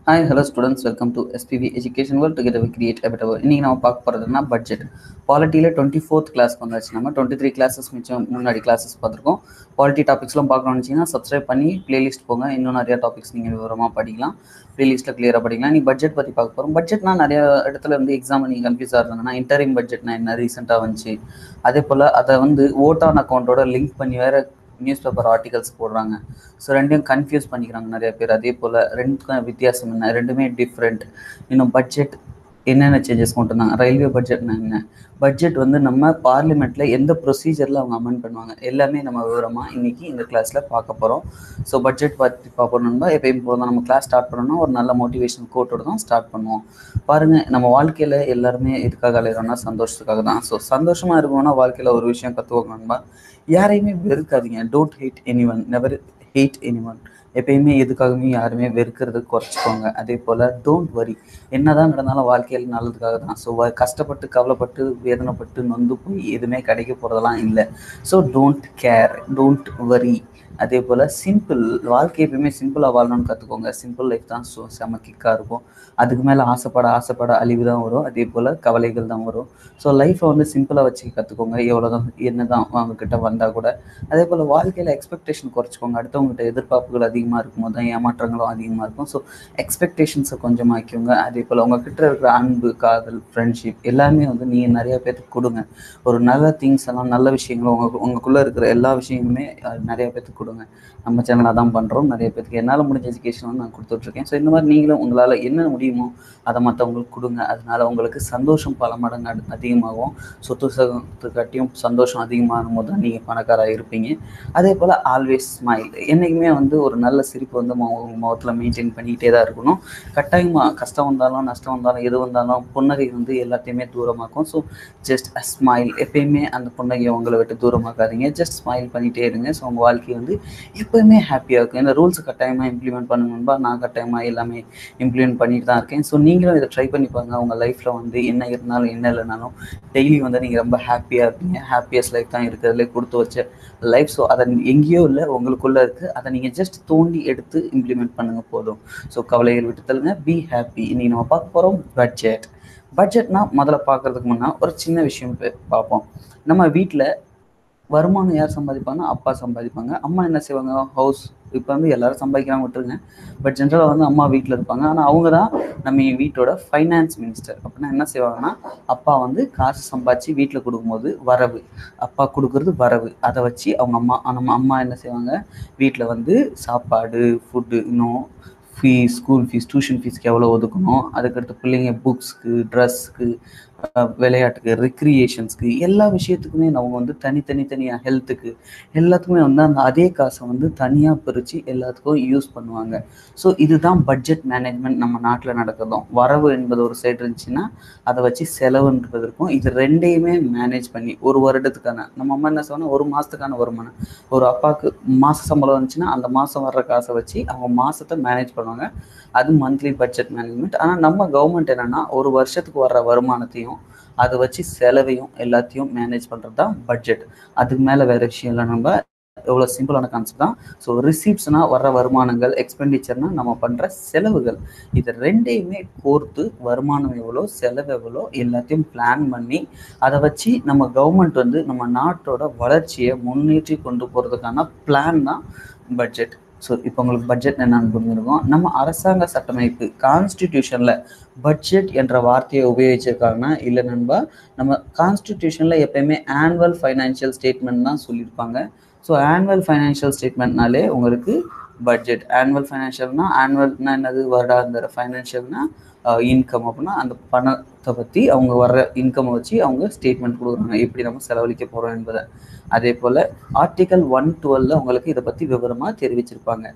hi hello students welcome to SPV education world together create a better world இன்றைக்கி நம்ம பார்க்க போகிறதுனா budget பாலிட்டியில் டுவெண்ட்டி ஃபோர்த் கிளாஸ் வந்தாச்சு நம்ம டுவெண்ட்டி த்ரீ கிளாஸஸ் மிச்சம் முன்னாடி கிளாஸஸ் பார்த்துருக்கோம் பாலிட்டி டாபிக்ஸ்லாம் பார்க்கணும்னு நினச்சிங்கன்னா சப்ஸ்கிரைப் பண்ணி பிளேலிஸ்ட் போங்க இன்னும் நிறைய டாபிக்ஸ் நீங்கள் விவரமாக படிக்கலாம் பிளேலிஸ்ட்டில் கிளியராக படிக்கலாம் நீ பட்ஜெட் பற்றி பார்க்க போகிறோம் பட்ஜெட்னா நிறைய இடத்துல வந்து எக்ஸாம் நீங்கள் கன்ஃபியூஸாக இருந்தாங்கன்னா இன்டரிம் பட்ஜெட்னா என்ன ரீசெண்டாக வந்துச்சு அதே போல் அதை வந்து ஓட் ஆன் அக்கௌண்ட்டோட லிங்க் பண்ணி வேறு நியூஸ் பேப்பர் ஆர்டிகல்ஸ் போடுறாங்க ஸோ ரெண்டையும் கன்ஃபியூஸ் பண்ணிக்கிறாங்க நிறைய பேர் அதே போல் ரெண்டுக்கும் வித்தியாசம் என்ன ரெண்டுமே டிஃப்ரெண்ட் இன்னும் பட்ஜெட் என்னென்ன சேஞ்சஸ் கொண்டு வந்தாங்க ரயில்வே பட்ஜெட்னா என்ன பட்ஜெட் வந்து நம்ம பார்லிமெண்ட்டில் எந்த ப்ரொசீஜரில் அவங்க அமெண்ட் பண்ணுவாங்க எல்லாமே நம்ம விவரமாக இன்றைக்கி இந்த கிளாஸில் பார்க்க போகிறோம் ஸோ பட்ஜெட் பற்றி பார்க்கணும்னா எப்பயும் போல தான் நம்ம கிளாஸ் ஸ்டார்ட் பண்ணணும்னா ஒரு நல்ல மோட்டிவேஷன் கோட்டோட தான் ஸ்டார்ட் பண்ணுவோம் பாருங்கள் நம்ம வாழ்க்கையில் எல்லாருமே எதுக்காக அலைகிறோம்னா சந்தோஷத்துக்காக தான் ஸோ சந்தோஷமாக இருக்கணும்னா வாழ்க்கையில் ஒரு விஷயம் கற்றுக்கோங்கன்பா யாரையுமே வெறுக்காதீங்க don't hate anyone never hate anyone எப்பயுமே எதுக்காகவுமே யாருமே வெறுக்கிறது குறைச்சிக்கோங்க அதே போல் டோன்ட் வரி என்னதான் நடந்தாலும் வாழ்க்கையில் நல்லதுக்காக தான் ஸோ கஷ்டப்பட்டு கவலைப்பட்டு வேதனைப்பட்டு நொந்து போய் எதுவுமே கிடைக்க போகிறதெல்லாம் இல்லை so don't care don't worry அதே போல் சிம்பிள் வாழ்க்கை எப்பயுமே சிம்பிளாக வாழணும்னு கற்றுக்கோங்க சிம்பிள் லைஃப் தான் ஸோ செம கிக்காக இருக்கும் அதுக்கு மேலே ஆசைப்பட ஆசைப்பட அழிவு தான் வரும் அதே போல் கவலைகள் தான் வரும் ஸோ லைஃப்பை வந்து சிம்பிளாக வச்சு கற்றுக்கோங்க எவ்வளோ தான் என்ன தான் அவங்கக்கிட்ட வந்தால் கூட அதே போல் வாழ்க்கையில் எக்ஸ்பெக்டேஷன் குறைச்சிக்கோங்க அடுத்தவங்ககிட்ட எதிர்பார்ப்புகள் அதிகமாக இருக்கும்போது தான் ஏமாற்றங்களும் அதிகமாக இருக்கும் ஸோ எக்ஸ்பெக்டேஷன்ஸை கொஞ்சமாக்கிக்கோங்க அதே போல் உங்ககிட்ட இருக்கிற அன்பு காதல் ஃப்ரெண்ட்ஷிப் எல்லாமே வந்து நீங்கள் நிறையா பேர்த்துக்கு கொடுங்க ஒரு நல்ல திங்ஸ் எல்லாம் நல்ல விஷயங்களும் உங்கள் உங்களுக்குள்ளே இருக்கிற எல்லா விஷயங்களுமே நிறைய பேர்த்துக்கு கொடுங்க நம்ம சேனல் அதான் பண்ணுறோம் நிறைய பேருக்கு என்னால் முடிஞ்ச எஜுகேஷன் வந்து நான் கொடுத்துட்ருக்கேன் ஸோ இந்த மாதிரி நீங்களும் உங்களால் என்ன முடியுமோ அதை மற்றவங்களுக்கு கொடுங்க அதனால உங்களுக்கு சந்தோஷம் பல மடங்கு அடு அதிகமாகும் சொத்து சகத்து கட்டியும் சந்தோஷம் அதிகமாகும் போது தான் நீங்கள் பணக்காராக இருப்பீங்க அதே போல் ஆல்வேஸ் ஸ்மைல் என்றைக்குமே வந்து ஒரு நல்ல சிரிப்பு வந்து உங்கள் முகத்தில் மெயின்டைன் பண்ணிக்கிட்டே தான் இருக்கணும் கட்டாயமாக கஷ்டம் வந்தாலும் நஷ்டம் வந்தாலும் எது வந்தாலும் புன்னகை வந்து எல்லாத்தையுமே தூரமாக்கும் ஸோ ஜஸ்ட் அ ஸ்மைல் எப்பயுமே அந்த புன்னகையை உங்களை விட்டு தூரமாக்காதீங்க ஜஸ்ட் ஸ்மைல் பண்ணிகிட்டே இருங்க ஸோ உங்கள் வாழ்க்கை வந்து எப்போயுமே ஹாப்பியாக இருக்கும் இந்த ரூல்ஸ் கட்டாயமாக இம்ப்ளிமெண்ட் பண்ணுங்கன்பா நான் கட்டாயமாக எல்லாமே இம்ப்ளிமெண்ட் பண்ணிட்டு தான் இருக்கேன் ஸோ நீங்களும் இதை ட்ரை பண்ணி பாருங்க உங்கள் லைஃப்பில் வந்து என்ன இருந்தாலும் என்ன இல்லைனாலும் டெய்லி வந்து நீங்கள் ரொம்ப ஹாப்பியாக இருப்பீங்க ஹாப்பியஸ்ட் லைஃப் தான் இருக்கிறதுலே கொடுத்து வச்ச லைஃப் ஸோ அதை எங்கேயோ இல்லை உங்களுக்குள்ளே இருக்குது அதை நீங்கள் ஜஸ்ட் தோண்டி எடுத்து இம்ப்ளிமெண்ட் பண்ணுங்கள் போதும் ஸோ கவலைகள் விட்டு தள்ளுங்க பி ஹாப்பி இன்றைக்கி நம்ம பார்க்க போகிறோம் பட்ஜெட் பட்ஜெட்னா முதல்ல பார்க்குறதுக்கு முன்னா ஒரு சின்ன விஷயம் பார்ப்போம் நம்ம வீட்டில் வருமானம் யார் சம்பாதிப்பாங்கன்னா அப்பா சம்பாதிப்பாங்க அம்மா என்ன செய்வாங்க ஹவுஸ் இப்போ வந்து எல்லாரும் சம்பாதிக்கிறாங்க விட்டுருங்க பட் ஜென்ரலாக வந்து அம்மா வீட்டில் இருப்பாங்க ஆனால் அவங்க தான் நம்ம வீட்டோட ஃபைனான்ஸ் மினிஸ்டர் அப்படின்னா என்ன செய்வாங்கன்னா அப்பா வந்து காசு சம்பாதிச்சு வீட்டில் கொடுக்கும்போது வரவு அப்பா கொடுக்குறது வரவு அதை வச்சு அவங்க அம்மா நம்ம அம்மா என்ன செய்வாங்க வீட்டில் வந்து சாப்பாடு ஃபுட்டு இன்னும் ஃபீஸ் ஸ்கூல் ஃபீஸ் டியூஷன் ஃபீஸ்க்கு எவ்வளோ ஒதுக்கணும் அதுக்கடுத்து பிள்ளைங்க புக்ஸ்க்கு ட்ரெஸ்க்கு விளையாட்டுக்கு ரெக்ரியேஷன்ஸ்க்கு எல்லா விஷயத்துக்குமே அவங்க வந்து தனித்தனி தனியாக ஹெல்த்துக்கு எல்லாத்துக்குமே வந்து அந்த அதே காசை வந்து தனியாக பிரித்து எல்லாத்துக்கும் யூஸ் பண்ணுவாங்க ஸோ இதுதான் பட்ஜெட் மேனேஜ்மெண்ட் நம்ம நாட்டில் நடக்கிறதும் வரவு என்பது ஒரு சைடு இருந்துச்சுன்னா அதை வச்சு செலவுன்றது இருக்கும் இது ரெண்டையுமே மேனேஜ் பண்ணி ஒரு வருடத்துக்கான நம்ம அம்மா என்ன சொன்னால் ஒரு மாதத்துக்கான வருமானம் ஒரு அப்பாவுக்கு மாத சம்பளம் வந்துச்சுன்னா அந்த மாதம் வர்ற காசை வச்சு அவங்க மாதத்தை மேனேஜ் பண்ணுவாங்க அது மந்த்லி பட்ஜெட் மேனேஜ்மெண்ட் ஆனால் நம்ம கவர்மெண்ட் என்னென்னா ஒரு வருஷத்துக்கு வர்ற வருமானத்தையும் அதை வச்சு செலவையும் எல்லாத்தையும் மேனேஜ் பண்ணுறது தான் பட்ஜெட் அதுக்கு மேலே வேறு விஷயம் இல்லை நம்ம எவ்வளோ சிம்பிளான கான்செப்ட் தான் ஸோ ரிசீப்ஸ்னால் வர்ற வருமானங்கள் எக்ஸ்பெண்டிச்சர்னால் நம்ம பண்ணுற செலவுகள் இது ரெண்டையுமே கோர்த்து வருமானம் எவ்வளோ செலவு எவ்வளோ எல்லாத்தையும் பிளான் பண்ணி அதை வச்சு நம்ம கவர்மெண்ட் வந்து நம்ம நாட்டோட வளர்ச்சியை முன்னேற்றி கொண்டு போகிறதுக்கான பிளான் தான் பட்ஜெட் ஸோ இப்போ உங்களுக்கு பட்ஜெட் என்னன்னு புரிஞ்சிருக்கோம் நம்ம அரசாங்க சட்டமைப்பு கான்ஸ்டிடியூஷனில் பட்ஜெட் என்ற வார்த்தையை உபயோகிச்சிருக்காங்கன்னா இல்லை நண்பா நம்ம கான்ஸ்டிடியூஷனில் எப்பயுமே ஆனுவல் ஃபைனான்ஷியல் ஸ்டேட்மெண்ட் தான் சொல்லியிருப்பாங்க ஸோ ஆனுவல் ஃபைனான்ஷியல் ஸ்டேட்மெண்ட்னாலே உங்களுக்கு பட்ஜெட் ஆனுவல் ஃபைனான்ஷியல்னா ஆனுவல்னா என்னது வருடாந்திர ஃபைனான்ஷியல்னா இன்கம் அப்படின்னா அந்த பணத்தை பற்றி அவங்க வர்ற இன்கம்மை வச்சு அவங்க ஸ்டேட்மெண்ட் கொடுக்குறாங்க எப்படி நம்ம செலவழிக்க போகிறோம் என்பதை அதே போல் ஆர்டிக்கல் ஒன் டுவெல்ல உங்களுக்கு இதை பற்றி விவரமாக தெரிவிச்சிருப்பாங்க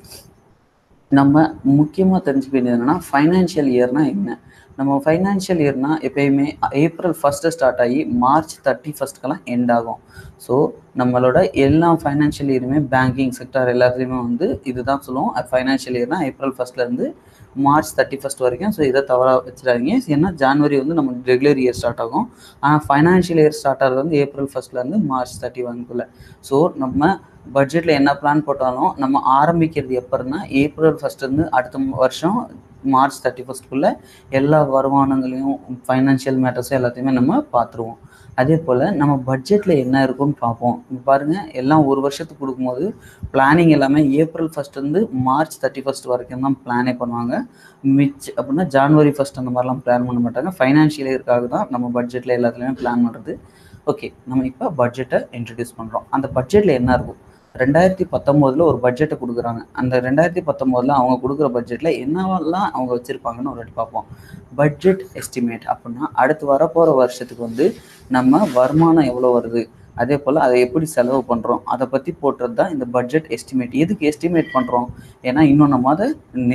நம்ம முக்கியமாக தெரிஞ்சுக்க வேண்டியது என்னென்னா ஃபைனான்ஷியல் இயர்னா என்ன நம்ம ஃபைனான்ஷியல் இயர்னா எப்பயுமே ஏப்ரல் ஃபஸ்ட்டு ஸ்டார்ட் ஆகி மார்ச் தேர்ட்டி ஃபஸ்ட்டுக்கெல்லாம் எண்ட் ஆகும் ஸோ நம்மளோட எல்லா ஃபைனான்ஷியல் இயருமே பேங்கிங் செக்டர் எல்லாத்துலேயுமே வந்து இதுதான் சொல்லுவோம் ஃபைனான்ஷியல் இயர்னா ஏப்ரல் ஃபஸ்ட்லேருந்து மார்ச் தேர்ட்டி ஃபஸ்ட் வரைக்கும் ஸோ இதை தவறாக வச்சிடாதீங்க ஏன்னா ஜான்வரி வந்து நம்ம ரெகுலர் இயர் ஸ்டார்ட் ஆகும் ஆனால் ஃபைனான்ஷியல் இயர் ஸ்டார்ட் ஆகிறது வந்து ஏப்ரல் ஃபஸ்ட்லேருந்து மார்ச் தேர்ட்டி ஒன்குள்ளே ஸோ நம்ம பட்ஜெட்டில் என்ன பிளான் போட்டாலும் நம்ம ஆரம்பிக்கிறது எப்போன்னா ஏப்ரல் ஃபஸ்ட்லேருந்து அடுத்த வருஷம் மார்ச் தேர்ட்டி ஃபஸ்ட்டுக்குள்ளே எல்லா வருமானங்களையும் ஃபைனான்ஷியல் மேட்டர்ஸும் எல்லாத்தையுமே நம்ம பார்த்துருவோம் அதே போல் நம்ம பட்ஜெட்டில் என்ன இருக்குன்னு பார்ப்போம் இப்போ பாருங்கள் எல்லாம் ஒரு வருஷத்துக்கு கொடுக்கும்போது பிளானிங் எல்லாமே ஏப்ரல் ஃபஸ்ட்லேருந்து மார்ச் தேர்ட்டி ஃபஸ்ட் வரைக்கும் தான் பிளானே பண்ணுவாங்க மிச் அப்படின்னா ஜான்வரி ஃபஸ்ட் அந்த மாதிரிலாம் பிளான் பண்ண மாட்டாங்க ஃபைனான்ஷியல் இயர்க்காக தான் நம்ம பட்ஜெட்டில் எல்லாத்துலேயுமே பிளான் பண்ணுறது ஓகே நம்ம இப்போ பட்ஜெட்டை இன்ட்ரடியூஸ் பண்ணுறோம் அந்த பட்ஜெட்டில் என்ன இருக்கும் ரெண்டாயிரத்தி பத்தொம்போதில் ஒரு பட்ஜெட்டை கொடுக்குறாங்க அந்த ரெண்டாயிரத்தி பத்தொம்போதில் அவங்க கொடுக்குற பட்ஜெட்டில் என்னவெல்லாம் அவங்க வச்சுருப்பாங்கன்னு ஒரு வாட்டி பார்ப்போம் பட்ஜெட் எஸ்டிமேட் அப்படின்னா அடுத்து வரப்போகிற வருஷத்துக்கு வந்து நம்ம வருமானம் எவ்வளோ வருது அதே போல் அதை எப்படி செலவு பண்ணுறோம் அதை பற்றி போட்டுறது தான் இந்த பட்ஜெட் எஸ்டிமேட் எதுக்கு எஸ்டிமேட் பண்ணுறோம் ஏன்னா இன்னும் நம்ம அதை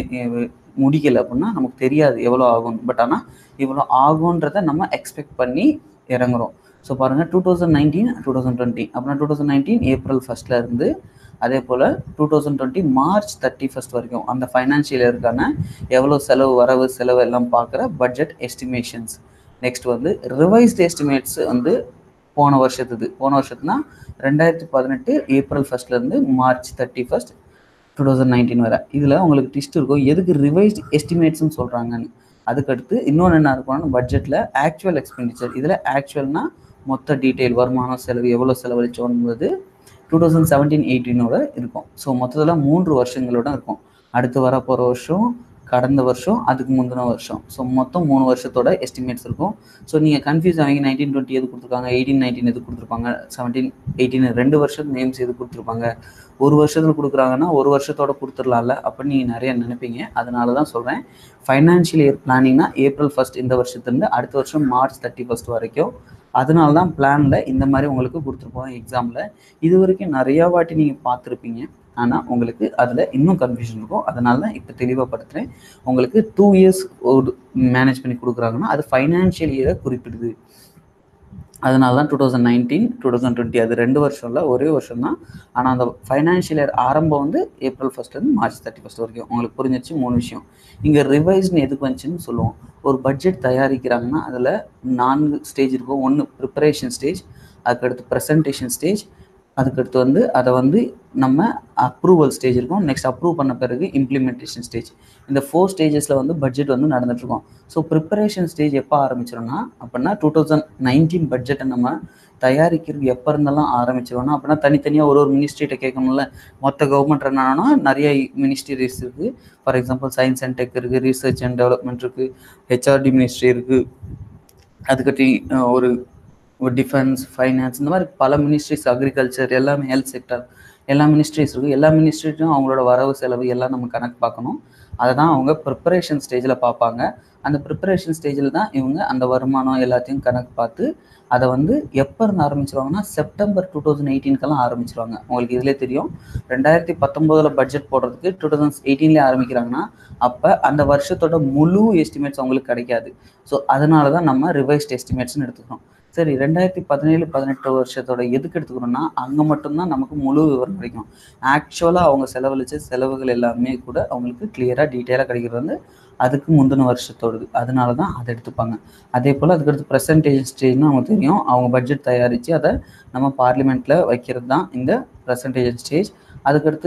முடிக்கலை அப்படின்னா நமக்கு தெரியாது எவ்வளோ ஆகும் பட் ஆனால் இவ்வளோ ஆகுன்றதை நம்ம எக்ஸ்பெக்ட் பண்ணி இறங்குறோம் ஸோ பாருங்கள் two thousand nineteen two thousand twenty அப்படின்னா டூ தௌசண்ட் நைன்டீன் ஏப்ரல் ஃபஸ்ட்டில் இருந்து அதே போல் two thousand twenty March thirty first வரைக்கும் அந்த ஃபைனான்ஷியல் இயருக்கான எவ்வளோ செலவு வரவு செலவு எல்லாம் பார்க்குற பட்ஜெட் எஸ்டிமேஷன்ஸ் நெக்ஸ்ட் வந்து ரிவைஸ்ட் எஸ்டிமேட்ஸ் வந்து போன வருஷத்துது போன வருஷத்துனா ரெண்டாயிரத்தி பதினெட்டு ஏப்ரல் ஃபஸ்ட்லேருந்து March thirty first two thousand nineteen வரை இதில் உங்களுக்கு டிஸ்ட் இருக்கும் எதுக்கு ரிவைஸ்ட் எஸ்டிமேட்ஸ்னு சொல்கிறாங்கன்னு அதுக்கடுத்து இன்னொன்று என்ன இருக்கும்னா பட்ஜெட்டில் ஆக்சுவல் எக்ஸ்பெண்டிச்சர் இதில் ஆக்சுவல்னால் மொத்த டீட்டெயில் வருமானம் செலவு எவ்வளோ செலவழிச்சோன்றது டூ தௌசண்ட் செவன்டீன் எயிட்டீனோட இருக்கும் ஸோ மொத்தத்தில் மூன்று வருஷங்களோட இருக்கும் அடுத்து வர போகிற வருஷம் கடந்த வருஷம் அதுக்கு முந்தின வருஷம் ஸோ மொத்தம் மூணு வருஷத்தோட எஸ்டிமேட்ஸ் இருக்கும் ஸோ நீங்கள் கன்ஃபியூஸ் ஆகி நைன்டீன் டுவெண்ட்டி எது கொடுத்துருக்காங்க எயிட்டீன் நைன்டீன் எது கொடுத்துருப்பாங்க செவன்டீன் எயிட்டீன் ரெண்டு வருஷம் நேம்ஸ் எது கொடுத்துருப்பாங்க ஒரு வருஷத்தில் கொடுக்குறாங்கன்னா ஒரு வருஷத்தோட கொடுத்துடலாம்ல அப்படின்னு நீங்கள் நிறைய நினைப்பீங்க அதனால தான் சொல்கிறேன் ஃபைனான்ஷியல் இயர் பிளானிங்னா ஏப்ரல் ஃபஸ்ட் இந்த வருஷத்துலேருந்து அடுத்த வருஷம் மார்ச் தேர்ட்டி ஃபஸ்ட் வரைக்கும் அதனால தான் பிளானில் இந்த மாதிரி உங்களுக்கு கொடுத்துருப்போம் எக்ஸாமில் இது வரைக்கும் நிறையா வாட்டி நீங்கள் பார்த்துருப்பீங்க ஆனால் உங்களுக்கு அதில் இன்னும் கன்ஃபியூஷன் இருக்கும் அதனால தான் இப்போ தெளிவாகப்படுத்துகிறேன் உங்களுக்கு டூ இயர்ஸ் ஒரு மேனேஜ் பண்ணி கொடுக்குறாங்கன்னா அது ஃபைனான்ஷியல் இயரை குறிப்பிடுது அதனால தான் two thousand nineteen two thousand twenty அது ரெண்டு வருஷம் இல்லை ஒரே வருஷம் தான் ஆனால் அந்த ஃபைனான்ஷியல் இயர் ஆரம்பம் வந்து ஏப்ரல் ஃபஸ்ட்லேருந்து மார்ச் தேர்ட்டி ஃபஸ்ட் வரைக்கும் உங்களுக்கு புரிஞ்சிச்சு மூணு விஷயம் இங்கே ரிவைஸ்னு எதுக்கு வந்துச்சுன்னு சொல்லுவோம் ஒரு பட்ஜெட் தயாரிக்கிறாங்கன்னா அதில் நான்கு ஸ்டேஜ் இருக்கும் ஒன்று ப்ரிப்பரேஷன் ஸ்டேஜ் அதுக்கடுத்து ப்ரெசன்டேஷன் ஸ்டேஜ் அதுக்கடுத்து வந்து அதை வந்து நம்ம அப்ரூவல் ஸ்டேஜ் இருக்கும் நெக்ஸ்ட் அப்ரூவ் பண்ண பிறகு இம்ப்ளிமெண்டேஷன் ஸ்டேஜ் இந்த ஃபோர் ஸ்டேஜஸில் வந்து பட்ஜெட் வந்து நடந்துட்டுருக்கோம் ஸோ ப்ரிப்பரேஷன் ஸ்டேஜ் எப்போ ஆரம்பிச்சிடும்னா அப்படின்னா டூ தௌசண்ட் நைன்டீன் பட்ஜெட்டை நம்ம தயாரிக்கிறது எப்போ இருந்தெல்லாம் ஆரம்பிச்சிருவோம்னா அப்படின்னா தனித்தனியாக ஒரு ஒரு மினிஸ்ட்ரிகிட்ட கேட்கணும்ல மொத்த கவர்மெண்ட் என்னன்னா நிறைய மினிஸ்ட்ரிஸ் இருக்குது for example science and tech இருக்குது ரிசர்ச் அண்ட் டெவலப்மெண்ட் இருக்குது ஹெச்ஆர்டி மினிஸ்ட்ரி இருக்குது அதுக்கட்டி ஒரு டிஃபென்ஸ் ஃபைனான்ஸ் இந்த மாதிரி பல மினிஸ்ட்ரிஸ் அக்ரிகல்ச்சர் எல்லாமே ஹெல்த் செக்டர் எல்லா மினிஸ்ட்ரிஸ் இருக்குது எல்லா மினிஸ்ட்ரிட்டும் அவங்களோட வரவு செலவு எல்லாம் நம்ம கணக்கு பார்க்கணும் அதை தான் அவங்க ப்ரிப்பரேஷன் ஸ்டேஜில் பார்ப்பாங்க அந்த ப்ரிப்பரேஷன் ஸ்டேஜில் தான் இவங்க அந்த வருமானம் எல்லாத்தையும் கணக்கு பார்த்து அதை வந்து எப்போ இருந்து ஆரம்பிச்சிருவாங்கன்னா செப்டம்பர் டூ தௌசண்ட் எயிட்டீன்க்கெல்லாம் ஆரம்பிச்சிருவாங்க உங்களுக்கு இதிலே தெரியும் ரெண்டாயிரத்தி பத்தொம்போதில் பட்ஜெட் போடுறதுக்கு டூ தௌசண்ட் எயிட்டீன்லேயே ஆரம்பிக்கிறாங்கன்னா அப்போ அந்த வருஷத்தோட முழு எஸ்டிமேட்ஸ் அவங்களுக்கு கிடைக்காது ஸோ அதனால தான் நம்ம ரிவைஸ்ட் எஸ்டிமேட்ஸ்னு எடுத்துக்கிறோம் சரி ரெண்டாயிரத்தி பதினேழு பதினெட்டு வருஷத்தோட எதுக்கு எடுத்துக்கிறோம்னா அங்கே மட்டும்தான் நமக்கு முழு விவரம் கிடைக்கும் ஆக்சுவலாக அவங்க செலவழிச்ச செலவுகள் எல்லாமே கூட அவங்களுக்கு கிளியராக டீட்டெயிலாக கிடைக்கிறது வந்து அதுக்கு முந்தின வருஷத்தோடது அதனால தான் அதை எடுத்துப்பாங்க அதே போல் அதுக்கடுத்து ப்ரெசன்டேஜ் ஸ்டேஜ்னு நமக்கு தெரியும் அவங்க பட்ஜெட் தயாரித்து அதை நம்ம பார்லிமெண்ட்டில் வைக்கிறது தான் இந்த ப்ரெசன்டேஜ் ஸ்டேஜ் அதுக்கடுத்து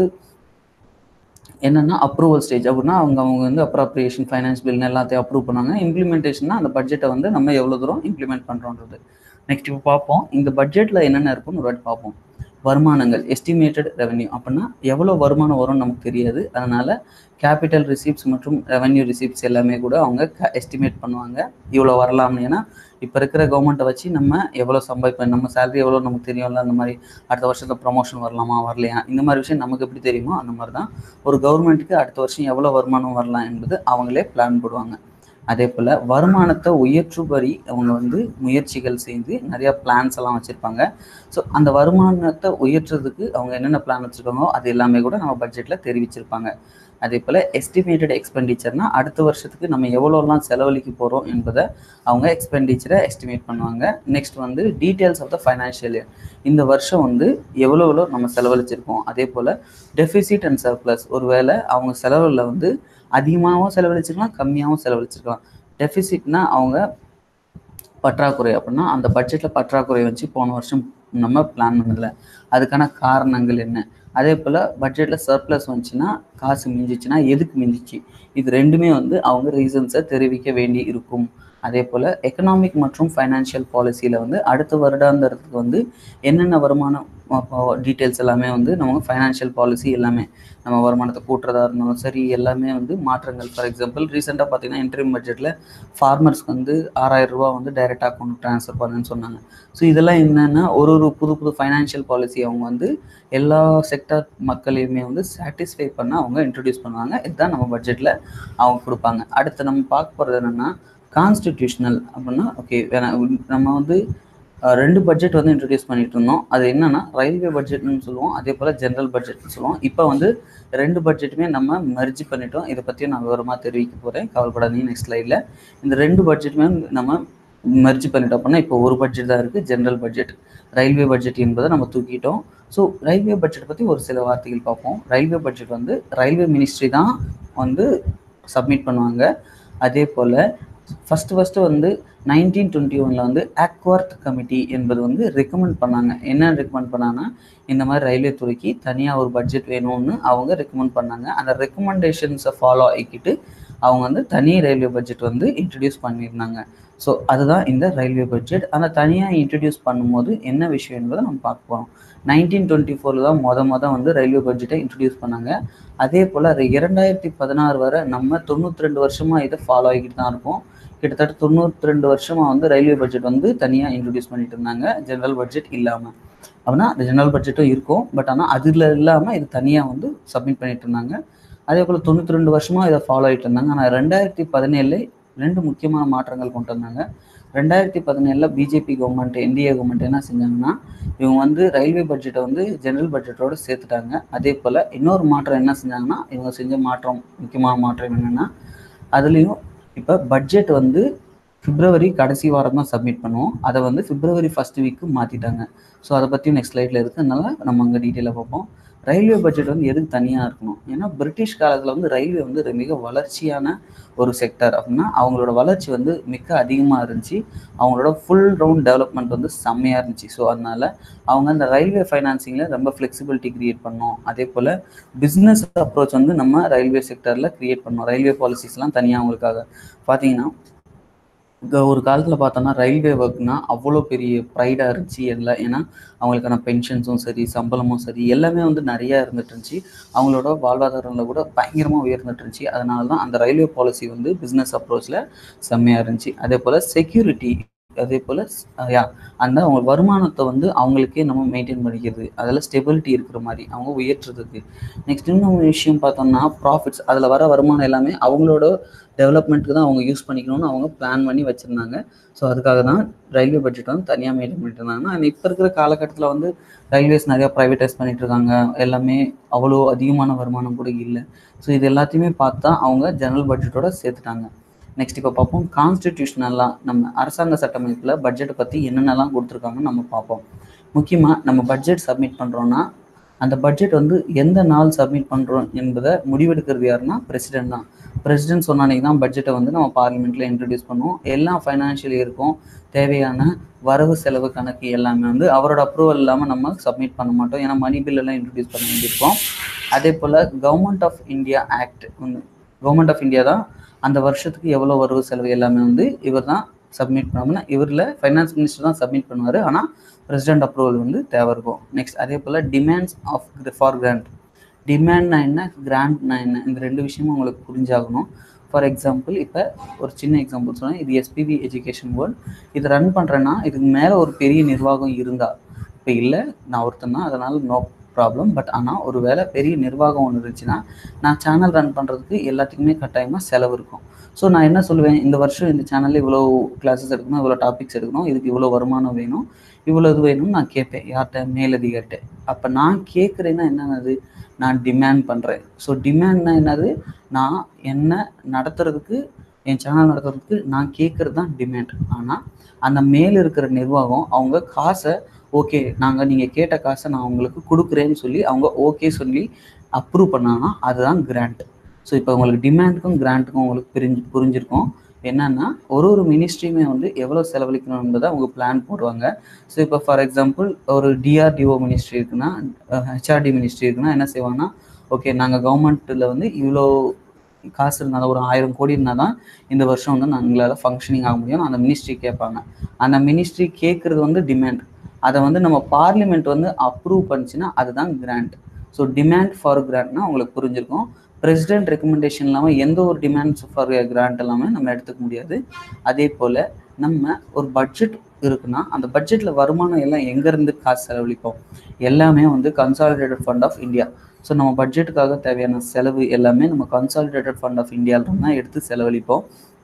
என்னென்னா அப்ரூவல் ஸ்டேஜ் அப்படின்னா அவங்க அவங்க வந்து அப்ராப்ரியேஷன் ஃபைனான்ஸ் பில்னு எல்லாத்தையும் அப்ரூவ் பண்ணாங்க இம்ப்ளிமெண்டேஷன்னா அந்த பட்ஜெட்டை வந்து நம்ம எவ்வளோ தூரம் இம்ப்ளிமெண்ட் பண்ணுறோன்றது நெக்ஸ்ட் இப்போ பார்ப்போம் இந்த பட்ஜெட்டில் என்னென்ன இருக்குன்னு ஒரு வாட்டி பார்ப்போம் வருமானங்கள் எஸ்டிமேட்டட் ரெவன்யூ அப்படின்னா எவ்வளோ வருமானம் வரும்னு நமக்கு தெரியாது அதனால் கேபிட்டல் ரிசீப்ஸ் மற்றும் ரெவன்யூ ரிசீப்ஸ் எல்லாமே கூட அவங்க எஸ்டிமேட் பண்ணுவாங்க இவ்வளோ வரலாம்னு ஏன்னா இப்போ இருக்கிற கவர்மெண்ட்டை வச்சு நம்ம எவ்வளோ சம்பாதிப்போம் நம்ம சேலரி எவ்வளோ நமக்கு தெரியும்ல அந்த மாதிரி அடுத்த வருஷத்தில் ப்ரொமோஷன் வரலாமா வரலையா இந்த மாதிரி விஷயம் நமக்கு எப்படி தெரியுமோ அந்த மாதிரி தான் ஒரு கவர்மெண்ட்டுக்கு அடுத்த வருஷம் எவ்வளோ வருமானம் வரலாம் என்பது அவங்களே பிளான் போடுவாங்க அதே போல் வருமானத்தை உயற்றுபடி அவங்க வந்து முயற்சிகள் செய்து நிறையா பிளான்ஸ் எல்லாம் வச்சுருப்பாங்க ஸோ அந்த வருமானத்தை உயற்றுறதுக்கு அவங்க என்னென்ன பிளான் வச்சுருக்காங்களோ அது எல்லாமே கூட நம்ம பட்ஜெட்டில் தெரிவிச்சிருப்பாங்க அதே போல் எஸ்டிமேட்டட் எக்ஸ்பெண்டிச்சர்னால் அடுத்த வருஷத்துக்கு நம்ம எவ்வளோலாம் செலவழிக்க போகிறோம் என்பதை அவங்க எக்ஸ்பெண்டிச்சரை எஸ்டிமேட் பண்ணுவாங்க நெக்ஸ்ட் வந்து details of the financial year இந்த வருஷம் வந்து எவ்வளோ எவ்வளோ நம்ம செலவழிச்சிருக்கோம் அதே போல் டெஃபிசிட் அண்ட் சர்ப்ளஸ் ஒருவேளை அவங்க செலவில் வந்து அதிகமாகவும் செலவழிச்சிருக்கலாம் கம்மியாகவும் செலவழிச்சிருக்கலாம் டெஃபிசிட்னா அவங்க பற்றாக்குறை அப்படின்னா அந்த பட்ஜெட்டில் பற்றாக்குறை வச்சு போன வருஷம் நம்ம பிளான் பண்ணல அதுக்கான காரணங்கள் என்ன அதே போல் பட்ஜெட்டில் சர்ப்ளஸ் வந்துச்சுன்னா காசு மிஞ்சிச்சுன்னா எதுக்கு மிஞ்சிச்சு இது ரெண்டுமே வந்து அவங்க ரீசன்ஸை தெரிவிக்க வேண்டி இருக்கும் அதே போல் எக்கனாமிக் மற்றும் ஃபைனான்ஷியல் பாலிசியில் வந்து அடுத்த வருடாந்தரத்துக்கு வந்து என்னென்ன வருமானம் டீட்டெயில்ஸ் எல்லாமே வந்து நம்ம ஃபைனான்ஷியல் பாலிசி எல்லாமே நம்ம வருமானத்தை கூட்டுறதா இருந்தாலும் சரி எல்லாமே வந்து மாற்றங்கள் ஃபார் எக்ஸாம்பிள் ரீசெண்டாக பார்த்தீங்கன்னா இன்டர்வியூ பட்ஜெட்டில் ஃபார்மர்ஸ்க்கு வந்து ஆறாயிரம் ரூபா வந்து டைரெக்ட் அக்கௌண்ட் ட்ரான்ஸ்ஃபர் பண்ணுன்னு சொன்னாங்க ஸோ இதெல்லாம் என்னென்னா ஒரு ஒரு புது புது ஃபைனான்ஷியல் பாலிசி அவங்க வந்து எல்லா செக்டர் மக்களையுமே வந்து சாட்டிஸ்ஃபை பண்ண அவங்க இன்ட்ரடியூஸ் பண்ணுவாங்க இதுதான் நம்ம பட்ஜெட்டில் அவங்க கொடுப்பாங்க அடுத்து நம்ம பார்க்க போகிறது என்னென்னா கான்ஸ்டிடியூஷனல் அப்படின்னா ஓகே வேணா நம்ம வந்து ரெண்டு பட்ஜெட் வந்து இன்ட்ரடியூஸ் பண்ணிட்டு இருந்தோம் அது என்னன்னா ரயில்வே பட்ஜெட்னு சொல்லுவோம் அதே போல் ஜென்ரல் பட்ஜெட்னு சொல்லுவோம் இப்போ வந்து ரெண்டு பட்ஜெட்டுமே நம்ம மெர்ஜ் பண்ணிட்டோம் இதை பற்றி நான் விவரமாக தெரிவிக்க போகிறேன் கவலைப்படாதீங்க நெக்ஸ்ட் ஸ்லைடில் இந்த ரெண்டு பட்ஜெட்டுமே நம்ம மெர்ஜ் பண்ணிட்டோம் அப்படின்னா இப்போ ஒரு பட்ஜெட் தான் இருக்குது ஜென்ரல் பட்ஜெட் ரயில்வே பட்ஜெட் என்பதை நம்ம தூக்கிட்டோம் ஸோ ரயில்வே பட்ஜெட் பற்றி ஒரு சில வார்த்தைகள் பார்ப்போம் ரயில்வே பட்ஜெட் வந்து ரயில்வே மினிஸ்ட்ரி தான் வந்து சப்மிட் பண்ணுவாங்க அதே போல் ஃபஸ்ட்டு ஃபஸ்ட்டு வந்து நைன்டீன் டுவெண்ட்டி ஒனில் வந்து ஆக்வர்த் கமிட்டி என்பது வந்து ரெக்கமெண்ட் பண்ணாங்க என்ன ரெக்கமெண்ட் பண்ணாங்கன்னா இந்த மாதிரி ரயில்வே துறைக்கு தனியாக ஒரு பட்ஜெட் வேணும்னு அவங்க ரெக்கமெண்ட் பண்ணாங்க அந்த ரெக்கமெண்டேஷன்ஸை ஃபாலோ ஆகிக்கிட்டு அவங்க வந்து தனி ரயில்வே பட்ஜெட் வந்து இன்ட்ரடியூஸ் பண்ணியிருந்தாங்க ஸோ அதுதான் இந்த ரயில்வே பட்ஜெட் அந்த தனியாக இன்ட்ரடியூஸ் பண்ணும்போது என்ன விஷயம் என்பதை நம்ம பார்க்க போகிறோம் நைன்டீன் டுவெண்ட்டி ஃபோரில் தான் மொத மொதல் வந்து ரயில்வே பட்ஜெட்டை இன்ட்ரடியூஸ் பண்ணாங்க அதே போல் இரண்டாயிரத்தி பதினாறு வரை நம்ம தொண்ணூற்றி ரெண்டு வருஷமாக இதை ஃபாலோ ஆகிட்டு தான் இருக்கோம் கிட்டத்தட்ட தொண்ணூற்றி ரெண்டு வருஷமாக வந்து ரயில்வே பட்ஜெட் வந்து தனியாக இன்ட்ரடியூஸ் பண்ணிட்டு இருந்தாங்க ஜென்ரல் பட்ஜெட் இல்லாமல் அப்படின்னா ஜென்ரல் பட்ஜெட்டும் இருக்கும் பட் ஆனால் அதில் இல்லாமல் இது தனியாக வந்து சப்மிட் பண்ணிட்டு இருந்தாங்க அதே போல் தொண்ணூற்றி ரெண்டு வருஷமாக இதை ஃபாலோ ஆகிட்டு இருந்தாங்க ஆனால் ரெண்டாயிரத்தி பதினேழில் ரெண்டு முக்கியமான மாற்றங்கள் கொண்டு வந்தாங்க ரெண்டாயிரத்தி பதினேழில் பிஜேபி கவர்மெண்ட் என்டிஏ கவர்மெண்ட் என்ன செஞ்சாங்கன்னா இவங்க வந்து ரயில்வே பட்ஜெட்டை வந்து ஜென்ரல் பட்ஜெட்டோடு சேர்த்துட்டாங்க அதே போல் இன்னொரு மாற்றம் என்ன செஞ்சாங்கன்னா இவங்க செஞ்ச மாற்றம் முக்கியமான மாற்றம் என்னென்னா அதுலேயும் இப்போ பட்ஜெட் வந்து பிப்ரவரி கடைசி வாரம் தான் சப்மிட் பண்ணுவோம் அதை வந்து பிப்ரவரி ஃபஸ்ட் வீக்கு மாற்றிட்டாங்க ஸோ அதை பற்றியும் நெக்ஸ்ட் ஸ்லைடில் இருக்குது அதனால நம்ம அங்கே டீட்டெயிலாக பார்ப்போம் ரயில்வே பட்ஜெட் வந்து எதுக்கு தனியாக இருக்கணும் ஏன்னா பிரிட்டிஷ் காலத்தில் வந்து ரயில்வே வந்து மிக வளர்ச்சியான ஒரு செக்டர் அப்படின்னா அவங்களோட வளர்ச்சி வந்து மிக அதிகமாக இருந்துச்சு அவங்களோட ஃபுல் ரவுண்ட் டெவலப்மெண்ட் வந்து செம்மையாக இருந்துச்சு ஸோ அதனால் அவங்க அந்த ரயில்வே ஃபைனான்சிங்கில் ரொம்ப ஃப்ளெக்சிபிலிட்டி க்ரியேட் பண்ணோம் அதே போல் பிஸ்னஸ் அப்ரோச் வந்து நம்ம ரயில்வே செக்டரில் க்ரியேட் பண்ணோம் ரயில்வே பாலிசிஸ்லாம் தனியாக அவங்களுக்காக பார்த்தீங்கன்னா ஒரு காலத்தில் பார்த்தோன்னா ரயில்வே ஒர்க்னா அவ்வளோ பெரிய ப்ரைடாக இருந்துச்சு எல்லாம் ஏன்னா அவங்களுக்கான பென்ஷன்ஸும் சரி சம்பளமும் சரி எல்லாமே வந்து நிறையா இருந்துட்டு இருந்துச்சு அவங்களோட வாழ்வாதாரங்களில் கூட பயங்கரமாக உயர்ந்துட்டு இருந்துச்சு அதனால தான் அந்த ரயில்வே பாலிசி வந்து பிஸ்னஸ் அப்ரோச்சில் செம்மையாக இருந்துச்சு அதே போல் செக்யூரிட்டி அதே போல் யா அந்த அவங்க வருமானத்தை வந்து அவங்களுக்கே நம்ம மெயின்டைன் பண்ணிக்கிறது அதில் ஸ்டெபிலிட்டி இருக்கிற மாதிரி அவங்க உயர்த்துறதுக்கு நெக்ஸ்ட் இன்னொரு விஷயம் பார்த்தோம்னா ப்ராஃபிட்ஸ் அதில் வர வருமானம் எல்லாமே அவங்களோட டெவலப்மெண்ட்டுக்கு தான் அவங்க யூஸ் பண்ணிக்கணும்னு அவங்க பிளான் பண்ணி வச்சுருந்தாங்க ஸோ அதுக்காக தான் ரயில்வே பட்ஜெட் வந்து தனியாக மெயின்டைன் பண்ணிட்டு இருந்தாங்க ஆனால் இப்போ இருக்கிற காலகட்டத்தில் வந்து ரயில்வேஸ் நிறையா ப்ரைவேட்டைஸ் பண்ணிட்டு இருக்காங்க எல்லாமே அவ்வளோ அதிகமான வருமானம் கூட இல்லை ஸோ இது எல்லாத்தையுமே பார்த்தா அவங்க ஜெனரல் பட்ஜெட்டோட சேர்த்துட்டாங்க நெக்ஸ்ட் இப்போ பார்ப்போம் கான்ஸ்டிடியூஷனல்லாம் நம்ம அரசாங்க சட்டமைப்பில் பட்ஜெட்டை பற்றி என்னென்னலாம் கொடுத்துருக்காங்கன்னு நம்ம பார்ப்போம் முக்கியமாக நம்ம பட்ஜெட் சப்மிட் பண்ணுறோன்னா அந்த பட்ஜெட் வந்து எந்த நாள் சப்மிட் பண்ணுறோம் என்பதை முடிவெடுக்கிறது யாருன்னா பிரசிடென்ட் தான் பிரசிடென்ட் சொன்னானே தான் பட்ஜெட்டை வந்து நம்ம பார்லிமெண்ட்டில் இன்ட்ரடியூஸ் பண்ணுவோம் எல்லா ஃபைனான்ஷியல் இயருக்கும் தேவையான வரவு செலவு கணக்கு எல்லாமே வந்து அவரோட அப்ரூவல் இல்லாமல் நம்ம சப்மிட் பண்ண மாட்டோம் ஏன்னா மணி பில் எல்லாம் இன்ட்ரடியூஸ் பண்ண வேண்டியிருக்கோம் அதே போல் government of India act government of India தான் அந்த வருஷத்துக்கு எவ்வளோ வரவு செலவு எல்லாமே வந்து இவர் தான் சப்மிட் பண்ணோம்னா இவரில் ஃபைனான்ஸ் மினிஸ்டர் தான் சப்மிட் பண்ணுவார் ஆனால் பிரசிடென்ட் அப்ரூவல் வந்து தேவை இருக்கும் நெக்ஸ்ட் அதே போல் டிமாண்ட்ஸ் ஆஃப் ஃபார் கிராண்ட் டிமாண்ட்னா என்ன கிராண்ட்னா என்ன இந்த ரெண்டு விஷயமும் உங்களுக்கு புரிஞ்சாகணும் ஃபார் எக்ஸாம்பிள் இப்போ ஒரு சின்ன எக்ஸாம்பிள் சொன்னேன் இது எஸ்பிபி எஜுகேஷன் வேர்ல்ட் இது ரன் பண்ணுறேன்னா இதுக்கு மேலே ஒரு பெரிய நிர்வாகம் இருந்தால் இப்போ இல்லை நான் ஒருத்தன் தான் அதனால் நோ ப்ராப்ளம் பட் ஆனால் ஒரு வேளை பெரிய நிர்வாகம் ஒன்று இருந்துச்சுன்னா நான் சேனல் ரன் பண்ணுறதுக்கு எல்லாத்துக்குமே கட்டாயமாக செலவு இருக்கும் ஸோ நான் என்ன சொல்லுவேன் இந்த வருஷம் இந்த சேனலில் இவ்வளோ கிளாஸஸ் எடுக்கணும் இவ்வளோ டாபிக்ஸ் எடுக்கணும் இதுக்கு இவ்வளோ வருமானம் வேணும் இவ்வளோ இது வேணும்னு நான் கேட்பேன் யார்கிட்ட மேலதிகார்கிட்ட அப்போ நான் கேட்குறேன்னா என்னது நான் டிமாண்ட் பண்ணுறேன் ஸோ டிமாண்ட்னா என்னது நான் என்ன நடத்துறதுக்கு என் சேனல் நடத்துறதுக்கு நான் கேட்குறது தான் டிமாண்ட் ஆனால் அந்த மேலே இருக்கிற நிர்வாகம் அவங்க காசை ஓகே நாங்கள் நீங்கள் கேட்ட காசை நான் உங்களுக்கு கொடுக்குறேன்னு சொல்லி அவங்க ஓகே சொல்லி அப்ரூவ் பண்ணாங்கன்னா அதுதான் கிராண்ட் ஸோ இப்போ உங்களுக்கு டிமாண்டுக்கும் கிராண்ட்டுக்கும் உங்களுக்கு பிரிஞ்சு புரிஞ்சிருக்கும் என்னன்னா ஒரு ஒரு மினிஸ்ட்ரியுமே வந்து எவ்வளோ செலவழிக்கணும் என்பதை அவங்க பிளான் போடுவாங்க ஸோ இப்போ ஃபார் எக்ஸாம்பிள் ஒரு டிஆர்டிஓ மினிஸ்ட்ரி இருக்குன்னா ஹெச்ஆர்டி மினிஸ்ட்ரி இருக்குன்னா என்ன செய்வாங்கன்னா ஓகே நாங்கள் கவர்மெண்ட்டில் வந்து இவ்வளோ காசு இருந்தால் ஒரு ஆயிரம் கோடி இருந்தால் தான் இந்த வருஷம் வந்து நாங்களால் ஃபங்க்ஷனிங் ஆக முடியும் அந்த மினிஸ்ட்ரி கேட்பாங்க அந்த மினிஸ்ட்ரி கேட்குறது வந்து டிமாண்ட் அதை வந்து நம்ம பார்லிமெண்ட் வந்து அப்ரூவ் பண்ணுச்சுன்னா அதுதான் கிராண்ட் ஸோ டிமாண்ட் ஃபார் கிராண்ட்னா உங்களுக்கு புரிஞ்சிருக்கும் பிரசிடென்ட் ரெக்கமெண்டேஷன் இல்லாமல் எந்த ஒரு டிமாண்ட்ஸ் ஃபார் கிராண்ட் எல்லாமே நம்ம எடுத்துக்க முடியாது அதே போல் நம்ம ஒரு பட்ஜெட் இருக்குன்னா அந்த பட்ஜெட்டில் வருமானம் எல்லாம் எங்கேருந்து காசு செலவழிப்போம் எல்லாமே வந்து consolidated fund of India so நம்ம பட்ஜெட்டுக்காக தேவையான செலவு எல்லாமே நம்ம கன்சாலிடேட்டட் ஃபண்ட் ஆஃப் இந்தியாவில தான் எடுத்து செலவழிப்போம்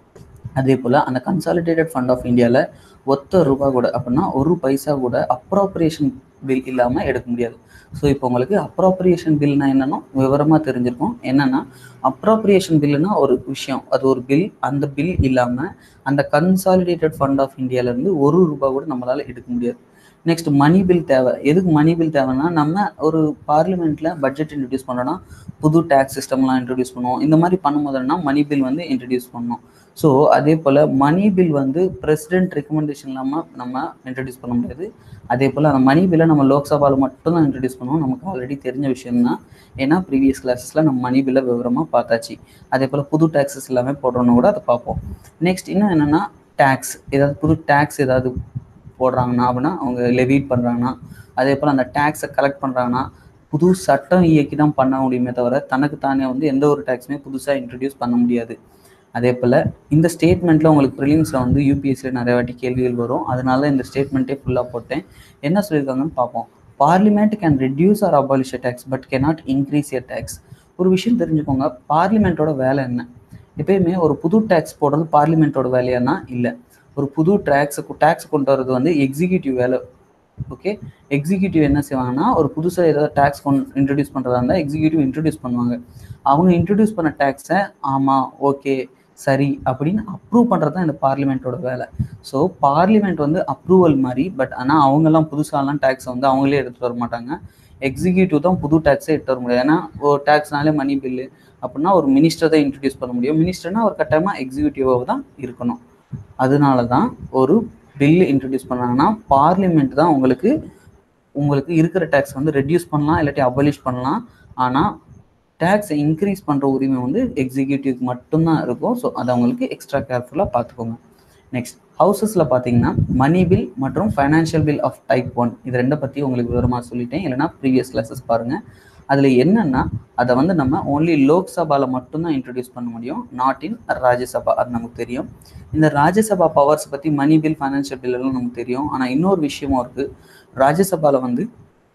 அதே போல் அந்த கன்சாலிடேட்டட் ஃபண்ட் ஆஃப் இந்தியாவில் ஒத்த ரூபா கூட அப்படின்னா ஒரு பைசா கூட அப்ராப்ரியேஷன் பில் இல்லாமல் எடுக்க முடியாது ஸோ இப்போ உங்களுக்கு அப்ராப்ரியேஷன் பில்னா என்னன்னா விவரமாக தெரிஞ்சிருக்கும் என்னன்னா அப்ராப்ரியேஷன் பில்லுனா ஒரு விஷயம் அது ஒரு பில் அந்த பில் இல்லாமல் அந்த கன்சாலிடேட்டட் ஃபண்ட் ஆஃப் இந்தியாவிலேருந்து ஒரு ரூபா கூட நம்மளால் எடுக்க முடியாது நெக்ஸ்ட் மணி பில் தேவை எதுக்கு மணி பில் தேவைன்னா நம்ம ஒரு பார்லிமெண்ட்டில் பட்ஜெட் இன்ட்ரடியூஸ் பண்ணோன்னா புது டேக்ஸ் சிஸ்டம்லாம் இன்ட்ரடியூஸ் பண்ணுவோம் இந்த மாதிரி பண்ணும்போதுன்னா மணி பில் வந்து இன்ட்ரடியூஸ் பண்ணோம் ஸோ அதே போல் மணி பில் வந்து பிரசிடென்ட் ரெக்கமெண்டேஷன் இல்லாமல் நம்ம இன்ட்ரடியூஸ் பண்ண முடியாது அதே போல் அந்த மணி பில்லை நம்ம லோக்சபாவில் மட்டும் தான் இன்ட்ரடியூஸ் பண்ணுவோம் நமக்கு ஆல்ரெடி தெரிஞ்ச விஷயம் தான் ஏன்னா ப்ரீவியஸ் கிளாஸஸில் நம்ம மணி பில்லை விவரமாக பார்த்தாச்சு அதே போல் புது டேக்ஸஸ் எல்லாமே போடுறோன்னு கூட அதை பார்ப்போம் நெக்ஸ்ட் இன்னும் என்னென்னா டேக்ஸ் ஏதாவது புது டேக்ஸ் ஏதாவது போடுறாங்கன்னா அப்படின்னா அவங்க லெவீட் பண்ணுறாங்கன்னா அதே போல் அந்த டேக்ஸை கலெக்ட் பண்ணுறாங்கன்னா புது சட்டம் இயக்கி தான் பண்ண முடியுமே தவிர தனக்கு தானே வந்து எந்த ஒரு டேக்ஸுமே புதுசாக இன்ட்ரடியூஸ் பண்ண முடியாது அதே போல் இந்த ஸ்டேட்மெண்ட்டில் உங்களுக்கு ப்ரிலிம்ஸில் வந்து யூபிஎஸ்சியில் நிறைய வாட்டி கேள்விகள் வரும் அதனால இந்த ஸ்டேட்மெண்ட்டே ஃபுல்லாக போட்டேன் என்ன சொல்லியிருக்காங்கன்னு பார்ப்போம் parliament can reduce or abolish tax but cannot increase a tax ஒரு விஷயம் தெரிஞ்சுக்கோங்க பார்லிமெண்ட்டோட வேலை என்ன எப்பயுமே ஒரு புது டேக்ஸ் போடுறது பார்லிமெண்ட்டோட வேலையானா இல்லை ஒரு புது டேக்ஸை டேக்ஸ் கொண்டு வர்றது வந்து எக்ஸிக்யூட்டிவ் வேலை ஓகே எக்ஸிக்யூட்டிவ் என்ன செய்வாங்கன்னா ஒரு புதுசாக ஏதாவது டேக்ஸ் கொண்டு இன்ட்ரடியூஸ் பண்ணுறதா இருந்தால் எக்ஸிக்யூட்டிவ் இன்ட்ரடியூஸ் பண்ணுவாங்க அவங்க இன்ட்ரடியூஸ் பண்ண டேக்ஸை ஆமாம் ஓகே சரி அப்படின்னு அப்ரூவ் பண்ணுறது தான் இந்த பார்லிமெண்ட்டோட வேலை ஸோ பார்லிமெண்ட் வந்து அப்ரூவல் மாதிரி பட் ஆனால் அவங்கெல்லாம் புதுசாலாம் டேக்ஸை வந்து அவங்களே எடுத்துகிட்டு வர மாட்டாங்க எக்ஸிக்யூட்டிவ் தான் புது டேக்ஸே எடுத்து வர முடியாது ஏன்னா ஒரு டேக்ஸ்னாலே மணி பில்லு அப்படின்னா ஒரு மினிஸ்டர் தான் இன்ட்ரடியூஸ் பண்ண முடியும் மினிஸ்டர்னா ஒரு கட்டாயமாக எக்ஸிக்யூட்டிவாக தான் இருக்கணும் அதனால தான் ஒரு பில் இன்ட்ரடியூஸ் பண்ணாங்கன்னா பார்லிமெண்ட் தான் உங்களுக்கு உங்களுக்கு இருக்கிற டேக்ஸ் வந்து ரெடியூஸ் பண்ணலாம் இல்லாட்டி அபலிஷ் பண்ணலாம் ஆனால் டேக்ஸை இன்க்ரீஸ் பண்ணுற உரிமை வந்து எக்ஸிக்யூட்டிவ்க்கு மட்டும்தான் இருக்கும் ஸோ அதை அவங்களுக்கு எக்ஸ்ட்ரா கேர்ஃபுல்லாக பார்த்துக்கோங்க நெக்ஸ்ட் ஹவுசஸில் பார்த்தீங்கன்னா மணி பில் மற்றும் financial bill of type one இது ரெண்டை பற்றி உங்களுக்கு விவரமாக சொல்லிட்டேன் இல்லைனா ப்ரீவியஸ் கிளாஸஸ் பாருங்கள் அதில் என்னென்னா அதை வந்து நம்ம ஓன்லி லோக்சபாவில் மட்டும்தான் இன்ட்ரடியூஸ் பண்ண முடியும் நாட் இன் ராஜ்யசபா அது நமக்கு தெரியும் இந்த ராஜ்யசபா பவர்ஸ் பற்றி மணி பில் ஃபைனான்ஷியல் பில் எல்லாம் நமக்கு தெரியும் ஆனால் இன்னொரு விஷயமும் இருக்குது ராஜ்யசபாவில் வந்து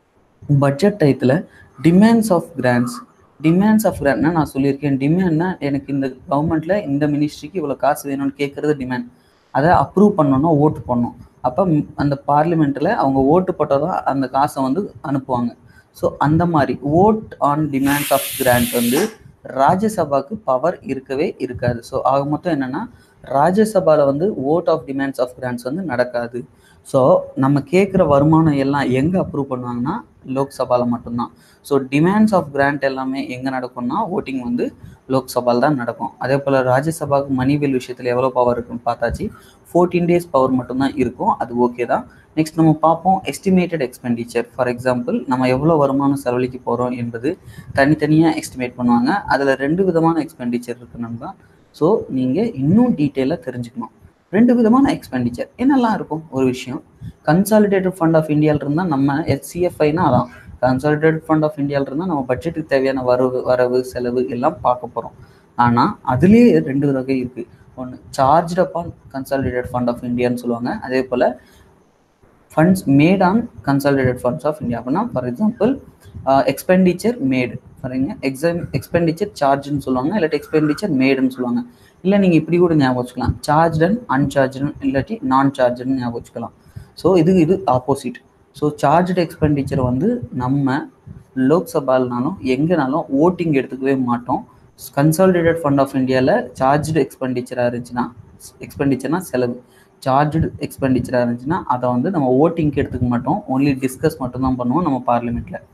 பட்ஜெட் டயத்தில் demands of grants demands of கிராண்ட்னா நான் சொல்லியிருக்கேன் டிமாண்ட்னா எனக்கு இந்த கவர்மெண்ட்டில் இந்த மினிஸ்ட்ரிக்கு இவ்வளோ காசு வேணும்னு கேட்குறது டிமாண்ட் அதை அப்ரூவ் பண்ணணும்னா ஓட்டு பண்ணணும் அப்போ அந்த பார்லிமெண்ட்டில் அவங்க ஓட்டு போட்டால் தான் அந்த காசை வந்து அனுப்புவாங்க ஸோ அந்த மாதிரி vote on demands of grant வந்து ராஜ்யசபாவுக்கு பவர் இருக்கவே இருக்காது ஸோ ஆக மொத்தம் என்னென்னா ராஜ்யசபாவில் வந்து vote of demands of grants வந்து நடக்காது ஸோ நம்ம கேட்குற வருமானம் எல்லாம் எங்கே அப்ரூவ் பண்ணுவாங்கன்னா லோக்சபாவில் மட்டும்தான் ஸோ டிமாண்ட்ஸ் ஆஃப் கிராண்ட் எல்லாமே எங்கே நடக்கும்னா ஓட்டிங் வந்து லோக்சபாவில் தான் நடக்கும் அதே போல் ராஜ்யசபாவுக்கு மணி பில் விஷயத்தில் எவ்வளோ பவர் இருக்குன்னு பார்த்தாச்சு ஃபோர்டீன் டேஸ் பவர் மட்டும்தான் இருக்கும் அது ஓகே தான் நெக்ஸ்ட் நம்ம பார்ப்போம் எஸ்டிமேட்டட் எக்ஸ்பெண்டிச்சர் ஃபார் எக்ஸாம்பிள் நம்ம எவ்வளோ வருமானம் செலவழிக்க போகிறோம் என்பது தனித்தனியாக எஸ்டிமேட் பண்ணுவாங்க அதில் ரெண்டு விதமான எக்ஸ்பெண்டிச்சர் இருக்கு நண்பா ஸோ நீங்கள் இன்னும் டீட்டெயிலாக தெரிஞ்சுக்கணும் ரெண்டு விதமான எக்ஸ்பெண்டிச்சர் என்னெல்லாம் இருக்கும் ஒரு விஷயம் கன்சாலிடேட்டட் ஃபண்ட் ஆஃப் இந்தியாவில் இருந்தால் நம்ம எச்சிஎஃப்ஐனா அதான் கன்சாலிடேட்டட் ஃபண்ட் ஆஃப் இந்தியாவில் இருந்தால் நம்ம பட்ஜெட்டுக்கு தேவையான வரவு வரவு செலவு எல்லாம் பார்க்க போகிறோம் ஆனால் அதுலேயே ரெண்டு வகை இருக்குது ஒன்று charge upon consolidated fund of இந்தியான்னு சொல்லுவாங்க அதே போல் funds made on consolidated funds of India அப்படின்னா ஃபார் எக்ஸாம்பிள் எக்ஸ்பெண்டிச்சர் மேடு சரிங்க எக்ஸாம் எக்ஸ்பெண்டிச்சர் சார்ஜ்னு சொல்லுவாங்க இல்லாட்டி எக்ஸ்பெண்டிச்சர் மேடுன்னு சொல்லுவாங்க இல்லை நீங்கள் இப்படி கூட ஞாபகம் வச்சுக்கலாம் சார்ஜ் அண்ட் அன்சார்ஜ்னு இல்லாட்டி நான் சார்ஜ்னு ஞாபகம் வச்சுக்கலாம் ஸோ இது இது ஆப்போசிட் ஸோ சார்ஜ்டு எக்ஸ்பெண்டிச்சர் வந்து நம்ம லோக்சபாலனாலும் எங்கேனாலும் ஓட்டிங் எடுத்துக்கவே மாட்டோம் கன்சாலிடேட்டட் ஃபண்ட் ஆஃப் இந்தியாவில் சார்ஜ்டு எக்ஸ்பெண்டிச்சராக இருந்துச்சுன்னா எக்ஸ்பெண்டிச்சர்னா செலவு சார்ஜ்டு எக்ஸ்பெண்டிச்சராக இருந்துச்சுன்னா அதை வந்து நம்ம ஓட்டிங்க்கு எடுத்துக்க மாட்டோம் ஓன்லி டிஸ்கஸ் மட்டும்தான் பண்ணுவோம் நம்ம பார்லிமெண்ட்டில்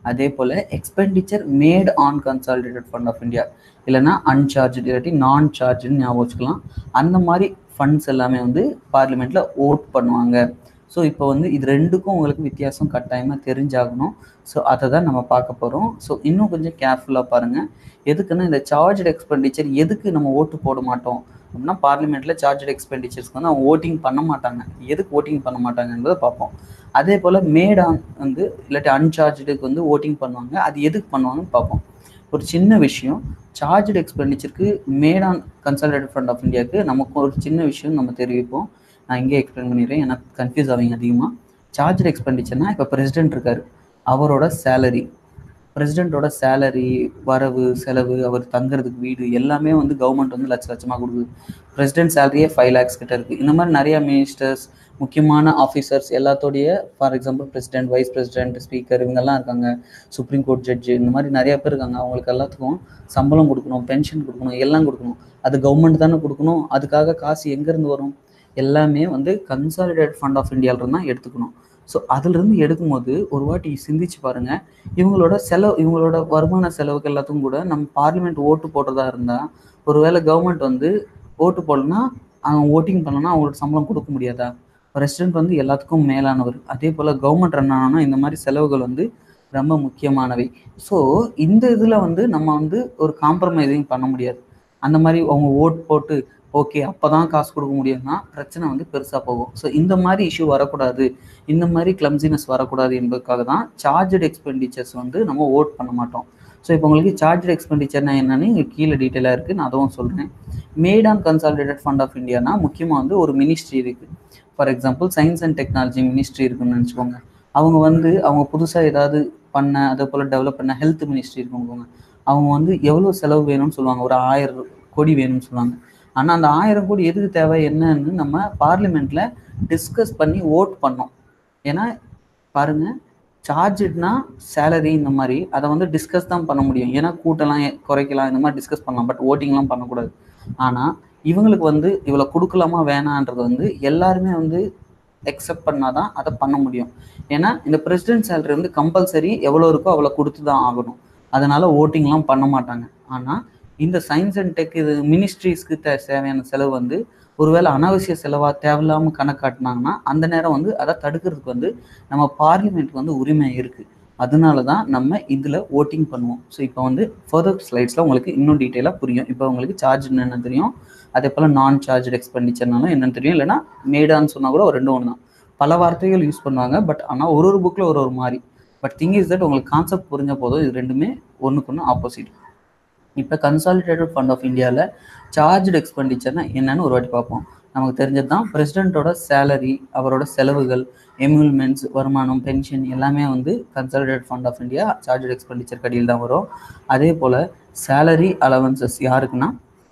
அதே போல் expenditure made on consolidated fund of India இல்லைன்னா அன்சார்ஜ் இல்லாட்டி நான் சார்ஜ்னு ஞாபகம் வச்சுக்கலாம் அந்த மாதிரி ஃபண்ட்ஸ் எல்லாமே வந்து பார்லிமெண்ட்டில் ஓட் பண்ணுவாங்க ஸோ இப்போ வந்து இது ரெண்டுக்கும் உங்களுக்கு வித்தியாசம் கட்டாயமாக தெரிஞ்சாகணும் ஸோ அதை தான் நம்ம பார்க்க போகிறோம் ஸோ இன்னும் கொஞ்சம் கேர்ஃபுல்லாக பாருங்கள் எதுக்குன்னா இந்த சார்ஜ் எக்ஸ்பெண்டிச்சர் எதுக்கு நம்ம ஓட்டு போட மாட்டோம் அப்படின்னா பார்லிமெண்ட்டில் சார்ஜ் எக்ஸ்பெண்டிச்சர்ஸ்க்கு வந்து அவங்க ஓட்டிங் பண்ண மாட்டாங்க எதுக்கு ஓட்டிங் பண்ண மாட்டாங்க என்பதை பார்ப்போம் அதே போல் மேட் ஆன் வந்து இல்லாட்டி அன்சார்ஜுக்கு வந்து ஓட்டிங் பண்ணுவாங்க அது எதுக்கு பண்ணுவாங்கன்னு பார்ப்போம் ஒரு சின்ன விஷயம் சார்ஜ் எக்ஸ்பெண்டிச்சருக்கு made on consolidated fund of இந்தியாவுக்கு நமக்கு ஒரு சின்ன விஷயம் நம்ம தெரிவிப்போம் நான் இங்கே எக்ஸ்பிளைன் பண்ணிடுறேன் எனக்கு கன்ஃபியூஸ் ஆவீங்க அதிகமாக சார்ஜ் எக்ஸ்பெண்டிச்சர்னா இப்போ பிரசிடென்ட் இருக்கார் அவரோட சேலரி பிரசிடெண்ட்டோட சேலரி வரவு செலவு அவர் தங்குறதுக்கு வீடு எல்லாமே வந்து கவர்மெண்ட் வந்து லட்ச லட்சமாக கொடுக்குது பிரசிடென்ட் சேலரியே ஃபைவ் லேக்ஸ் கிட்ட இருக்குது இந்த மாதிரி நிறையா மினிஸ்டர்ஸ் முக்கியமான ஆஃபீஸர்ஸ் எல்லாத்தோடைய for example president vice president speaker இவங்கெல்லாம் இருக்காங்க சுப்ரீம் கோர்ட் ஜட்ஜு இந்த மாதிரி நிறைய பேர் இருக்காங்க அவங்களுக்கு எல்லாத்துக்கும் சம்பளம் கொடுக்கணும் பென்ஷன் கொடுக்கணும் எல்லாம் கொடுக்கணும் அது கவர்மெண்ட் தானே கொடுக்கணும் அதுக்காக காசு எங்கேருந்து வரும் எல்லாமே வந்து கன்சாலிடேட் ஃபண்ட் ஆஃப் இந்தியாவிலிருந்து தான் எடுத்துக்கணும் ஸோ அதுலேருந்து எடுக்கும்போது ஒரு வாட்டி சிந்திச்சு பாருங்கள் இவங்களோட செலவு இவங்களோட வருமான செலவுக்கு எல்லாத்துக்கும் கூட நம்ம பார்லிமெண்ட் ஓட்டு போடுறதா இருந்தால் ஒருவேளை கவர்மெண்ட் வந்து ஓட்டு போடலன்னா அவங்க ஓட்டிங் பண்ணலன்னா அவங்களோட சம்பளம் கொடுக்க முடியாதா ரெசிடென்ட் வந்து எல்லாத்துக்கும் மேலானவர் அதே போல் கவர்மெண்ட் ரன் ஆனோன்னா இந்த மாதிரி செலவுகள் வந்து ரொம்ப முக்கியமானவை ஸோ இந்த இதில் வந்து நம்ம வந்து ஒரு காம்ப்ரமைசிங் பண்ண முடியாது அந்த மாதிரி அவங்க ஓட் போட்டு ஓகே அப்போ தான் காசு கொடுக்க முடியும்னா பிரச்சனை வந்து பெருசாக போகும் ஸோ இந்த மாதிரி இஷ்யூ வரக்கூடாது இந்த மாதிரி கிளம்சினஸ் வரக்கூடாது என்பதற்காக தான் சார்ஜட் எக்ஸ்பெண்டிச்சர்ஸ் வந்து நம்ம ஓட் பண்ண மாட்டோம் ஸோ இப்போ உங்களுக்கு சார்ஜட் எக்ஸ்பெண்டிச்சர்னா என்னன்னு இங்கே கீழே டீட்டெயிலாக இருக்குது நான் அதுவும் சொல்கிறேன் made on consolidated fund of இந்தியானா முக்கியமாக வந்து ஒரு மினிஸ்ட்ரி இருக்குது for example science and technology ministry இருக்குன்னு நினச்சிக்கோங்க அவங்க வந்து அவங்க புதுசாக ஏதாவது பண்ண அதே போல் டெவலப் பண்ண ஹெல்த் மினிஸ்ட்ரி இருக்குங்க அவங்க வந்து எவ்வளோ செலவு வேணும்னு சொல்லுவாங்க ஒரு ஆயிரம் கோடி வேணும்னு சொல்லுவாங்க ஆனால் அந்த ஆயிரம் கோடி எதுக்கு தேவை என்னன்னு நம்ம பார்லிமெண்ட்டில் டிஸ்கஸ் பண்ணி ஓட் பண்ணோம் ஏன்னா பாருங்க சார்ஜ்னா சேலரி இந்த மாதிரி அதை வந்து டிஸ்கஸ் தான் பண்ண முடியும் ஏன்னா கூட்டலாம் குறைக்கலாம் இந்த மாதிரி டிஸ்கஸ் பண்ணலாம் பட் ஓட்டிங்லாம் பண்ணக்கூடாது ஆனால் இவங்களுக்கு வந்து இவ்வளோ கொடுக்கலாமா வேணான்றது வந்து எல்லாருமே வந்து எக்ஸப்ட் பண்ணால் தான் அதை பண்ண முடியும் ஏன்னா இந்த பிரசிடென்ட் சேலரி வந்து கம்பல்சரி எவ்வளோ இருக்கோ அவ்வளோ கொடுத்து தான் ஆகணும் அதனால ஓட்டிங்லாம் பண்ண மாட்டாங்க ஆனால் இந்த சயின்ஸ் அண்ட் டெக் இது மினிஸ்ட்ரிஸ்க்கு தே தேவையான செலவு வந்து ஒருவேளை அனாவசிய செலவாக தேவையில்லாமல் கணக்காட்டினாங்கன்னா அந்த நேரம் வந்து அதை தடுக்கிறதுக்கு வந்து நம்ம பார்லிமெண்ட்டுக்கு வந்து உரிமை இருக்குது அதனால தான் நம்ம இதில் ஓட்டிங் பண்ணுவோம் ஸோ இப்போ வந்து ஃபர்தர் ஸ்லைட்ஸில் உங்களுக்கு இன்னும் டீட்டெயிலாக புரியும் இப்போ உங்களுக்கு சார்ஜ் என்னென்ன தெரியும் அதே போல் நான் சார்ஜ் எக்ஸ்பெண்டிச்சர்னாலும் என்னென்னு தெரியும் இல்லைனா மேடான்னு சொன்னால் கூட ஒரு ரெண்டு ஒன்று தான் பல வார்த்தைகள் யூஸ் பண்ணுவாங்க பட் ஆனால் ஒரு ஒரு புக்கில் ஒரு ஒரு மாதிரி பட் திங் இஸ் தட் உங்களுக்கு கான்செப்ட் புரிஞ்ச போதும் இது ரெண்டுமே ஒன்றுக்கு ஒன்று ஆப்போசிட் இப்போ கன்சாலிடேட்டட் ஃபண்ட் ஆஃப் இந்தியாவில் சார்ஜ் எக்ஸ்பெண்டிச்சர்னா என்னன்னு ஒரு வாட்டி பார்ப்போம் நமக்கு தெரிஞ்சது தான் பிரசிடெண்ட்டோட சேலரி அவரோட செலவுகள் எம்யூல்மெண்ட்ஸ் வருமானம் பென்ஷன் எல்லாமே வந்து consolidate fund of India charge expenditure கடியில் தான் வரும் அதே போல் சேலரி அலவன்சஸ் யாருக்குன்னா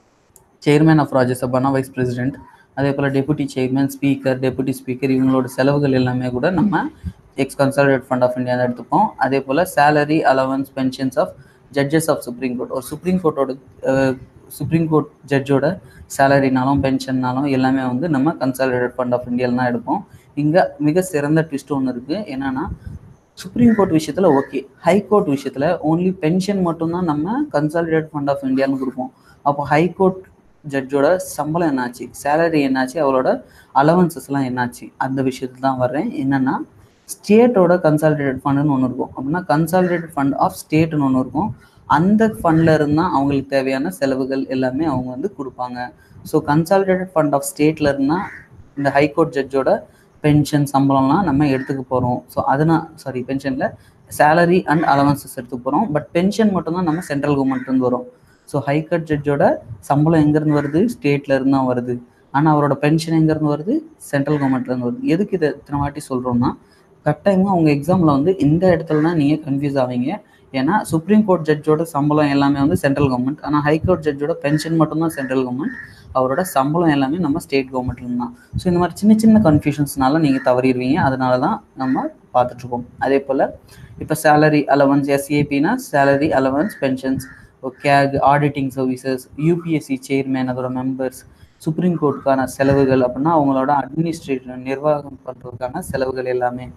சேர்மேன் ஆஃப் ராஜ்யசபானா வைஸ் பிரசிடென்ட் அதே போல் deputy chairman speaker deputy speaker இவங்களோட செலவுகள் எல்லாமே கூட நம்ம ex consolidate fund of India எடுத்துப்போம் அதே போல் salary allowance pensions of judges of supreme court ஒரு சுப்ரீம் கோர்ட்டோட சுப்ரீம் கோர்ட் ஜட்ஜோட சேலரினாலும் பென்ஷன்னாலும் எல்லாமே வந்து நம்ம கன்சாலிடேட் ஃபண்ட் ஆஃப் இந்தியாவில் தான் எடுப்போம் இங்கே மிக சிறந்த ட்விஸ்ட் ஒன்று இருக்குது என்னென்னா சுப்ரீம் கோர்ட் விஷயத்தில் ஓகே ஹை கோர்ட் விஷயத்தில் ஓன்லி பென்ஷன் மட்டும்தான் நம்ம கன்சாலிடேட் ஃபண்ட் ஆஃப் இந்தியான்னு கொடுப்போம் அப்போ ஹை கோர்ட் ஜட்ஜோட சம்பளம் என்னாச்சு சேலரி என்னாச்சு அவரோட அலவன்சஸ்லாம் என்னாச்சு அந்த விஷயத்துல தான் வர்றேன் என்னென்னா ஸ்டேட்டோட கன்சாலிடேட் ஃபண்டுன்னு ஒன்று இருக்கும் அப்படின்னா கன்சாலிடேட் ஃபண்ட் ஆஃப் ஸ்டேட்னு ஒன்று இருக்கும் அந்த ஃபண்டில் இருந்தால் அவங்களுக்கு தேவையான செலவுகள் எல்லாமே அவங்க வந்து கொடுப்பாங்க ஸோ கன்சாலிடேட்டட் ஃபண்ட் ஆஃப் ஸ்டேட்டில் இருந்தால் இந்த ஹைகோர்ட் ஜட்ஜோட பென்ஷன் சம்பளம்லாம் நம்ம எடுத்துக்க போகிறோம் ஸோ அதனால் சாரி பென்ஷனில் சேலரி அண்ட் அலவன்சஸ் எடுத்துக்க போகிறோம் பட் பென்ஷன் மட்டும்தான் நம்ம சென்ட்ரல் கவர்மெண்ட்லேருந்து வரும் ஸோ ஹைகோர்ட் ஜட்ஜோட சம்பளம் எங்கேருந்து வருது ஸ்டேட்ல இருந்து தான் வருது ஆனால் அவரோட பென்ஷன் எங்கேருந்து வருது சென்ட்ரல் கவர்மெண்ட்லேருந்து வருது எதுக்கு இதை இத்தனை வாட்டி சொல்கிறோம்னா கட்டாயமாக அவங்க எக்ஸாமில் வந்து இந்த இடத்துல தான் நீங்கள் கன்ஃபியூஸ் ஆவீங்க ஏன்னா சுப்ரீம் கோர்ட் ஜட்ஜோட சம்பளம் எல்லாமே வந்து சென்ட்ரல் கவர்மெண்ட் ஆனால் ஹைகோர்ட் ஜட்ஜோட பென்ஷன் மட்டும்தான் சென்ட்ரல் கவர்மெண்ட் அவரோட சம்பளம் எல்லாமே நம்ம ஸ்டேட் கவர்மெண்ட்லேருந்து தான் ஸோ இந்த மாதிரி சின்ன சின்ன கன்ஃபியூஷன்ஸ்னால நீங்கள் தவறிடுவீங்க அதனால தான் நம்ம பார்த்துட்ருக்கோம் அதே போல் இப்போ சேலரி அலவன்ஸ் எஸ்ஏபினா salary allowance pensions CAG auditing services UPSC chairman அதோட மெம்பர்ஸ் சுப்ரீம் கோர்ட்டுக்கான செலவுகள் அப்படின்னா அவங்களோட அட்மினிஸ்ட்ரேட்டிவ் நிர்வாகம் பண்ணுறதுக்கான செலவுகள் எல்லாமே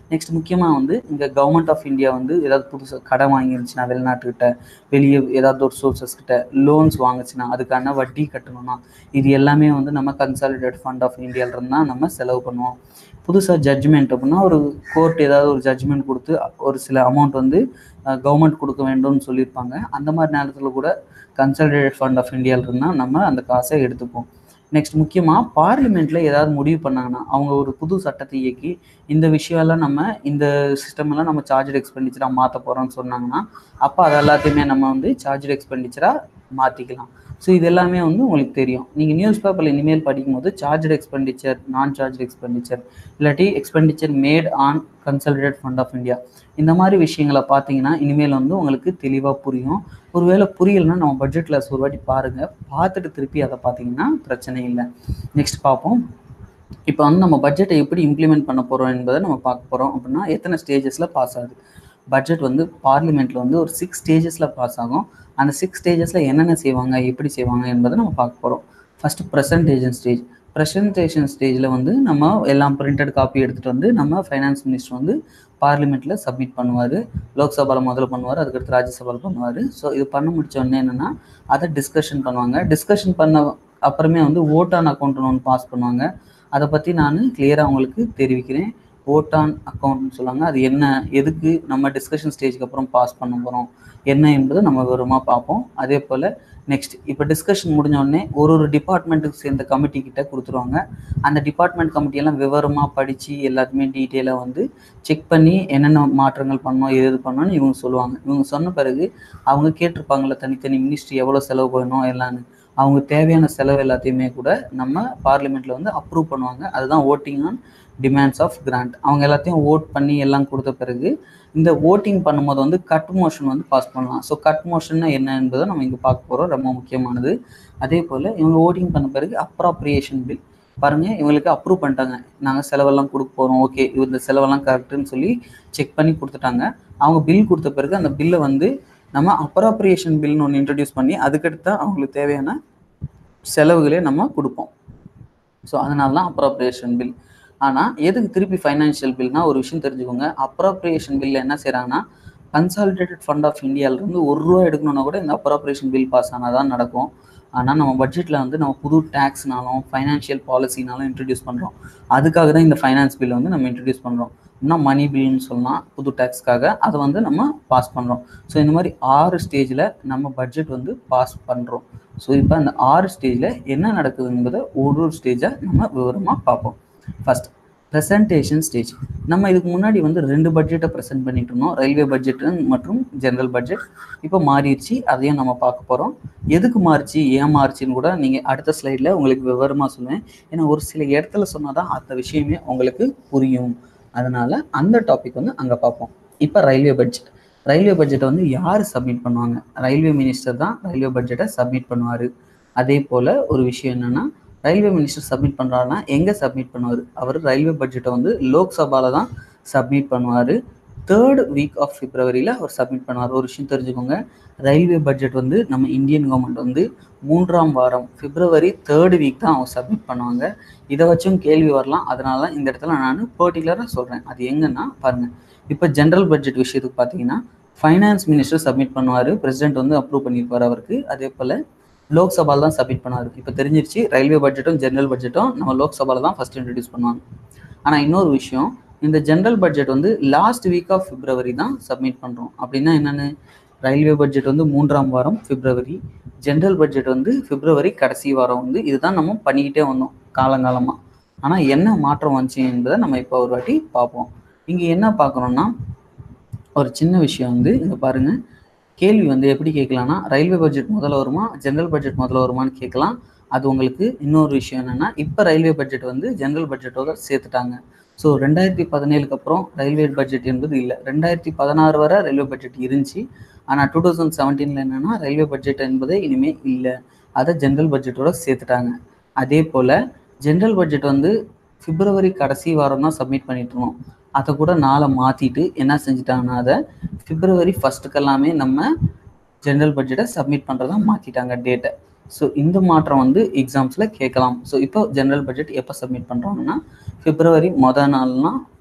நெக்ஸ்ட் முக்கியமாக வந்து இங்கே கவர்மெண்ட் ஆஃப் இந்தியா வந்து ஏதாவது புதுசாக கடன் வாங்கிருந்துச்சுன்னா வெளிநாட்டுக்கிட்ட வெளியே ஏதாவது ஒரு சோர்சஸ் கிட்ட லோன்ஸ் வாங்குச்சுன்னா அதுக்கான வட்டி கட்டணும்னா இது எல்லாமே வந்து நம்ம கன்சாலிடேட் ஃபண்ட் ஆஃப் இந்தியாவிலிருந்து தான் நம்ம செலவு பண்ணுவோம் புதுசாக ஜட்ஜ்மெண்ட் அப்படின்னா ஒரு கோர்ட் ஏதாவது ஒரு ஜட்ஜ்மெண்ட் கொடுத்து ஒரு சில அமௌண்ட் வந்து கவர்மெண்ட் கொடுக்க வேண்டும்னு சொல்லியிருப்பாங்க அந்த மாதிரி நேரத்தில் கூட கன்சாலிடேட் ஃபண்ட் ஆஃப் இந்தியாவிலிருந்து தான் நம்ம அந்த காசை எடுத்துப்போம் நெக்ஸ்ட் முக்கியமாக பார்லிமெண்ட்டில் ஏதாவது முடிவு பண்ணாங்கன்னா அவங்க ஒரு புது சட்டத்தை இயக்கி இந்த விஷயம்லாம் நம்ம இந்த சிஸ்டம் எல்லாம் நம்ம சார்ஜ் எக்ஸ்பெண்டிச்சராக மாற்ற போகிறோம்னு சொன்னாங்கன்னா அப்போ அது எல்லாத்தையுமே நம்ம வந்து சார்ஜ் எக்ஸ்பெண்டிச்சராக மாற்றிக்கலாம் ஸோ இது எல்லாமே வந்து உங்களுக்கு தெரியும் நீங்கள் நியூஸ் பேப்பரில் இனிமேல் படிக்கும்போது சார்ஜ் எக்ஸ்பெண்டிச்சர் நான் சார்ஜ் எக்ஸ்பெண்டிச்சர் இல்லாட்டி expenditure made on consolidated fund of India இந்த மாதிரி விஷயங்களை பார்த்தீங்கன்னா இனிமேல் வந்து உங்களுக்கு தெளிவாக புரியும் ஒருவேளை புரியலைன்னா நம்ம பட்ஜெட் கிளாஸ் ஒரு வாட்டி பாருங்கள் பார்த்துட்டு திருப்பி அதை பார்த்தீங்கன்னா பிரச்சனை இல்லை நெக்ஸ்ட் பார்ப்போம் இப்போ வந்து நம்ம பட்ஜெட்டை எப்படி இம்ப்ளிமெண்ட் பண்ண போகிறோம் என்பதை நம்ம பார்க்க போகிறோம் அப்படின்னா எத்தனை ஸ்டேஜஸில் பாஸ் ஆகுது பட்ஜெட் வந்து பார்லிமெண்ட்டில் வந்து ஒரு சிக்ஸ் ஸ்டேஜஸில் பாஸ் ஆகும் அந்த சிக்ஸ் ஸ்டேஜஸில் என்னென்ன செய்வாங்க எப்படி செய்வாங்க என்பதை நம்ம பார்க்க போகிறோம் ஃபஸ்ட்டு ப்ரெசன்டேஷன் ஸ்டேஜ் ப்ரெசன்டேஷன் ஸ்டேஜில் வந்து நம்ம எல்லாம் பிரிண்டட் காப்பி எடுத்துகிட்டு வந்து நம்ம ஃபைனான்ஸ் மினிஸ்டர் வந்து பார்லிமெண்ட்டில் சப்மிட் பண்ணுவார் லோக்சபாவில் முதல்ல பண்ணுவார் அதுக்கடுத்து ராஜ்யசபாவில் பண்ணுவார் ஸோ இது பண்ண முடிச்ச உடனே என்னென்னா அதை டிஸ்கஷன் பண்ணுவாங்க டிஸ்கஷன் பண்ண அப்புறமே வந்து ஓட் ஆன் அக்கௌண்ட்னு ஒன்று பாஸ் பண்ணுவாங்க அதை பற்றி நான் கிளியராக உங்களுக்கு தெரிவிக்கிறேன் ஓட் ஆன் அக்கௌண்ட்னு சொல்லுவாங்க அது என்ன எதுக்கு நம்ம டிஸ்கஷன் ஸ்டேஜ்க்கு அப்புறம் பாஸ் பண்ண போகிறோம் என்ன என்பதை நம்ம விவரமாக பார்ப்போம் அதே போல் நெக்ஸ்ட் இப்போ டிஸ்கஷன் முடிஞ்ச உடனே ஒரு ஒரு டிபார்ட்மெண்ட்டுக்கு சேர்ந்த கமிட்டி கிட்ட கொடுத்துருவாங்க அந்த டிபார்ட்மெண்ட் கமிட்டியெல்லாம் விவரமாக படித்து எல்லாத்தையுமே டீட்டெயிலாக வந்து செக் பண்ணி என்னென்ன மாற்றங்கள் பண்ணணும் எது எது பண்ணணும்னு இவங்க சொல்லுவாங்க இவங்க சொன்ன பிறகு அவங்க கேட்டிருப்பாங்கள்ல தனித்தனி மினிஸ்ட்ரி எவ்வளோ செலவு பண்ணணும் எல்லான்னு அவங்க தேவையான செலவு எல்லாத்தையுமே கூட நம்ம பார்லிமெண்ட்டில் வந்து அப்ரூவ் பண்ணுவாங்க அதுதான் voting on demands of grant அவங்க எல்லாத்தையும் ஓட் பண்ணி எல்லாம் கொடுத்த பிறகு இந்த ஓட்டிங் பண்ணும்போது வந்து கட் மோஷன் வந்து பாஸ் பண்ணலாம் ஸோ கட் மோஷன்னா என்ன என்பதை நம்ம இங்கே பார்க்க போகிறோம் ரொம்ப முக்கியமானது அதே போல் இவங்க ஓட்டிங் பண்ண பிறகு அப்ராப்ரியேஷன் பில் பாருங்கள் இவங்களுக்கு அப்ரூவ் பண்ணிட்டாங்க நாங்கள் செலவெல்லாம் கொடுக்க போகிறோம் ஓகே இந்த செலவெல்லாம் கரெக்டுன்னு சொல்லி செக் பண்ணி கொடுத்துட்டாங்க அவங்க பில் கொடுத்த பிறகு அந்த பில்லை வந்து நம்ம அப்ராப்ரியேஷன் பில்னு ஒன்று இன்ட்ரடியூஸ் பண்ணி அதுக்கடுத்து அவங்களுக்கு தேவையான செலவுகளே நம்ம கொடுப்போம் ஸோ அதனால தான் அப்ராப்ரியேஷன் பில் ஆனால் எதுக்கு திருப்பி ஃபைனான்ஷியல் பில்னா ஒரு விஷயம் தெரிஞ்சுக்கோங்க அப்ராப்ரியேஷன் பில்ல என்ன செய்கிறாங்கன்னா கன்சாலிடேட்டட் ஃபண்ட் ஆஃப் இந்தியாவிலேருந்து ஒரு ரூபா எடுக்கணும்னா கூட இந்த அப்ராப்ரியேஷன் பில் பாஸ் ஆனால் தான் நடக்கும் ஆனால் நம்ம பட்ஜெட்டில் வந்து நம்ம புது டேக்ஸ்னாலும் ஃபைனான்ஷியல் பாலிசினாலும் இன்ட்ரடியூஸ் பண்ணுறோம் அதுக்காக தான் இந்த ஃபைனான்ஸ் பில் வந்து நம்ம இன்ட்ரடியூஸ் பண்ணுறோம் இன்னும் மணி பில்னு சொல்லலாம் புது டேக்ஸ்க்காக அதை வந்து நம்ம பாஸ் பண்ணுறோம் ஸோ இந்த மாதிரி ஆறு ஸ்டேஜில் நம்ம பட்ஜெட் வந்து பாஸ் பண்ணுறோம் ஸோ இப்போ அந்த ஆறு ஸ்டேஜில் என்ன நடக்குது என்பதை ஒரு ஒரு ஸ்டேஜாக நம்ம விவரமாக பார்ப்போம் ஃபஸ்ட் ப்ரெசன்டேஷன் ஸ்டேஜ் நம்ம இதுக்கு முன்னாடி வந்து ரெண்டு பட்ஜெட்டை ப்ரெசென்ட் பண்ணிட்டு இருந்தோம் ரயில்வே பட்ஜெட் மற்றும் ஜென்ரல் பட்ஜெட் இப்போ மாறிடுச்சு அதையும் நம்ம பார்க்க போகிறோம் எதுக்கு மாறிச்சு ஏன் மாறிச்சின்னு கூட நீங்கள் அடுத்த ஸ்லைடில் உங்களுக்கு விவரமாக சொல்லுவேன் ஏன்னா ஒரு சில இடத்துல சொன்னால் தான் அந்த விஷயமே உங்களுக்கு புரியும் அதனால் அந்த டாபிக் வந்து அங்கே பார்ப்போம் இப்போ ரயில்வே பட்ஜெட் ரயில்வே பட்ஜெட்டை வந்து யார் சப்மிட் பண்ணுவாங்க ரயில்வே மினிஸ்டர் தான் ரயில்வே பட்ஜெட்டை சப்மிட் பண்ணுவார் அதே போல் ஒரு விஷயம் என்னென்னா ரயில்வே மினிஸ்டர் சப்மிட் பண்ணுறாருன்னா எங்கே சப்மிட் பண்ணுவார் அவர் ரயில்வே பட்ஜெட்டை வந்து லோக்சபாவில் தான் சப்மிட் பண்ணுவார் தேர்ட் வீக் ஆஃப் பிப்ரவரியில் அவர் சப்மிட் பண்ணுவார் ஒரு விஷயம் தெரிஞ்சுக்கோங்க ரயில்வே பட்ஜெட் வந்து நம்ம இந்தியன் கவர்மெண்ட் வந்து மூன்றாம் வாரம் பிப்ரவரி தேர்ட் வீக் தான் அவங்க சப்மிட் பண்ணுவாங்க இதை வச்சும் கேள்வி வரலாம் அதனால தான் இந்த இடத்துல நான் பர்டிகுலராக சொல்கிறேன் அது எங்கன்னா பாருங்கள் இப்போ ஜென்ரல் பட்ஜெட் விஷயத்துக்கு பார்த்தீங்கன்னா ஃபைனான்ஸ் மினிஸ்டர் சப்மிட் பண்ணுவார் பிரசிடென்ட் வந்து அப்ரூவ் பண்ணியிருப்பார் அவருக்கு அதே போல் லோக்சபாவில் தான் சப்மிட் பண்ணுவார் இப்போ தெரிஞ்சிருச்சு ரயில்வே பட்ஜெட்டும் ஜென்ரல் பட்ஜெட்டும் நம்ம லோக்சபாவில் தான் ஃபஸ்ட் இன்ட்ரடியூஸ் பண்ணுவாங்க ஆனால் இன்னொரு விஷயம் இந்த ஜென்ரல் பட்ஜெட் வந்து லாஸ்ட் வீக் ஆஃப் பிப்ரவரி தான் சப்மிட் பண்ணுறோம் அப்படின்னா என்னென்னு ரயில்வே பட்ஜெட் வந்து மூன்றாம் வாரம் பிப்ரவரி ஜென்ரல் பட்ஜெட் வந்து பிப்ரவரி கடைசி வாரம் வந்து இதுதான் நம்ம பண்ணிக்கிட்டே வந்தோம் காலங்காலமாக ஆனால் என்ன மாற்றம் வந்துச்சு என்பதை நம்ம இப்போ ஒரு வாட்டி பார்ப்போம் இங்கே என்ன பார்க்குறோன்னா ஒரு சின்ன விஷயம் வந்து இங்கே பாருங்கள் கேள்வி வந்து எப்படி கேட்கலாம்னா ரயில்வே பட்ஜெட் முதல்ல வருமா ஜென்ரல் பட்ஜெட் முதல்ல வருமானு கேட்கலாம் அது உங்களுக்கு இன்னொரு விஷயம் என்னென்னா இப்போ ரயில்வே பட்ஜெட் வந்து ஜென்ரல் பட்ஜெட்டோட சேர்த்துட்டாங்க ஸோ ரெண்டாயிரத்தி பதினேழுக்கு அப்புறம் ரயில்வே பட்ஜெட் என்பது இல்லை ரெண்டாயிரத்தி பதினாறு வரை ரயில்வே பட்ஜெட் இருந்துச்சு ஆனால் டூ தௌசண்ட் செவன்டீனில் என்னென்னா ரயில்வே பட்ஜெட் என்பதே இனிமேல் இல்லை அதை ஜென்ரல் பட்ஜெட்டோட சேர்த்துட்டாங்க அதே போல் ஜென்ரல் பட்ஜெட் வந்து பிப்ரவரி கடைசி வாரம் தான் சப்மிட் பண்ணிட்டு இருந்தோம் அதை கூட நாளை மாற்றிட்டு என்ன செஞ்சுட்டாங்கன்னா அதை பிப்ரவரி ஃபஸ்ட்டுக்கு எல்லாமே நம்ம ஜென்ரல் பட்ஜெட்டை சப்மிட் பண்ணுறதா மாற்றிட்டாங்க டேட்டை ஸோ இந்த மாற்றம் வந்து எக்ஸாம்ஸில் கேட்கலாம் ஸோ இப்போ ஜென்ரல் பட்ஜெட் எப்போ சப்மிட் பண்ணுறாங்கன்னா பிப்ரவரி மொதல் நாள்னா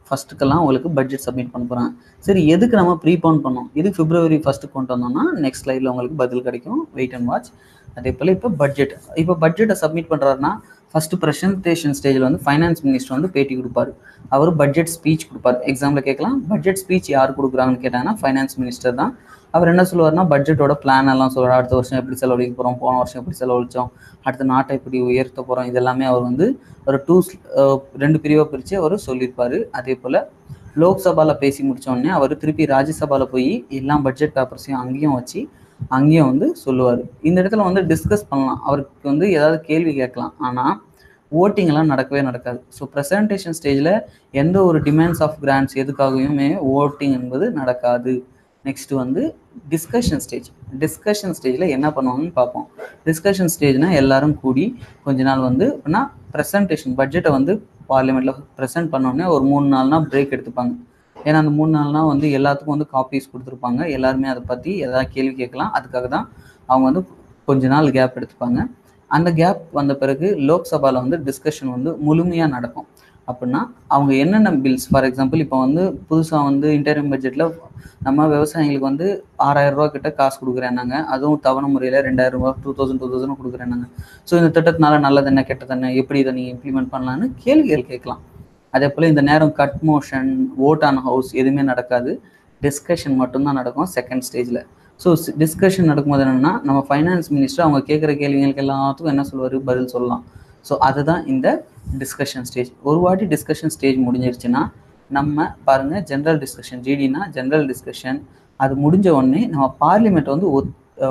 ஃபஸ்ட்டுக்கெல்லாம் உங்களுக்கு பட்ஜெட் சப்மிட் பண்ண போகிறாங்க சரி எதுக்கு நம்ம ப்ரீபோன் பண்ணோம் எதுக்கு பிப்ரவரி ஃபஸ்ட்டு கொண்டு வந்தோம்னா நெக்ஸ்ட் ஸ்லைடில் உங்களுக்கு பதில் கிடைக்கும் வெயிட் அண்ட் வாட்ச் அதே போல் இப்போ பட்ஜெட் இப்போ பட்ஜெட்டை சப்மிட் பண்ணுறாருன்னா ஃபஸ்ட்டு ப்ரெசன்டேஷன் ஸ்டேஜில் வந்து ஃபைனான்ஸ் மினிஸ்டர் வந்து பேட்டி கொடுப்பாரு அவர் பட்ஜெட் ஸ்பீச் கொடுப்பார் எக்ஸாம்பிள் கேட்கலாம் பட்ஜெட் ஸ்பீச் யார் கொடுக்குறாங்கன்னு கேட்டாங்கன்னா ஃபைனான்ஸ் மினிஸ்டர் தான் அவர் என்ன சொல்லுவார்னா பட்ஜெட்டோட பிளான் எல்லாம் சொல்லுவார் அடுத்த வருஷம் எப்படி செலவழிக்க போகிறோம் போன வருஷம் எப்படி செலவழிச்சோம் அடுத்த நாட்டை எப்படி உயர்த்த போகிறோம் இதெல்லாமே அவர் வந்து ஒரு டூ ரெண்டு பிரிவாக பிரித்து அவர் சொல்லியிருப்பார் அதே போல் லோக்சபாவில் பேசி முடிச்ச உடனே அவர் திருப்பி ராஜ்யசபாவில் போய் எல்லா பட்ஜெட் பேப்பர்ஸையும் அங்கேயும் வச்சு அங்கேயும் வந்து சொல்லுவார் இந்த இடத்துல வந்து டிஸ்கஸ் பண்ணலாம் அவருக்கு வந்து ஏதாவது கேள்வி கேட்கலாம் ஆனால் ஓட்டிங் எல்லாம் நடக்கவே நடக்காது ஸோ ப்ரெசன்டேஷன் ஸ்டேஜில் எந்த ஒரு டிமாண்ட்ஸ் ஆஃப் கிராண்ட்ஸ் எதுக்காகவுமே ஓட்டிங் என்பது நடக்காது நெக்ஸ்ட் வந்து டிஸ்கஷன் ஸ்டேஜ் டிஸ்கஷன் ஸ்டேஜில் என்ன பண்ணுவாங்கன்னு பார்ப்போம் டிஸ்கஷன் ஸ்டேஜ்னா எல்லாரும் கூடி கொஞ்ச நாள் வந்து அப்படின்னா ப்ரெசன்டேஷன் பட்ஜெட்டை வந்து பார்லிமெண்ட்டில் ப்ரெசென்ட் பண்ணோடனே ஒரு மூணு நாள்னா பிரேக் எடுத்துப்பாங்க ஏன்னா அந்த மூணு நாள்னா வந்து எல்லாத்துக்கும் வந்து காப்பீஸ் கொடுத்துருப்பாங்க எல்லாருமே அதை பற்றி எதாவது கேள்வி கேட்கலாம் அதுக்காக தான் அவங்க வந்து கொஞ்ச நாள் கேப் எடுத்துப்பாங்க அந்த கேப் வந்த பிறகு லோக்சபாவில் வந்து டிஸ்கஷன் வந்து முழுமையாக நடக்கும் அப்படின்னா அவங்க என்னென்ன பில்ஸ் ஃபார் எக்ஸாம்பிள் இப்போ வந்து புதுசாக வந்து இன்டர்வியூ பட்ஜெட்டில் நம்ம விவசாயிகளுக்கு வந்து ஆறாயிரம் ரூபா கிட்ட காசு கொடுக்குறேன்னாங்க அதுவும் தவணை முறையில் ரெண்டாயிரம் ரூபா டூ தௌசண்ட் டூ தௌசண்ட் கொடுக்குறேன்னாங்க ஸோ இந்த திட்டத்தினால நல்லது என்ன கெட்டது என்ன எப்படி இதை நீங்கள் இம்ப்ளிமெண்ட் பண்ணலான்னு கேள்விகள் கேட்கலாம் அதே போல் இந்த நேரம் cut motion vote on house எதுவுமே நடக்காது டிஸ்கஷன் மட்டும்தான் நடக்கும் செகண்ட் ஸ்டேஜில் ஸோ டிஸ்கஷன் நடக்கும்போது என்னென்னா நம்ம ஃபைனான்ஸ் மினிஸ்டர் அவங்க கேட்குற கேள்விகளுக்கு எல்லாத்துக்கும் என்ன சொல்லுவார் பதில் சொல்லலாம் ஸோ அதுதான் இந்த டிஸ்கஷன் ஸ்டேஜ் ஒரு வாட்டி டிஸ்கஷன் ஸ்டேஜ் முடிஞ்சிருச்சுன்னா நம்ம பாருங்கள் ஜென்ரல் டிஸ்கஷன் ஜிடினா ஜென்ரல் டிஸ்கஷன் அது முடிஞ்ச உடனே நம்ம பார்லிமெண்ட் வந்து ஒத்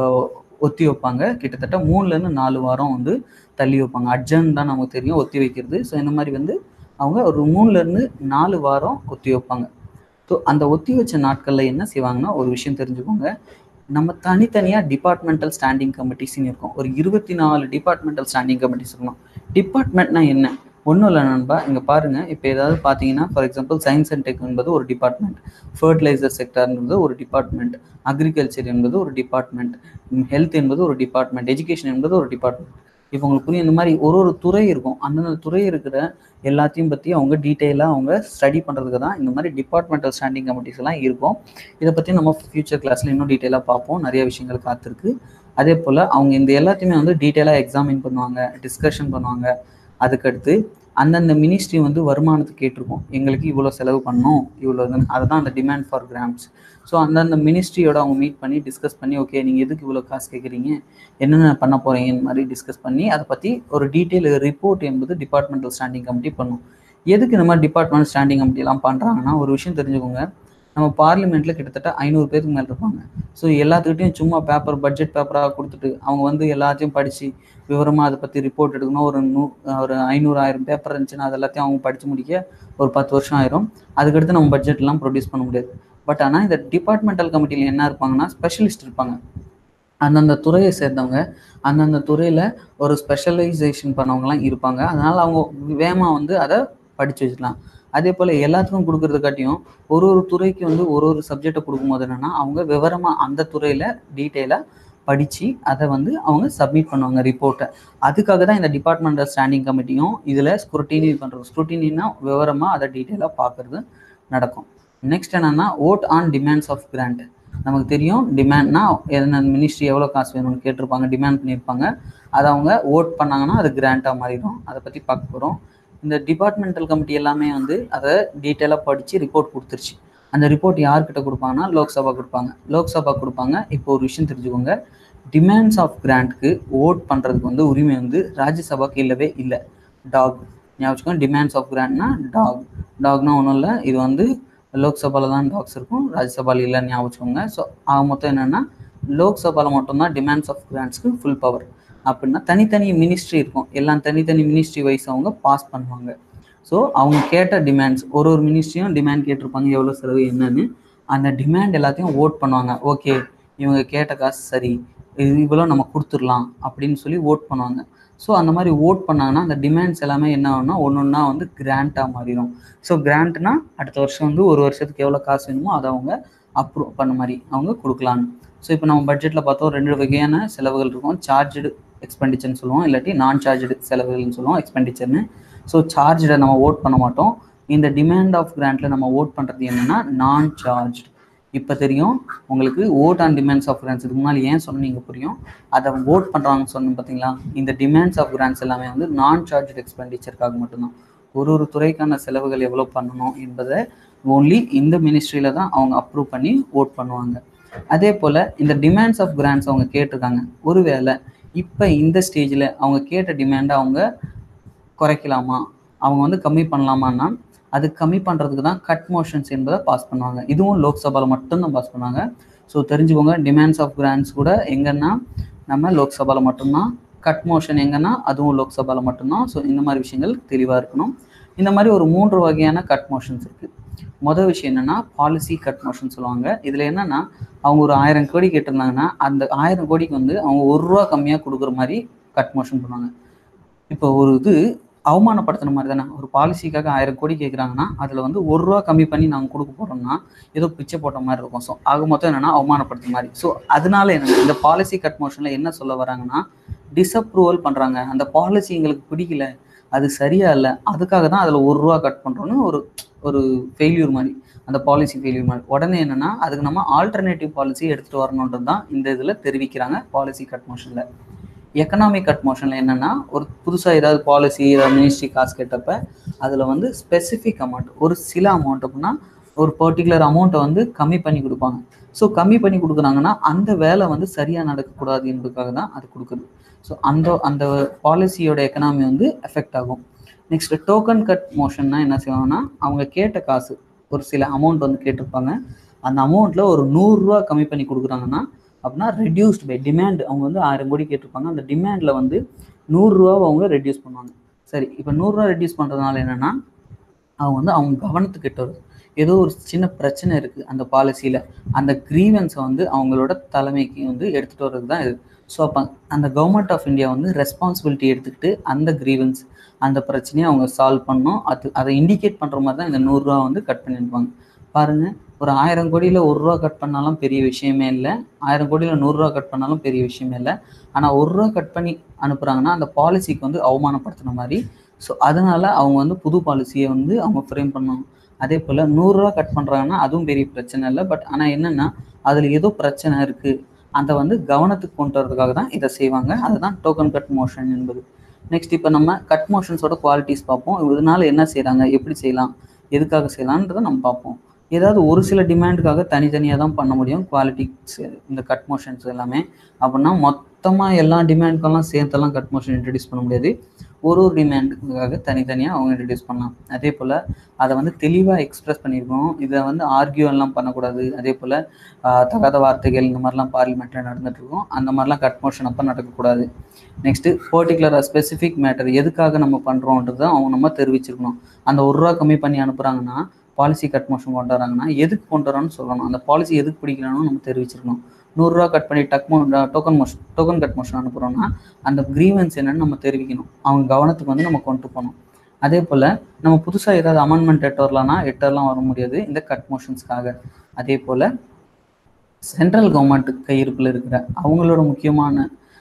ஒத்தி வைப்பாங்க கிட்டத்தட்ட மூணுலேருந்து நாலு வாரம் வந்து தள்ளி வைப்பாங்க அர்ஜென்ட் தான் நமக்கு தெரியும் ஒத்தி வைக்கிறது ஸோ இந்த மாதிரி வந்து அவங்க ஒரு மூணுலேருந்து நாலு வாரம் ஒத்தி வைப்பாங்க ஸோ அந்த ஒத்தி வச்ச நாட்களில் என்ன செய்வாங்கன்னா ஒரு விஷயம் தெரிஞ்சுக்கோங்க நம்ம தனித்தனியாக டிபார்ட்மெண்டல் ஸ்டாண்டிங் கமிட்டிஸ்ன்னு இருக்கும் ஒரு இருபத்தி நாலு டிபார்ட்மெண்டல் ஸ்டாண்டிங் கமிட்டிஸ் இருக்கணும் டிபார்ட்மெண்ட்னா என்ன ஒன்றும் இல்லை நண்பா இங்கே பாருங்கள் இப்போ ஏதாவது பார்த்தீங்கன்னா for example science and tech என்பது ஒரு டிபார்ட்மெண்ட் ஃபர்டிலைசர் செக்டர்ன்றது ஒரு டிபார்ட்மெண்ட் அக்ரிகல்ச்சர் என்பது ஒரு டிபார்ட்மெண்ட் ஹெல்த் என்பது ஒரு டிபார்ட்மெண்ட் எஜுகேஷன் என்பது ஒரு டிபார்ட்மெண்ட் இப்போ உங்களுக்கு புரியும் இந்த மாதிரி ஒரு ஒரு துறை இருக்கும் அந்தந்த துறை இருக்கிற எல்லாத்தையும் பற்றி அவங்க டீட்டெயிலாக அவங்க ஸ்டடி பண்ணுறதுக்கு தான் இந்த மாதிரி டிபார்ட்மெண்டல் ஸ்டாண்டிங் கமிட்டிஸ் எல்லாம் இருக்கும் இதை பற்றி நம்ம ஃபியூச்சர் கிளாஸில் இன்னும் டீட்டெயிலாக பார்ப்போம் நிறைய விஷயங்கள் காத்திருக்கு அதே போல் அவங்க இந்த எல்லாத்தையுமே வந்து டீட்டெயிலாக எக்ஸாமின் பண்ணுவாங்க டிஸ்கஷன் பண்ணுவாங்க அதுக்கடுத்து அந்தந்த மினிஸ்ட்ரி வந்து வருமானத்துக்கு கேட்டிருக்கோம் எங்களுக்கு இவ்வளோ செலவு பண்ணணும் இவ்வளோ அதுதான் அந்த டிமாண்ட் ஃபார் கிராம்ஸ் ஸோ அந்தந்த மினிஸ்ட்ரியோட அவங்க மீட் பண்ணி டிஸ்கஸ் பண்ணி ஓகே நீங்கள் எதுக்கு இவ்வளோ காசு கேட்குறீங்க என்னென்ன பண்ண போகிறீங்கன்னு மாதிரி டிஸ்கஸ் பண்ணி அதை பற்றி ஒரு டீட்டெயில் ரிப்போர்ட் என்பது டிபார்ட்மெண்டல் ஸ்டாண்டிங் கமிட்டி பண்ணும் எதுக்கு இந்த மாதிரி டிபார்ட்மெண்ட் ஸ்டாண்டிங் கமிட்டிலாம் பண்ணுறாங்கன்னா ஒரு விஷயம் தெரிஞ்சுக்கோங்க நம்ம பார்லிமெண்ட்டில் கிட்டத்தட்ட ஐநூறு பேருக்கு மேலே இருப்பாங்க ஸோ எல்லாத்துக்கிட்டையும் சும்மா பேப்பர் பட்ஜெட் பேப்பராக கொடுத்துட்டு அவங்க வந்து எல்லாத்தையும் படித்து விவரமாக அதை பற்றி ரிப்போர்ட் எடுக்கணும் ஒரு நூ ஒரு ஐநூறு ஆயிரம் பேப்பர் இருந்துச்சுன்னா அது எல்லாத்தையும் அவங்க படித்து முடிக்க ஒரு பத்து வருஷம் ஆயிரும் அதுக்கடுத்து நம்ம பட்ஜெட்லாம் ப்ரொடியூஸ் பண்ண முடியாது பட் ஆனால் இந்த டிபார்ட்மெண்டல் கமிட்டியில் என்ன இருப்பாங்கன்னா ஸ்பெஷலிஸ்ட் இருப்பாங்க அந்தந்த துறையை சேர்ந்தவங்க அந்தந்த துறையில் ஒரு ஸ்பெஷலைசேஷன் பண்ணவங்கலாம் இருப்பாங்க அதனால் அவங்க வேகமாக வந்து அதை படித்து வச்சுக்கலாம் அதே போல் எல்லாத்துக்கும் கொடுக்குறதுக்காட்டியும் ஒரு ஒரு துறைக்கு வந்து ஒரு ஒரு சப்ஜெக்டை கொடுக்கும்போது என்னென்னா அவங்க விவரமாக அந்த துறையில் டீட்டெயிலாக படித்து அதை வந்து அவங்க சப்மிட் பண்ணுவாங்க ரிப்போர்ட்டை அதுக்காக தான் இந்த டிபார்ட்மெண்டல் ஸ்டாண்டிங் கமிட்டியும் இதில் ஸ்க்ரூட்டினி பண்ணுறது ஸ்க்ரூட்டினா விவரமாக அதை டீட்டெயிலாக பார்க்குறது நடக்கும் நெக்ஸ்ட் என்னென்னா vote on demands of grant நமக்கு தெரியும் டிமாண்ட்னா என்ன மினிஸ்ட்ரி எவ்வளோ காசு வேணும்னு கேட்டிருப்பாங்க டிமாண்ட் பண்ணியிருப்பாங்க அதை அவங்க ஓட் பண்ணாங்கன்னா அது கிராண்ட்டாக மாறிடும் அதை பற்றி பார்க்க போகிறோம் இந்த டிபார்ட்மெண்டல் கமிட்டி எல்லாமே வந்து அதை டீட்டெயிலாக படித்து ரிப்போர்ட் கொடுத்துருச்சு அந்த ரிப்போர்ட் யார்கிட்ட கொடுப்பாங்கன்னா லோக்சபா கொடுப்பாங்க லோக்சபா கொடுப்பாங்க இப்போ ஒரு விஷயம் தெரிஞ்சுக்கோங்க டிமாண்ட்ஸ் ஆஃப் கிராண்ட்க்கு ஓட் பண்ணுறதுக்கு வந்து உரிமை வந்து ராஜ்யசபாக்கு இல்லவே இல்லை டாக் ஞாபகம் டிமாண்ட்ஸ் ஆஃப் கிராண்ட்னா டாக் டாக்னா ஒன்றும் இல்லை இது வந்து லோக்சபாவில் தான் டாக்ஸ் இருக்கும் ராஜ்யசபாவில் இல்லைன்னு ஞாபகம் ஸோ ஆக மொத்தம் என்னென்னா லோக்சபாவில் மட்டும்தான் டிமாண்ட்ஸ் ஆஃப் கிராண்ட்ஸ்க்கு ஃபுல் பவர் அப்படின்னா தனித்தனி மினிஸ்ட்ரி இருக்கும் எல்லாம் தனித்தனி மினிஸ்ட்ரி வைஸ் அவங்க பாஸ் பண்ணுவாங்க ஸோ அவங்க கேட்ட டிமாண்ட்ஸ் ஒரு ஒரு மினிஸ்ட்ரியும் டிமாண்ட் கேட்டிருப்பாங்க எவ்வளோ செலவு என்னன்னு அந்த டிமாண்ட் எல்லாத்தையும் ஓட் பண்ணுவாங்க ஓகே இவங்க கேட்ட காசு சரி இது இவ்வளோ நம்ம கொடுத்துடலாம் அப்படின்னு சொல்லி ஓட் பண்ணுவாங்க ஸோ அந்த மாதிரி ஓட் பண்ணாங்கன்னா அந்த டிமாண்ட்ஸ் எல்லாமே என்ன ஆகும்னா ஒன்று ஒன்றா வந்து கிராண்ட்டாக மாறிடும் ஸோ கிராண்ட்னா அடுத்த வருஷம் வந்து ஒரு வருஷத்துக்கு எவ்வளோ காசு வேணுமோ அதை அவங்க அப்ரூவ் பண்ண மாதிரி அவங்க கொடுக்கலான்னு ஸோ இப்போ நம்ம பட்ஜெட்டில் பார்த்தோம் ரெண்டு வகையான செலவுகள் இருக்கும் சார்ஜடு எக்ஸ்பெண்டிச்சர்னு சொல்லுவோம் இல்லாட்டி நான் சார்ஜடு செலவுகள்னு சொல்லுவோம் எக்ஸ்பெண்டிச்சர்னு ஸோ சார்ஜை நம்ம ஓட் பண்ண மாட்டோம் இந்த டிமாண்ட் ஆஃப் கிராண்ட்ல நம்ம ஓட் பண்ணுறது என்னன்னா நான் சார்ஜ் இப்போ தெரியும் உங்களுக்கு vote on demands of grants இதுக்கு முன்னாடி ஏன் சொன்னீங்க புரியும் அதை ஓட் பண்ணுறாங்கன்னு சொன்னோம் பார்த்தீங்களா இந்த டிமாண்ட்ஸ் ஆஃப் கிராண்ட்ஸ் எல்லாமே வந்து நான் சார்ஜ் எக்ஸ்பெண்டிச்சருக்காக மட்டும்தான் ஒரு ஒரு துறைக்கான செலவுகள் எவ்வளோ பண்ணணும் என்பதை ஓன்லி இந்த மினிஸ்ட்ரியில் தான் அவங்க அப்ரூவ் பண்ணி ஓட் பண்ணுவாங்க அதே போல் இந்த டிமாண்ட்ஸ் ஆஃப் கிராண்ட்ஸ் அவங்க கேட்டிருக்காங்க ஒருவேளை இப்போ இந்த ஸ்டேஜில் அவங்க கேட்ட டிமாண்டை அவங்க குறைக்கலாமா அவங்க வந்து கம்மி பண்ணலாமான்னா அது கம்மி பண்ணுறதுக்கு தான் கட் மோஷன்ஸ் என்பதை பாஸ் பண்ணுவாங்க இதுவும் லோக்சபாவில் மட்டும்தான் பாஸ் பண்ணுவாங்க ஸோ தெரிஞ்சுக்கோங்க டிமாண்ட்ஸ் ஆஃப் கிராண்ட்ஸ் கூட எங்கன்னா நம்ம லோக்சபாவில் மட்டும்தான் கட் மோஷன் எங்கன்னா அதுவும் லோக்சபாவில் மட்டும்தான் ஸோ இந்த மாதிரி விஷயங்கள் தெளிவாக இருக்கணும் இந்த மாதிரி ஒரு மூன்று வகையான கட் மோஷன்ஸ் இருக்குது மொதல் விஷயம் என்னென்னா பாலிசி கட் மோஷன் சொல்லுவாங்க இதில் என்னென்னா அவங்க ஒரு ஆயிரம் கோடி கேட்டிருந்தாங்கன்னா அந்த ஆயிரம் கோடிக்கு வந்து அவங்க ஒரு ரூபா கம்மியாக கொடுக்குற மாதிரி கட் மோஷன் பண்ணுவாங்க இப்போ ஒரு இது அவமானப்படுத்துன மாதிரி தானே ஒரு பாலிசிக்காக ஆயிரம் கோடி கேட்குறாங்கன்னா அதில் வந்து ஒரு ரூபா கம்மி பண்ணி நாங்கள் கொடுக்க போகிறோம்னா ஏதோ பிச்சை போட்ட மாதிரி இருக்கும் ஸோ ஆக மொத்தம் என்னென்னா அவமானப்படுத்த மாதிரி ஸோ அதனால என்ன இந்த பாலிசி கட் மோஷனில் என்ன சொல்ல வராங்கன்னா டிஸ்அப்ரூவல் பண்ணுறாங்க அந்த பாலிசி எங்களுக்கு பிடிக்கல அது சரியா இல்லை அதுக்காக தான் அதில் ஒரு ரூபா கட் பண்ணுறோன்னு ஒரு ஒரு ஃபெயில்யூர் மாதிரி அந்த பாலிசி ஃபெயில்யூர் மாதிரி உடனே என்னென்னா அதுக்கு நம்ம ஆல்டர்னேட்டிவ் பாலிசி எடுத்துகிட்டு வரணுன்றது தான் இந்த இதில் தெரிவிக்கிறாங்க பாலிசி கட் மோஷனில் எக்கனாமிக் கட் மோஷனில் என்னென்னா ஒரு புதுசாக ஏதாவது பாலிசி ஏதாவது மினிஸ்ட்ரி காசு கேட்டப்ப அதில் வந்து ஸ்பெசிஃபிக் அமௌண்ட் ஒரு சில அமௌண்ட் அப்படின்னா ஒரு பர்டிகுலர் அமௌண்ட்டை வந்து கம்மி பண்ணி கொடுப்பாங்க ஸோ கம்மி பண்ணி கொடுக்குறாங்கன்னா அந்த வேலை வந்து சரியாக நடக்கக்கூடாது என்பதுக்காக தான் அது கொடுக்குது ஸோ அந்த அந்த பாலிசியோட எக்கனாமி வந்து எஃபெக்ட் ஆகும் நெக்ஸ்ட் டோக்கன் கட் மோஷன்னா என்ன செய்வாங்கன்னா அவங்க கேட்ட காசு ஒரு சில அமௌண்ட் வந்து கேட்டிருப்பாங்க அந்த அமௌண்ட்டில் ஒரு நூறுரூவா கம்மி பண்ணி கொடுக்குறாங்கன்னா அப்படின்னா ரெடியூஸ்ட் பை டிமாண்ட் அவங்க வந்து ஆயிரம் கோடி கேட்டிருப்பாங்க அந்த டிமாண்டில் வந்து நூறுரூவாவை அவங்க ரெடியூஸ் பண்ணுவாங்க சரி இப்போ நூறுரூவா ரெடியூஸ் பண்ணுறதுனால என்னென்னா அவங்க வந்து அவங்க கவனத்துக்கிட்ட வருது ஏதோ ஒரு சின்ன பிரச்சனை இருக்குது அந்த பாலிசியில் அந்த க்ரீவன்ஸை வந்து அவங்களோட தலைமைக்கு வந்து எடுத்துகிட்டு வர்றது தான் இது ஸோ அப்போ அந்த கவர்மெண்ட் ஆஃப் இந்தியா வந்து ரெஸ்பான்சிபிலிட்டி எடுத்துக்கிட்டு அந்த க்ரீவன்ஸ் அந்த பிரச்சனையை அவங்க சால்வ் பண்ணணும் அது அதை இண்டிகேட் பண்ணுற மாதிரி தான் இந்த நூறுரூவா வந்து கட் பண்ணியிருப்பாங்க பாருங்கள் ஒரு ஆயிரம் கோடியில் ஒரு ரூபா கட் பண்ணாலும் பெரிய விஷயமே இல்லை ஆயிரம் கோடியில் நூறுரூவா கட் பண்ணாலும் பெரிய விஷயமே இல்லை ஆனால் ஒரு ரூபா கட் பண்ணி அனுப்புகிறாங்கன்னா அந்த பாலிசிக்கு வந்து அவமானப்படுத்தின மாதிரி ஸோ அதனால் அவங்க வந்து புது பாலிசியை வந்து அவங்க ஃப்ரேம் பண்ணணும் அதே போல் நூறுரூவா கட் பண்ணுறாங்கன்னா அதுவும் பெரிய பிரச்சனை இல்லை பட் ஆனால் என்னென்னா அதில் ஏதோ பிரச்சனை இருக்குது அதை வந்து கவனத்துக்கு கொண்டு வரதுக்காக தான் இதை செய்வாங்க அதுதான் டோக்கன் கட் மோஷன் என்பது நெக்ஸ்ட் இப்போ நம்ம கட் மோஷன்ஸோட குவாலிட்டிஸ் பார்ப்போம் இதனால என்ன செய்கிறாங்க எப்படி செய்யலாம் எதுக்காக செய்யலான்றதை நம்ம பார்ப்போம் ஏதாவது ஒரு சில டிமாண்டுக்காக தனித்தனியாக தான் பண்ண முடியும் குவாலிட்டிஸ் இந்த கட் மோஷன்ஸ் எல்லாமே அப்படின்னா மொத்தமாக எல்லா டிமாண்டுக்கெல்லாம் சேர்த்தெல்லாம் கட் மோஷன் இன்ட்ரடியூஸ் பண்ண முடியாது ஒரு ஒரு டிமாண்டுக்காக தனித்தனியாக அவங்க இன்ட்ரடியூஸ் பண்ணலாம் அதே போல் அதை வந்து தெளிவாக எக்ஸ்ப்ரெஸ் பண்ணியிருக்கணும் இதை வந்து ஆர்கியூ எல்லாம் பண்ணக்கூடாது அதே போல் தகாத வார்த்தைகள் இந்த மாதிரிலாம் பார்லிமெண்ட்டில் நடந்துட்டு இருக்கும் அந்த மாதிரிலாம் கட் மோஷன் அப்போ நடக்கக்கூடாது நெக்ஸ்ட்டு பர்டிகுலராக ஸ்பெசிஃபிக் மேட்டர் எதுக்காக நம்ம பண்ணுறோன்றது அவங்க நம்ம தெரிவிச்சிருக்கணும் அந்த ஒரு ரூபா கம்மி பண்ணி அனுப்புகிறாங்கன்னா பாலிசி கட் மோஷன் கொண்டு வராங்கன்னா எதுக்கு கொண்டு வரோன்னு சொல்லணும் அந்த பாலிசி எதுக்கு பிடிக்கணும்னு நம்ம தெரிவிச்சிருக்கணும் நூறுரூவா கட் பண்ணி டக் மோ token motion token cut motion அனுப்புகிறோம்னா அந்த க்ரீவன்ஸ் என்னன்னு நம்ம தெரிவிக்கணும் அவங்க கவனத்துக்கு வந்து நம்ம கொண்டு போகணும் அதே போல் நம்ம புதுசாக ஏதாவது அமெண்ட்மெண்ட் எட்டு வரலாம்னா எட்டர்லாம் வர முடியாது இந்த கட் மோஷன்ஸ்க்காக அதே போல் சென்ட்ரல் கவர்மெண்ட் கையிருப்பில் இருக்கிற அவங்களோட முக்கியமான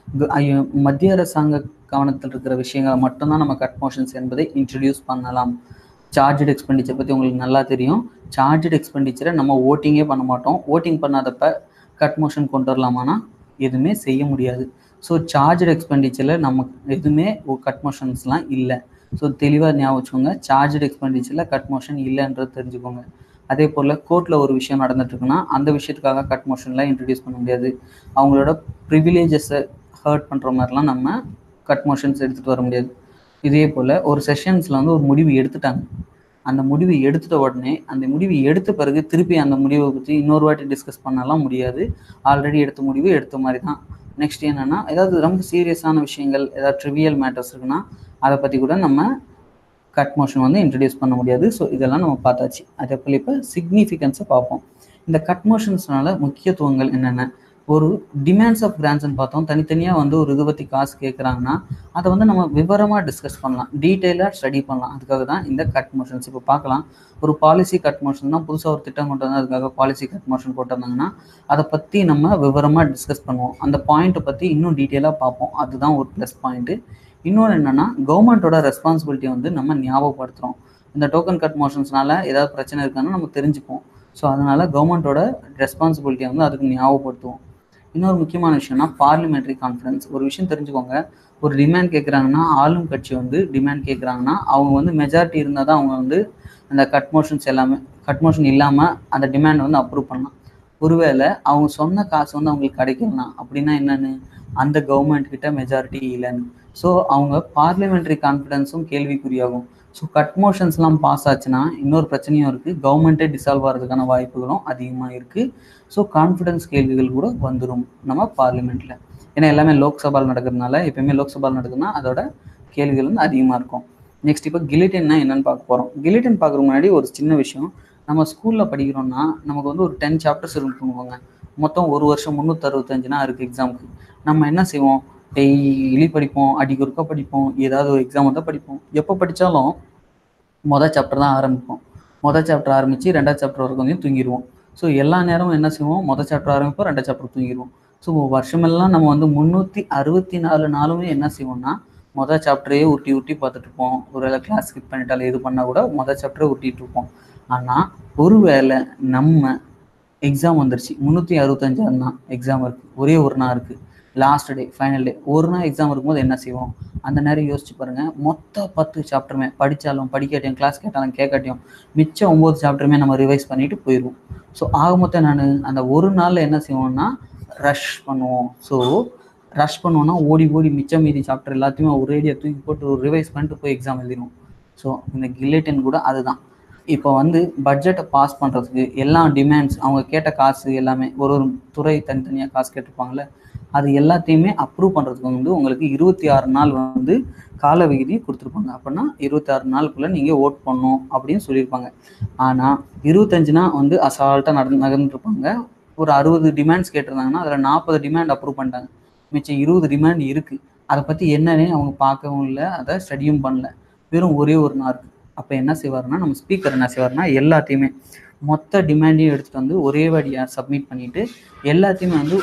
மத்திய அரசாங்க கவனத்தில் இருக்கிற விஷயங்களை மட்டும்தான் நம்ம கட் மோஷன்ஸ் என்பதை இன்ட்ரடியூஸ் பண்ணலாம் சார்ஜட் எக்ஸ்பெண்டிச்சர் பற்றி உங்களுக்கு நல்லா தெரியும் சார்ஜட் எக்ஸ்பெண்டிச்சரை நம்ம ஓட்டிங்கே பண்ண மாட்டோம் ஓட்டிங் பண்ணாதப்ப கட் மோஷன் கொண்டு வரலாமானா எதுவுமே செய்ய முடியாது ஸோ சார்ஜட் எக்ஸ்பெண்டிச்சரில் நமக்கு எதுவுமே கட் மோஷன்ஸ்லாம் இல்லை ஸோ தெளிவாக ஞாபகம் வச்சுக்கோங்க சார்ஜட் எக்ஸ்பெண்டிச்சரில் கட் மோஷன் இல்லைன்றது தெரிஞ்சுக்கோங்க அதே போல் கோர்ட்டில் ஒரு விஷயம் நடந்துட்டுருக்குன்னா அந்த விஷயத்துக்காக கட் மோஷன்லாம் இன்ட்ரடியூஸ் பண்ண முடியாது அவங்களோட ப்ரிவிலேஜஸை ஹர்ட் பண்ணுற மாதிரிலாம் நம்ம கட் மோஷன்ஸ் எடுத்துகிட்டு வர முடியாது இதே போல் ஒரு செஷன்ஸில் வந்து ஒரு முடிவு எடுத்துட்டாங்க அந்த முடிவு எடுத்துட்ட உடனே அந்த முடிவு எடுத்த பிறகு திருப்பி அந்த முடிவை பற்றி இன்னொரு வாட்டி டிஸ்கஸ் பண்ணலாம் முடியாது ஆல்ரெடி எடுத்த முடிவு எடுத்த மாதிரி தான் நெக்ஸ்ட் என்னென்னா ஏதாவது ரொம்ப சீரியஸான விஷயங்கள் ஏதாவது ட்ரிவியல் மேட்டர்ஸ் இருக்குன்னா அதை பற்றி கூட நம்ம கட் மோஷன் வந்து இன்ட்ரடியூஸ் பண்ண முடியாது ஸோ இதெல்லாம் நம்ம பார்த்தாச்சு அதே போல் இப்போ சிக்னிஃபிகன்ஸை பார்ப்போம் இந்த கட் மோஷன்ஸ்னால முக்கியத்துவங்கள் என்னென்ன ஒரு டிமாண்ட்ஸ் ஆஃப் கிராண்ட்ஸ்னு பார்த்தோம் தனித்தனியாக வந்து ஒரு இது பற்றி காசு கேட்குறாங்கன்னா அதை வந்து நம்ம விவரமாக டிஸ்கஸ் பண்ணலாம் டீட்டெயிலாக ஸ்டடி பண்ணலாம் அதுக்காக தான் இந்த கட் மோஷன்ஸ் இப்போ பார்க்கலாம் ஒரு பாலிசி கட் மோஷன் தான் புதுசாக ஒரு திட்டம் கொண்டு வந்து அதுக்காக பாலிசி கட் மோஷன் போட்டிருந்தாங்கன்னா அதை பற்றி நம்ம விவரமாக டிஸ்கஸ் பண்ணுவோம் அந்த பாயிண்ட்டை பற்றி இன்னும் டீட்டெயிலாக பார்ப்போம் அதுதான் ஒரு ப்ளஸ் பாயிண்ட்டு இன்னொன்று என்னென்னா கவர்மெண்ட்டோட ரெஸ்பான்சிபிலிட்டி வந்து நம்ம ஞாபகப்படுத்துகிறோம் இந்த டோக்கன் கட் மோஷன்ஸ்னால ஏதாவது பிரச்சனை இருக்கான்னு நம்ம தெரிஞ்சுப்போம் ஸோ அதனால கவர்மெண்ட்டோட ரெஸ்பான்சிபிலிட்டியை வந்து அதுக்கு ஞாபகப்படுத்துவோம் இன்னொரு முக்கியமான விஷயம்னா பார்லிமெண்ட்ரி கான்ஃபரன்ஸ் ஒரு விஷயம் தெரிஞ்சுக்கோங்க ஒரு டிமாண்ட் கேட்குறாங்கன்னா ஆளும் கட்சி வந்து டிமாண்ட் கேட்குறாங்கன்னா அவங்க வந்து மெஜாரிட்டி இருந்தால் தான் அவங்க வந்து அந்த கட் மோஷன்ஸ் எல்லாமே கட் மோஷன் இல்லாமல் அந்த டிமாண்டை வந்து அப்ரூவ் பண்ணலாம் ஒருவேளை அவங்க சொன்ன காசு வந்து அவங்களுக்கு கிடைக்கலாம் அப்படின்னா என்னன்னு அந்த கவர்மெண்ட் கிட்ட மெஜாரிட்டி இல்லைன்னு ஸோ அவங்க பார்லிமெண்ட்ரி கான்ஃபிடன்ஸும் கேள்விக்குறியாகும் ஸோ கட் மோஷன்ஸ்லாம் பாஸ் ஆச்சுன்னா இன்னொரு பிரச்சனையும் இருக்குது கவர்மெண்ட்டே டிசால்வ் ஆகிறதுக்கான வாய்ப்புகளும் அதிகமாக இருக்குது ஸோ கான்ஃபிடன்ஸ் கேள்விகள் கூட வந்துடும் நம்ம பார்லிமெண்ட்டில் ஏன்னா எல்லாமே லோக்சபாவில் நடக்கிறதுனால எப்பயுமே லோக்சபாவில் நடக்குதுன்னா அதோட கேள்விகள் வந்து அதிகமாக இருக்கும் நெக்ஸ்ட் இப்போ கிலிட்டின்னா என்னன்னு பார்க்க போகிறோம் கிலிட்டின் பார்க்குறதுக்கு முன்னாடி ஒரு சின்ன விஷயம் நம்ம ஸ்கூலில் படிக்கிறோம்னா நமக்கு வந்து ஒரு டென் சாப்டர்ஸ் இருக்குங்க மொத்தம் ஒரு வருஷம் முந்நூற்றறுபத்தஞ்சுனா இருக்குது எக்ஸாமுக்கு நம்ம என்ன செய்வோம் டெய்லி படிப்போம் அடிக்கு ஒருக்கா படிப்போம் ஏதாவது ஒரு எக்ஸாம் வந்தால் படிப்போம் எப்போ படித்தாலும் மொதல் சாப்டர் தான் ஆரம்பிப்போம் மொதல் சாப்டர் ஆரம்பித்து ரெண்டாவது சாப்டர் வரைக்கும் வந்து தூங்கிடுவோம் ஸோ எல்லா நேரமும் என்ன செய்வோம் மொதல் சாப்டர் ஆரம்பிப்போம் ரெண்டாவது சாப்டர் தூங்கிடுவோம் ஸோ வருஷமெல்லாம் நம்ம வந்து முந்நூற்றி அறுபத்தி நாலு நாளுமே என்ன செய்வோம்னா மொதல் சாப்டரே உருட்டி உருட்டி பார்த்துட்டு இருப்போம் ஒரு கிளாஸ் ஸ்கிப் பண்ணிட்டாலும் இது பண்ணால் கூட மொதல் சாப்டரே உருட்டிட்டு இருப்போம் ஆனால் ஒருவேளை நம்ம எக்ஸாம் வந்துருச்சு முந்நூற்றி அறுபத்தஞ்சாவது தான் எக்ஸாம் இருக்குது ஒரே ஒரு நாள் இருக்குது லாஸ்ட் டே ஃபைனல் டே ஒரு நாள் எக்ஸாம் இருக்கும்போது என்ன செய்வோம் அந்த நேரம் யோசிச்சு பாருங்கள் மொத்த பத்து சாப்டருமே படித்தாலும் படிக்காட்டியும் கிளாஸ் கேட்டாலும் கேட்காட்டியும் மிச்சம் ஒம்பது சாப்டருமே நம்ம ரிவைஸ் பண்ணிட்டு போயிடுவோம் ஸோ ஆக மொத்தம் நான் அந்த ஒரு நாளில் என்ன செய்வோம்னா ரஷ் பண்ணுவோம் ஸோ ரஷ் பண்ணுவோம்னா ஓடி ஓடி மிச்சம் மீதி சாப்டர் எல்லாத்தையுமே ஒரேடியாக தூக்கி போட்டு ஒரு ரிவைஸ் பண்ணிட்டு போய் எக்ஸாம் எழுதிடுவோம் ஸோ இந்த கில்லேட்டின் கூட அதுதான் இப்போ வந்து பட்ஜெட்டை பாஸ் பண்ணுறதுக்கு எல்லா டிமாண்ட்ஸ் அவங்க கேட்ட காசு எல்லாமே ஒரு ஒரு துறை தனித்தனியாக காசு கேட்டிருப்பாங்கல்ல அது எல்லாத்தையுமே அப்ரூவ் பண்ணுறதுக்கு வந்து உங்களுக்கு இருபத்தி ஆறு நாள் வந்து கால விகுதி கொடுத்துருப்பாங்க அப்படின்னா இருபத்தி ஆறு நாளுக்குள்ளே நீங்கள் ஓட் பண்ணணும் அப்படின்னு சொல்லியிருப்பாங்க ஆனால் இருபத்தஞ்சுனா வந்து அசால்ட்டாக நடந்து நகர்ந்துருப்பாங்க ஒரு அறுபது டிமாண்ட்ஸ் கேட்டிருந்தாங்கன்னா அதில் நாற்பது டிமாண்ட் அப்ரூவ் பண்ணிட்டாங்க மிச்சம் இருபது டிமாண்ட் இருக்குது அதை பற்றி என்னன்னே அவங்க பார்க்கவும் இல்லை அதை ஸ்டடியும் பண்ணல வெறும் ஒரே ஒரு நாள் இருக்குது அப்போ என்ன செய்வாருன்னா நம்ம ஸ்பீக்கர் என்ன செய்வார்னா எல்லாத்தையுமே மொத்த டிமாண்டையும் எடுத்துகிட்டு வந்து ஒரே வழியாக சப்மிட் பண்ணிவிட்டு எல்லாத்தையுமே வந்து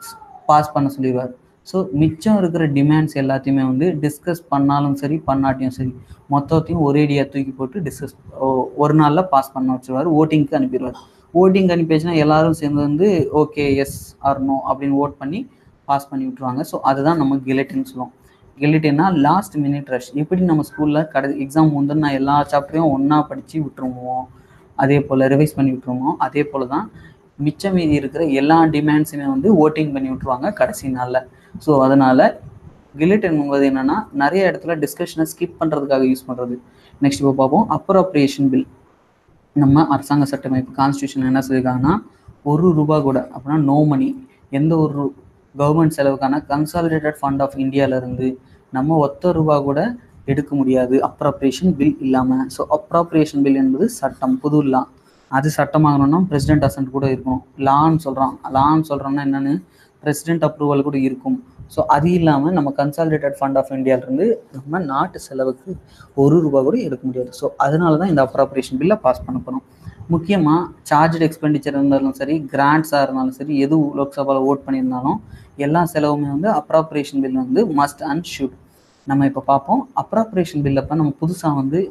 பாஸ் பண்ண சொல்லிடுவார் ஸோ மிச்சம் இருக்கிற டிமாண்ட்ஸ் எல்லாத்தையுமே வந்து டிஸ்கஸ் பண்ணாலும் சரி பண்ணாட்டியும் சரி மொத்தத்தையும் ஒரேடியாக தூக்கி போட்டு டிஸ்கஸ் ஒரு நாளில் பாஸ் பண்ண வச்சுருவார் ஓட்டிங்க்கு அனுப்பிடுவார் ஓட்டிங் அனுப்பிச்சுன்னா எல்லாரும் சேர்ந்து வந்து ஓகே எஸ் ஆர் நோ அப்படின்னு ஓட் பண்ணி பாஸ் பண்ணி விட்ருவாங்க ஸோ அதுதான் நம்ம கிலட்டின்னு சொல்லுவோம் கில்லிட்டின்னா லாஸ்ட் மினிட் ரஷ் எப்படி நம்ம ஸ்கூலில் கடை எக்ஸாம் வந்து நான் எல்லா சாப்டரையும் ஒன்றா படித்து விட்டுருவோம் அதே போல் ரிவைஸ் பண்ணி விட்டுருவோம் அதே போல் தான் மிச்சம் மீதி இருக்கிற எல்லா டிமாண்ட்ஸுமே வந்து ஓட்டிங் பண்ணி விட்ருவாங்க கடைசி நாளில் ஸோ அதனால் கில்லிட்டன் என்பது என்னென்னா நிறைய இடத்துல டிஸ்கஷனை ஸ்கிப் பண்ணுறதுக்காக யூஸ் பண்ணுறது நெக்ஸ்ட் இப்போ பார்ப்போம் அப்ரோப்ரியேஷன் பில் நம்ம அரசாங்க சட்டமைப்பு கான்ஸ்டியூஷன் என்ன சொல்லியிருக்காங்கன்னா ஒரு ரூபா கூட அப்படின்னா நோ மணி எந்த ஒரு கவர்மெண்ட் செலவுக்கான கன்சாலிடேட்டட் ஃபண்ட் ஆஃப் இந்தியாவிலேருந்து நம்ம ஒத்த ரூபா கூட எடுக்க முடியாது அப்ராப்ரியேஷன் பில் இல்லாமல் ஸோ அப்ராப்ரியேஷன் பில் என்பது சட்டம் புது லா அது சட்டமாகணும்னா பிரசிடென்ட் அசன்ட் கூட இருக்கணும் லான்னு சொல்கிறான் லான்னு சொல்கிறோம்னா என்னென்னு பிரசிடென்ட் அப்ரூவல் கூட இருக்கும் ஸோ அது இல்லாமல் நம்ம கன்சாலிடேட்டட் ஃபண்ட் ஆஃப் இந்தியாவிலேருந்து நம்ம நாட்டு செலவுக்கு ஒரு ரூபா கூட எடுக்க முடியாது ஸோ அதனால தான் இந்த அப்ராப்ரியேஷன் பில்லை பாஸ் பண்ண போகிறோம் முக்கியமாக சார்ஜ் எக்ஸ்பெண்டிச்சர் இருந்தாலும் சரி கிராண்ட்ஸாக இருந்தாலும் சரி எது லோக்சபாவில் ஓட் பண்ணியிருந்தாலும் எல்லா செலவுமே வந்து அப்ராப்ரியேஷன் பில் வந்து மஸ்ட் அண்ட் ஷுட் நம்ம இப்போ பார்ப்போம் அப்ராப்ரியேஷன் பில் அப்போ நம்ம புதுசாக வந்து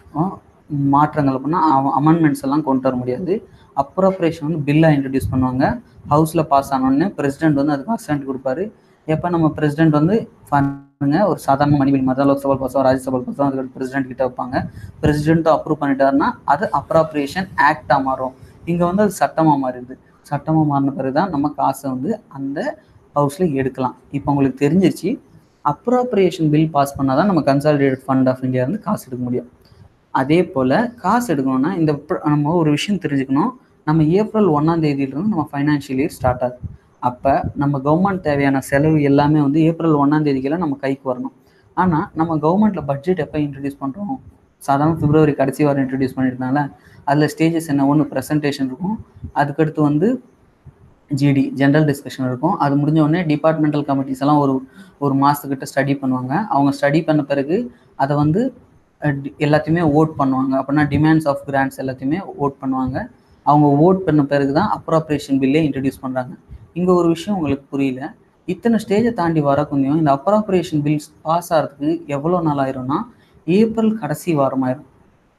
மாற்றங்கள் அப்படின்னா அமெண்ட்மெண்ட்ஸ் எல்லாம் கொண்டு வர முடியாது அப்ராப்ரியேஷன் வந்து பில்லாக இன்ட்ரடியூஸ் பண்ணுவாங்க ஹவுஸில் பாஸ் ஆனோடனே பிரசிடென்ட் வந்து அதுக்கு அசன்ட் கொடுப்பாரு எப்போ நம்ம பிரசிடென்ட் வந்து பாருங்க ஒரு சாதாரண மணி பில் மாதிரி லோக்சபா பாசம் ராஜ்யசபா பாசம் அதுக்கு பிரசிடென்ட் கிட்ட வைப்பாங்க பிரசிடென்ட்டும் அப்ரூவ் பண்ணிட்டாருன்னா அது அப்ராப்ரியேஷன் ஆக்டாக மாறும் இங்கே வந்து அது சட்டமாக மாறிடுது சட்டமாக மாறின பிறகு தான் நம்ம காசை வந்து அந்த ஹவுஸில் எடுக்கலாம் இப்போ உங்களுக்கு தெரிஞ்சிருச்சு அப்ராப்ரியேஷன் பில் பாஸ் பண்ணால் தான் நம்ம கன்சாலிடேட் ஃபண்ட் ஆஃப் இந்தியா இருந்து காசு எடுக்க முடியும் அதே போல் காசு எடுக்கணும்னா இந்த நம்ம ஒரு விஷயம் தெரிஞ்சுக்கணும் நம்ம ஏப்ரல் ஒன்றாம் தேதியிலிருந்து நம்ம ஃபைனான்ஷியல் இயர் ஸ்டார்ட் ஆகுது அப்போ நம்ம கவர்மெண்ட் தேவையான செலவு எல்லாமே வந்து ஏப்ரல் ஒன்றாம் தேதிக்கெல்லாம் நம்ம கைக்கு வரணும் ஆனால் நம்ம கவர்மெண்ட்டில் பட்ஜெட் எப்போ இன்ட்ரடியூஸ் பண்ணுறோம் சாதாரண பிப்ரவரி கடைசி வாரம் இன்ட்ரடியூஸ் பண்ணியிருந்தால அதில் ஸ்டேஜஸ் என்ன ஒன்று ப்ரெசன்டேஷன் இருக்கும் அதுக்கடுத்து வந்து ஜிடி ஜென்ரல் டிஸ்கஷன் இருக்கும் அது முடிஞ்ச உடனே டிபார்ட்மெண்டல் கமிட்டிஸ் எல்லாம் ஒரு ஒரு மாதத்துக்கிட்ட ஸ்டடி பண்ணுவாங்க அவங்க ஸ்டடி பண்ண பிறகு அதை வந்து எல்லாத்தையுமே ஓட் பண்ணுவாங்க அப்படின்னா டிமாண்ட்ஸ் ஆஃப் கிராண்ட்ஸ் எல்லாத்தையுமே ஓட் பண்ணுவாங்க அவங்க ஓட் பண்ண பிறகு தான் அப்ராப்ரேஷன் பில்லே இன்ட்ரடியூஸ் பண்ணுறாங்க இங்கே ஒரு விஷயம் உங்களுக்கு புரியல இத்தனை ஸ்டேஜை தாண்டி வர கொஞ்சம் இந்த அப்ராப்ரேஷன் பில்ஸ் பாஸ் ஆகிறதுக்கு எவ்வளோ நாள் ஆயிரும்னா ஏப்ரல் கடைசி வாரம் ஆயிரும்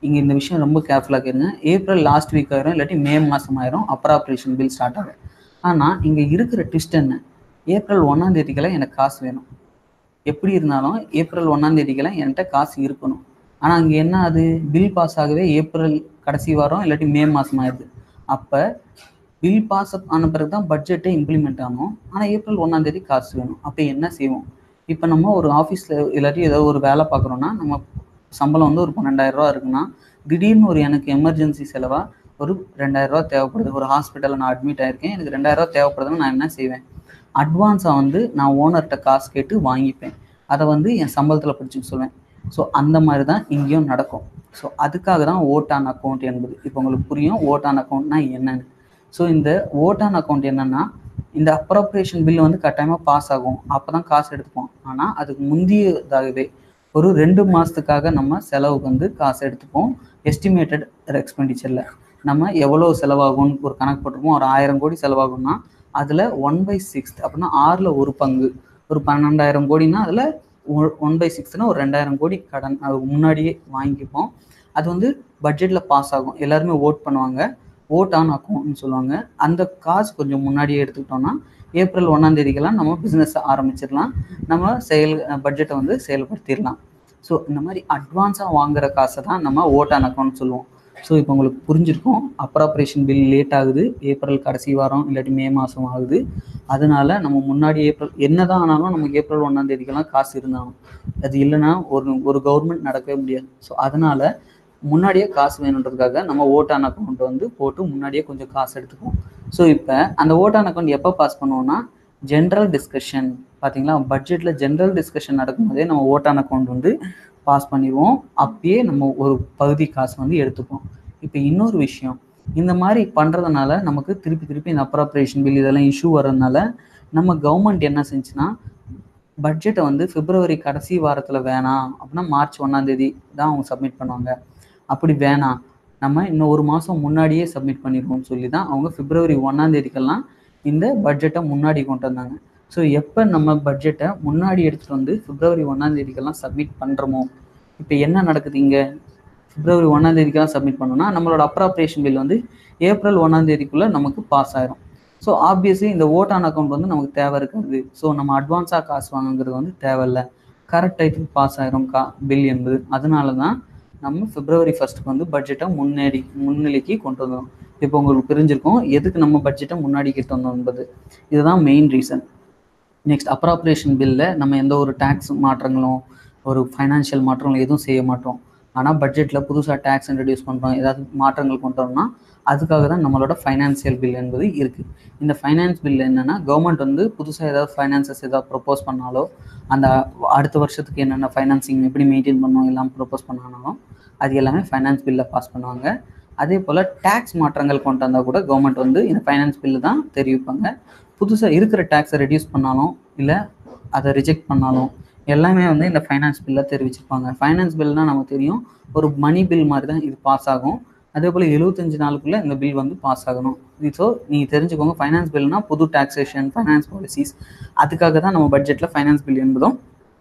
இங்கே இந்த விஷயம் ரொம்ப கேர்ஃபுல்லாக கேளுங்க ஏப்ரல் லாஸ்ட் வீக் ஆயிரும் இல்லாட்டி மே மாதம் ஆயிரும் அப்ராப்ரேஷன் பில் ஸ்டார்ட் ஆகும் ஆனால் இங்கே இருக்கிற ட்விஸ்ட் என்ன ஏப்ரல் ஒன்றாம் தேதிக்கெல்லாம் எனக்கு காசு வேணும் எப்படி இருந்தாலும் ஏப்ரல் ஒன்றாம் தேதிக்கெல்லாம் என்கிட்ட காசு இருக்கணும் ஆனால் அங்கே என்ன அது பில் பாஸ் ஆகவே ஏப்ரல் கடைசி வாரம் இல்லாட்டி மே மாதம் ஆயிடுது அப்போ பில் பாஸ் ஆன பிறகு தான் பட்ஜெட்டே இம்ப்ளிமெண்ட் ஆகும் ஆனால் ஏப்ரல் ஒன்றாம் தேதி காசு வேணும் அப்போ என்ன செய்வோம் இப்போ நம்ம ஒரு ஆஃபீஸில் இல்லாட்டி ஏதோ ஒரு வேலை பார்க்குறோன்னா நம்ம சம்பளம் வந்து ஒரு பன்னெண்டாயிரம் ரூபா இருக்குன்னா திடீர்னு ஒரு எனக்கு எமர்ஜென்சி செலவாக ஒரு ரெண்டாயிரம் ரூபா தேவைப்படுது ஒரு ஹாஸ்பிட்டலில் நான் அட்மிட் ஆயிருக்கேன் எனக்கு ரெண்டாயிரம் ரூபா தேவைப்படுதுன்னு நான் என்ன செய்வேன் அட்வான்ஸாக வந்து நான் ஓனர்கிட்ட காசு கேட்டு வாங்கிப்பேன் அதை வந்து என் சம்பளத்தில் பிடிச்சிக்க சொல்லுவேன் ஸோ அந்த மாதிரி தான் இங்கேயும் நடக்கும் ஸோ அதுக்காக தான் ஓட்டான் அக்கௌண்ட் என்பது இப்போ உங்களுக்கு புரியும் ஓட்டான் அக்கௌண்ட்னா என்னன்னு ஸோ இந்த ஓட்டான் அக்கௌண்ட் என்னன்னா இந்த அப்ரோப்ரியேஷன் பில் வந்து கட்டாயமாக பாஸ் ஆகும் அப்போ தான் காசு எடுத்துப்போம் ஆனால் அதுக்கு முந்தையதாகவே ஒரு ரெண்டு மாதத்துக்காக நம்ம செலவுக்கு வந்து காசு எடுத்துப்போம் எஸ்டிமேட்டட் எக்ஸ்பெண்டிச்சரில் நம்ம எவ்வளோ செலவாகும்னு ஒரு கணக்கு போட்டிருப்போம் ஒரு ஆயிரம் கோடி செலவாகும்னா அதில் ஒன் பை சிக்ஸ்த் அப்படின்னா ஆறில் ஒரு பங்கு ஒரு பன்னெண்டாயிரம் கோடினா அதில் ஒன் பை சிக்ஸ்த்னா ஒரு ரெண்டாயிரம் கோடி கடன் அது முன்னாடியே வாங்கிப்போம் அது வந்து பட்ஜெட்டில் பாஸ் ஆகும் எல்லாருமே ஓட் பண்ணுவாங்க ஓட் ஆன் அக்கௌண்ட்னு சொல்லுவாங்க அந்த காசு கொஞ்சம் முன்னாடியே எடுத்துக்கிட்டோம்னா ஏப்ரல் ஒன்றாம் தேதிக்கெல்லாம் நம்ம பிஸ்னஸ் ஆரம்பிச்சிடலாம் நம்ம செயல் பட்ஜெட்டை வந்து செயல்படுத்திடலாம் ஸோ இந்த மாதிரி அட்வான்ஸாக வாங்குற காசை தான் நம்ம ஓட் ஆன் அக்கௌண்ட் சொல்லுவோம் ஸோ இப்போ உங்களுக்கு புரிஞ்சிருக்கும் அப்ராப்ரேஷன் பில் லேட் ஆகுது ஏப்ரல் கடைசி வாரம் இல்லாட்டி மே மாதம் ஆகுது அதனால நம்ம முன்னாடி ஏப்ரல் என்னதான் ஆனாலும் நமக்கு ஏப்ரல் ஒன்றாம் தேதிக்கெல்லாம் காசு இருந்தாலும் அது இல்லைன்னா ஒரு ஒரு கவர்மெண்ட் நடக்கவே முடியாது ஸோ அதனால முன்னாடியே காசு வேணுன்றதுக்காக நம்ம ஓட்டான் அக்கௌண்ட் வந்து போட்டு முன்னாடியே கொஞ்சம் காசு எடுத்துக்குவோம் ஸோ இப்போ அந்த ஓட்டான் அக்கௌண்ட் எப்போ பாஸ் பண்ணுவோம்னா ஜென்ரல் டிஸ்கஷன் பார்த்தீங்களா பட்ஜெட்டில் ஜென்ரல் டிஸ்கஷன் நடக்கும்போதே நம்ம ஓட்டான் அக்கௌண்ட் வந்து பாஸ் பண்ணிடுவோம் அப்பயே நம்ம ஒரு பகுதி காசு வந்து எடுத்துப்போம் இப்போ இன்னொரு விஷயம் இந்த மாதிரி பண்ணுறதுனால நமக்கு திருப்பி திருப்பி இந்த அப்ராப்ரேஷன் பில் இதெல்லாம் இஷ்யூ வர்றதுனால நம்ம கவர்மெண்ட் என்ன செஞ்சுன்னா பட்ஜெட்டை வந்து பிப்ரவரி கடைசி வாரத்தில் வேணாம் அப்படின்னா மார்ச் ஒன்றாம் தேதி தான் அவங்க சப்மிட் பண்ணுவாங்க அப்படி வேணாம் நம்ம இன்னும் ஒரு மாதம் முன்னாடியே சப்மிட் பண்ணிடுவோம்னு சொல்லி தான் அவங்க பிப்ரவரி ஒன்றாம் தேதிக்கெல்லாம் இந்த பட்ஜெட்டை முன்னாடி கொண்டு வந்தாங்க ஸோ எப்போ நம்ம பட்ஜெட்டை முன்னாடி எடுத்துகிட்டு வந்து பிப்ரவரி ஒன்றாம் தேதிக்கெல்லாம் சப்மிட் பண்ணுறோமோ இப்போ என்ன நடக்குது இங்கே பிப்ரவரி ஒன்றாம் தேதிக்கெல்லாம் சப்மிட் பண்ணோம்னா நம்மளோட அப்ராப்ரேஷன் பில் வந்து ஏப்ரல் ஒன்றாம் தேதிக்குள்ளே நமக்கு பாஸ் ஆயிரும் ஸோ ஆப்வியஸ்லி இந்த ஓட் ஆன் அக்கௌண்ட் வந்து நமக்கு தேவை இருக்காது ஸோ நம்ம அட்வான்ஸாக காசு வாங்குங்கிறது வந்து தேவையில்லை கரெக்ட் டைத்துக்கு பாஸ் ஆயிரும் கா பில் என்பது அதனால தான் நம்ம பிப்ரவரி ஃபர்ஸ்ட்டுக்கு வந்து பட்ஜெட்டை முன்னேறி முன்னிலைக்கு கொண்டு வந்தோம் இப்போ உங்களுக்கு தெரிஞ்சிருக்கும் எதுக்கு நம்ம பட்ஜெட்டை முன்னாடி கிட்ட வந்தோம் என்பது இதுதான் மெயின் ரீசன் நெக்ஸ்ட் அப்ராப்ரேஷன் பில்ல நம்ம எந்த ஒரு டேக்ஸ் மாற்றங்களும் ஒரு ஃபைனான்ஷியல் மாற்றங்களும் எதுவும் செய்ய மாட்டோம் ஆனால் பட்ஜெட்டில் புதுசாக டேக்ஸ் இன்ட்ரடியூஸ் பண்ணுறோம் ஏதாவது மாற்றங்கள் கொண்டு வரோம்னா அதுக்காக தான் நம்மளோட ஃபைனான்சியல் பில் என்பது இருக்குது இந்த ஃபைனான்ஸ் பில் என்னென்னா கவர்மெண்ட் வந்து புதுசாக ஏதாவது ஃபைனான்சஸ் ஏதாவது ப்ரொப்போஸ் பண்ணாலோ அந்த அடுத்த வருஷத்துக்கு என்னென்ன ஃபைனான்சிங் எப்படி மெயின்டைன் பண்ணணும் எல்லாம் ப்ரொப்போஸ் பண்ணாலும் அது எல்லாமே ஃபைனான்ஸ் பில்லில் பாஸ் பண்ணுவாங்க அதே போல் டேக்ஸ் மாற்றங்கள் கொண்டு வந்தால் கூட கவர்மெண்ட் வந்து இந்த ஃபைனான்ஸ் பில்லு தான் தெரிவிப்பாங்க புதுசாக இருக்கிற டேக்ஸை ரெடியூஸ் பண்ணாலும் இல்லை அதை ரிஜெக்ட் பண்ணாலும் எல்லாமே வந்து இந்த ஃபைனான்ஸ் பில்லில் தெரிவிச்சிருப்பாங்க ஃபைனான்ஸ் பில்னால் நமக்கு தெரியும் ஒரு மணி பில் மாதிரி தான் இது பாஸ் ஆகும் அதே போல் எழுபத்தஞ்சு நாளுக்குள்ளே இந்த பில் வந்து பாஸ் ஆகணும் ஸோ நீங்கள் தெரிஞ்சுக்கோங்க ஃபைனான்ஸ் பில்னா புது டாக்ஸேஷன் ஃபைனான்ஸ் பாலிசிஸ் அதுக்காக தான் நம்ம பட்ஜெட்டில் ஃபைனான்ஸ் பில் என்பதும்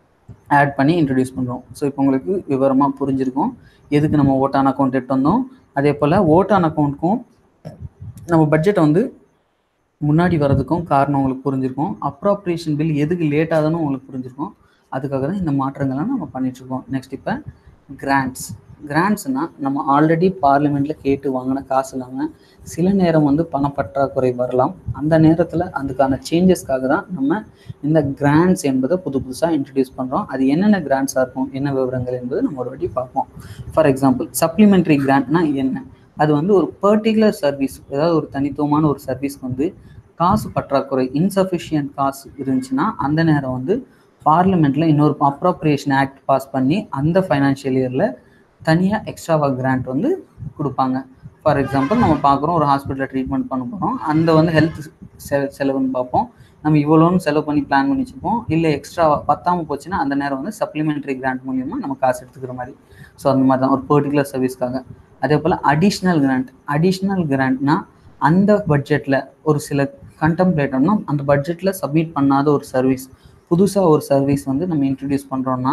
ஆட் பண்ணி இன்ட்ரடியூஸ் பண்ணுறோம் ஸோ இப்போ உங்களுக்கு விவரமாக புரிஞ்சிருக்கும் எதுக்கு நம்ம ஓட்டான் அக்கௌண்ட் எடுத்து வந்தோம் அதே போல் ஓட்டான் அக்கௌண்ட்டுக்கும் நம்ம பட்ஜெட்டை வந்து முன்னாடி வர்றதுக்கும் காரணம் உங்களுக்கு புரிஞ்சிருக்கும் அப்ராப்ரியேஷன் பில் எதுக்கு லேட் ஆகுதுன்னு உங்களுக்கு புரிஞ்சிருக்கும் அதுக்காக தான் இந்த மாற்றங்கள்லாம் நம்ம பண்ணிகிட்ருக்கோம் நெக்ஸ்ட் இப்போ கிராண்ட்ஸ் கிராண்ட்ஸ்னால் நம்ம ஆல்ரெடி பார்லிமெண்ட்டில் கேட்டு வாங்கின காசு இல்லாமல் சில நேரம் வந்து பணப்பற்றாக்குறை வரலாம் அந்த நேரத்தில் அதுக்கான சேஞ்சஸ்க்காக தான் நம்ம இந்த கிராண்ட்ஸ் என்பதை புது புதுசாக இன்ட்ரடியூஸ் பண்ணுறோம் அது என்னென்ன கிராண்ட்ஸாக இருக்கும் என்ன விவரங்கள் என்பது நம்ம ஒரு வாட்டி பார்ப்போம் ஃபார் எக்ஸாம்பிள் சப்ளிமெண்ட்ரி கிராண்ட்னா என்ன அது வந்து ஒரு பர்டிகுலர் சர்வீஸ் ஏதாவது ஒரு தனித்துவமான ஒரு சர்வீஸ்க்கு வந்து காசு பற்றாக்குறை இன்சஃபிஷியன்ட் காசு இருந்துச்சுன்னா அந்த நேரம் வந்து பார்லிமெண்ட்டில் இன்னொரு அப்ரோப்ரியேஷன் ஆக்ட் பாஸ் பண்ணி அந்த ஃபைனான்ஷியல் இயரில் தனியாக எக்ஸ்ட்ராவாக கிராண்ட் வந்து கொடுப்பாங்க ஃபார் எக்ஸாம்பிள் நம்ம பார்க்குறோம் ஒரு ஹாஸ்பிட்டலில் ட்ரீட்மெண்ட் பண்ண போகிறோம் அந்த வந்து ஹெல்த் செ செலவுன்னு பார்ப்போம் நம்ம இவ்வளோன்னு செலவு பண்ணி பிளான் பண்ணி வச்சுப்போம் இல்லை எக்ஸ்ட்ரா பத்தாமல் போச்சுன்னா அந்த நேரம் வந்து சப்ளிமெண்ட்ரி கிராண்ட் மூலியமாக நம்ம காசு எடுத்துக்கிற மாதிரி ஸோ அந்த மாதிரி தான் ஒரு பர்டிகுலர் சர்வீஸ்க்காக அதே போல் அடிஷ்னல் கிராண்ட் அடிஷ்னல் கிராண்ட்னா அந்த பட்ஜெட்டில் ஒரு சில கண்டம்ப்ளேட்டர்னா அந்த பட்ஜெட்டில் சப்மிட் பண்ணாத ஒரு சர்வீஸ் புதுசாக ஒரு சர்வீஸ் வந்து நம்ம இன்ட்ரடியூஸ் பண்ணுறோன்னா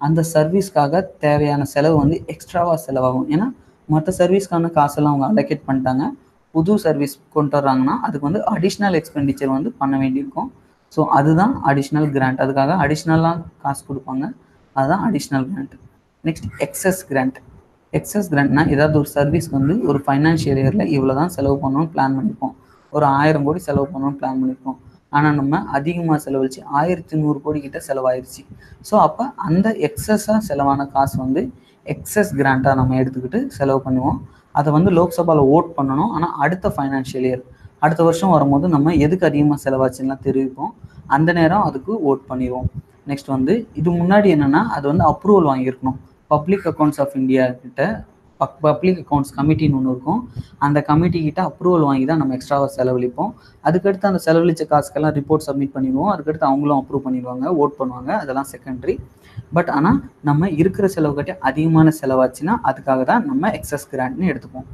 அந்த சர்வீஸ்க்காக தேவையான செலவு வந்து எக்ஸ்ட்ராவாக செலவாகும் ஏன்னா மற்ற சர்வீஸ்க்கான காசெல்லாம் அவங்க அலோகேட் பண்ணிட்டாங்க புது சர்வீஸ் கொண்டு வர்றாங்கன்னா அதுக்கு வந்து அடிஷ்னல் எக்ஸ்பெண்டிச்சர் வந்து பண்ண வேண்டியிருக்கும் ஸோ அதுதான் அடிஷ்னல் கிராண்ட் அதுக்காக அடிஷ்னலாக காசு கொடுப்பாங்க அதுதான் additional grant next excess grant excess கிராண்ட்னா ஏதாவது ஒரு சர்வீஸ்க்கு வந்து ஒரு ஃபைனான்ஷியல் இயரில் இவ்வளோ தான் செலவு பண்ணணும்னு பிளான் பண்ணியிருப்போம் ஒரு ஆயிரம் கோடி செலவு பண்ணணும்னு பிளான் பண்ணியிருப்போம் ஆனால் நம்ம அதிகமாக செலவழிச்சு ஆயிரத்தி நூறு கோடி கிட்ட செலவாயிருச்சு ஸோ அப்போ அந்த எக்ஸஸாக செலவான காசு வந்து எக்ஸஸ் கிராண்ட்டாக நம்ம எடுத்துக்கிட்டு செலவு பண்ணுவோம் அதை வந்து லோக்சபாவில் ஓட் பண்ணணும் ஆனால் அடுத்த ஃபைனான்ஷியல் இயர் அடுத்த வருஷம் வரும்போது நம்ம எதுக்கு அதிகமாக செலவாச்சுன்னா தெரிவிப்போம் அந்த நேரம் அதுக்கு ஓட் பண்ணிடுவோம் நெக்ஸ்ட் வந்து இது முன்னாடி என்னென்னா அது வந்து அப்ரூவல் வாங்கியிருக்கணும் பப்ளிக் அக்கௌண்ட்ஸ் ஆஃப் இந்தியா கிட்ட பப்ளிக் அக்கௌண்ட்ஸ் கமிட்டின்னு ஒன்று இருக்கும் அந்த கமிட்டி கிட்ட அப்ரூவல் வாங்கி தான் நம்ம எக்ஸ்ட்ராவாக செலவழிப்போம் அதுக்கடுத்து அந்த செலவழிச்ச காசுக்கெல்லாம் ரிப்போர்ட் சப்மிட் பண்ணிடுவோம் அதுக்கடுத்து அவங்களும் அப்ரூவ் பண்ணிடுவாங்க ஓட் பண்ணுவாங்க அதெல்லாம் செகண்டரி பட் ஆனால் நம்ம இருக்கிற செலவு கட்டி அதிகமான செலவாச்சுன்னா அதுக்காக தான் நம்ம எக்ஸஸ் கிராண்ட்னு எடுத்துப்போம்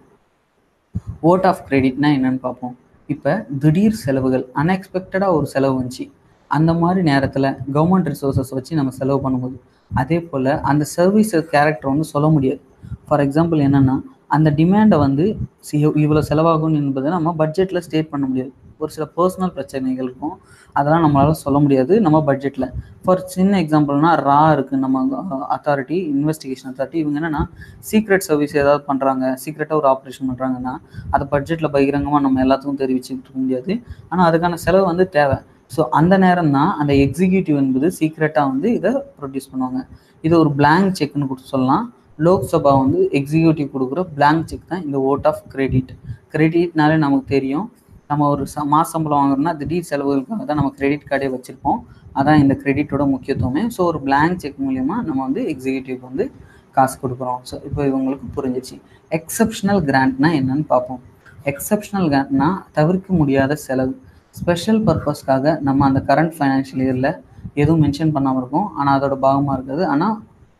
ஓட் ஆஃப் கிரெடிட்னா என்னன்னு பார்ப்போம் இப்போ திடீர் செலவுகள் அன்எக்ஸ்பெக்டடாக ஒரு செலவு வந்துச்சு அந்த மாதிரி நேரத்தில் கவர்மெண்ட் ரிசோர்ஸஸ் வச்சு நம்ம செலவு பண்ணும்போது அதே போல் அந்த சர்வீஸ் கேரக்டர் வந்து சொல்ல முடியாது ஃபார் எக்ஸாம்பிள் என்னென்னா அந்த டிமாண்டை வந்து இவ்வளோ செலவாகும் என்பதை நம்ம பட்ஜெட்டில் ஸ்டேட் பண்ண முடியாது ஒரு சில பர்சனல் பிரச்சனைகள் இருக்கும் அதெல்லாம் நம்மளால சொல்ல முடியாது நம்ம பட்ஜெட்டில் ஃபார் சின்ன எக்ஸாம்பிள்னா ரா இருக்குது நம்ம அத்தாரிட்டி இன்வெஸ்டிகேஷன் அத்தாரிட்டி இவங்க என்னென்னா சீக்ரெட் சர்வீஸ் ஏதாவது பண்ணுறாங்க சீக்ரெட்டாக ஒரு ஆப்ரேஷன் பண்ணுறாங்கன்னா அதை பட்ஜெட்டில் பகிரங்கமாக நம்ம எல்லாத்துக்கும் தெரிவிச்சுட்டு இருக்க முடியாது ஆனால் அதுக்கான செலவு வந்து தேவை ஸோ அந்த நேரம் தான் அந்த எக்ஸிக்யூட்டிவ் என்பது சீக்ரெட்டாக வந்து இதை ப்ரொடியூஸ் பண்ணுவாங்க இது ஒரு பிளாங்க் செக்னு கொடுத்து சொல்லலாம் லோக்சபா வந்து எக்ஸிக்யூட்டிவ் கொடுக்குற பிளாங்க் செக் தான் இந்த ஓட் ஆஃப் கிரெடிட் கிரெடிட்னாலே நமக்கு தெரியும் நம்ம ஒரு ச மாச சம்பளம் வாங்குறோம்னா திடீர் செலவுகளுக்காக தான் நம்ம கிரெடிட் கார்டே வச்சுருப்போம் அதான் இந்த கிரெடிட்டோட முக்கியத்துவமே ஸோ ஒரு பிளாங்க் செக் மூலிமா நம்ம வந்து எக்ஸிக்யூட்டிவ்க்கு வந்து காசு கொடுக்குறோம் ஸோ இப்போ இவங்களுக்கு புரிஞ்சிச்சு எக்ஸப்ஷனல் கிராண்ட்னா என்னன்னு பார்ப்போம் எக்ஸப்ஷனல் கிராண்ட்னா தவிர்க்க முடியாத செலவு ஸ்பெஷல் பர்பஸ்க்காக நம்ம அந்த கரண்ட் ஃபைனான்ஷியல் இயரில் எதுவும் மென்ஷன் பண்ணாமல் இருக்கும் ஆனால் அதோட பாகமாக இருக்காது ஆனால்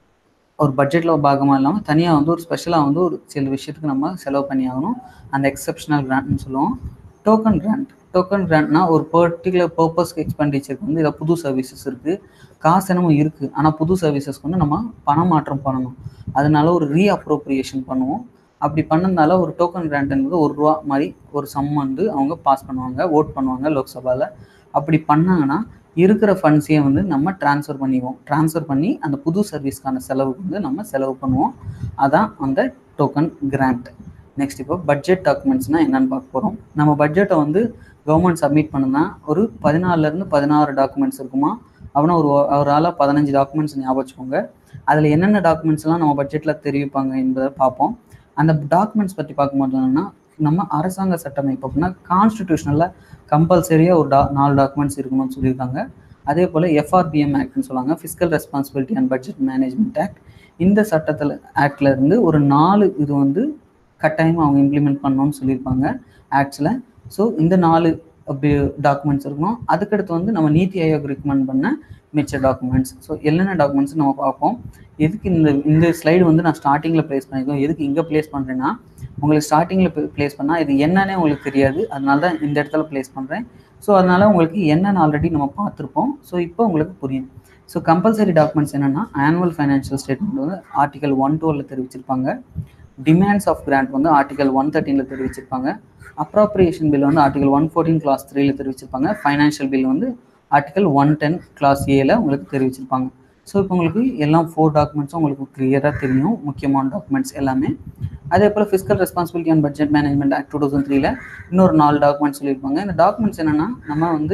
ஒரு பட்ஜெட்டில் பாகமாக இல்லாமல் தனியாக வந்து ஒரு ஸ்பெஷலாக வந்து ஒரு சில விஷயத்துக்கு நம்ம செலவு பண்ணி ஆகணும் அந்த எக்ஸப்ஷனல் கிராண்ட்னு சொல்லுவோம் டோக்கன் கிராண்ட் டோக்கன் கிராண்ட்னா ஒரு பர்டிகுலர் பர்பஸ்க்கு எக்ஸ்பெண்டிச்சருக்கு வந்து இதில் புது சர்வீசஸ் இருக்குது காசு என்னமோ இருக்குது ஆனால் புது சர்வீசஸ்க்கு வந்து நம்ம பணம் மாற்றம் பண்ணணும் அதனால ஒரு ரீ அப்ரோப்ரியேஷன் பண்ணுவோம் அப்படி பண்ணதுனால ஒரு டோக்கன் கிராண்ட் என்பது ஒரு ரூபா மாதிரி ஒரு சம் வந்து அவங்க பாஸ் பண்ணுவாங்க ஓட் பண்ணுவாங்க லோக்சபாவில் அப்படி பண்ணாங்கன்னா இருக்கிற ஃபண்ட்ஸையும் வந்து நம்ம ட்ரான்ஸ்ஃபர் பண்ணிடுவோம் ட்ரான்ஸ்ஃபர் பண்ணி அந்த புது சர்வீஸ்க்கான செலவுக்கு வந்து நம்ம செலவு பண்ணுவோம் அதான் அந்த டோக்கன் கிராண்ட் நெக்ஸ்ட் இப்போ பட்ஜெட் டாக்குமெண்ட்ஸ்னால் என்னென்னு பார்க்க போகிறோம் நம்ம பட்ஜெட்டை வந்து கவர்மெண்ட் சப்மிட் பண்ணுனா ஒரு பதினாலுலேருந்து பதினாறு டாக்குமெண்ட்ஸ் இருக்குமா அப்படின்னா ஒரு ஒரு ஆளாக பதினஞ்சு டாக்குமெண்ட்ஸ் ஞாபகம் வச்சுக்கோங்க அதில் என்னென்ன டாக்குமெண்ட்ஸ்லாம் நம்ம பட்ஜெட்டில் தெரிவிப்பாங்க என்பதை பார்ப்போம் அந்த டாக்குமெண்ட்ஸ் பற்றி பார்க்கும்போது என்னென்னா நம்ம அரசாங்க சட்டமைப்பு அப்படின்னா கான்ஸ்டிடியூஷனில் கம்பல்சரியாக ஒரு டா நாலு டாக்குமெண்ட்ஸ் இருக்கணும்னு சொல்லியிருக்காங்க அதே போல் எஃப்ஆர்பிஎம் ஆக்ட்னு சொல்லுவாங்க fiscal responsibility and budget management act இந்த சட்டத்தில் ஆக்டில் இருந்து ஒரு நாலு இது வந்து கட்டாயமாக அவங்க இம்ப்ளிமெண்ட் பண்ணணும்னு சொல்லியிருப்பாங்க ஆக்ட்ஸில் ஸோ இந்த நாலு அப்படி டாக்குமெண்ட்ஸ் இருக்கணும் அதுக்கடுத்து வந்து நம்ம நீத்தி ஆயோக் ரெக்கமெண்ட் பண்ண மிச்ச டாக்குமெண்ட்ஸ் ஸோ என்னென்ன டாக்குமெண்ட்ஸ் நம்ம பார்ப்போம் எதுக்கு இந்த இந்த ஸ்லைடு வந்து நான் ஸ்டார்டிங்கில் ப்ளேஸ் பண்ணியிருக்கோம் எதுக்கு இங்கே ப்ளேஸ் பண்ணுறேன்னா உங்களுக்கு ஸ்டார்டிங்கில் ப்ளேஸ் பண்ணால் இது என்னன்னே உங்களுக்கு தெரியாது அதனால தான் இந்த இடத்துல ப்ளேஸ் பண்ணுறேன் ஸோ அதனால் உங்களுக்கு என்னென்னு ஆல்ரெடி நம்ம பார்த்துருப்போம் ஸோ இப்போ உங்களுக்கு புரியும் ஸோ கம்பல்சரி டாக்குமெண்ட்ஸ் என்னென்னா ஆனுவல் ஃபைனான்ஷியல் ஸ்டேட்மெண்ட் வந்து ஆர்டிகல் ஒன் டூவில் தெரிவிச்சிருப்பாங்க டிமாண்ட்ஸ் ஆஃப் கிராண்ட் வந்து ஆர்டிகல் ஒன் தேர்ட்டீனில் தெரிவிச்சிருப்பாங்க அப்ராப்ரியேஷன் பில் வந்து ஆர்டிகல் ஒன் ஃபோர்டீன் கிளாஸ் த்ரீல தெரிவிச்சிருப்பாங்க ஃபைனான்ஷியல் பில் வந்து ஆர்டிகல் ஒன் டென் கிளாஸ் ஏல உங்களுக்கு தெரிவிச்சிருப்பாங்க ஸோ இப்போ உங்களுக்கு எல்லாம் ஃபோர் டாக்குமெண்ட்ஸும் உங்களுக்கு கிளியராக தெரியும் முக்கியமான டாக்குமெண்ட்ஸ் எல்லாமே அதே போல் fiscal responsibility and budget management act two thousand த்ரீல இன்னொரு நாலு டாக்குமெண்ட்ஸ் சொல்லியிருப்பாங்க இந்த டாக்குமெண்ட்ஸ் என்னென்னா நம்ம வந்து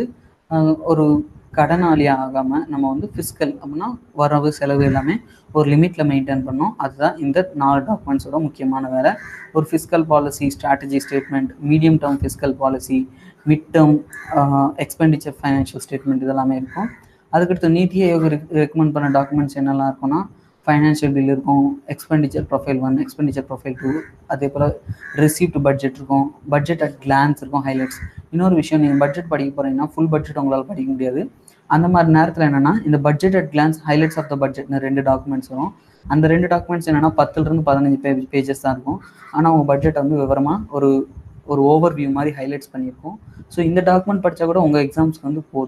ஒரு கடனாளி ஆகாமல் நம்ம வந்து ஃபிஸ்கல் அப்படின்னா வரவு செலவு எல்லாமே ஒரு லிமிட்டில் மெயின்டைன் பண்ணோம் அதுதான் இந்த நாலு டாக்குமெண்ட்ஸோட முக்கியமான வேலை ஒரு fiscal policy strategy statement medium term fiscal policy mid term expenditure financial statement இதெல்லாமே இருக்கும் அதுக்கடுத்து நீத்தி ஆயோக் ரெக்கமெண்ட் பண்ண டாக்குமெண்ட்ஸ் என்னெல்லாம் இருக்கும்னா ஃபைனான்ஷியல் பில் இருக்கும் expenditure profile one expenditure profile two அதே போல் ரிசீப்ட் பட்ஜெட் இருக்கும் பட்ஜெட் அட் கிளான்ஸ் இருக்கும் ஹைலைட்ஸ் இன்னொரு விஷயம் நீங்கள் பட்ஜெட் படிக்க போகிறீங்கன்னா ஃபுல் பட்ஜெட் உங்களால் படிக்க முடியாது அந்த மாதிரி நேரத்தில் என்னென்னா இந்த budget at glance highlights of the பட்ஜெட்னு ரெண்டு டாக்குமெண்ட்ஸ் வரும் அந்த ரெண்டு டாக்குமெண்ட்ஸ் என்னென்னா பத்துலேருந்து பதினஞ்சு பே பேஜஸ் தான் இருக்கும் ஆனால் உங்கள் பட்ஜெட் வந்து விவரமாக ஒரு ஒரு ஓவர் வியூ மாதிரி ஹைலைட்ஸ் பண்ணியிருக்கோம் ஸோ இந்த டாக்குமெண்ட் படித்தா கூட உங்கள் எக்ஸாம்ஸ்க்கு வந்து போதும்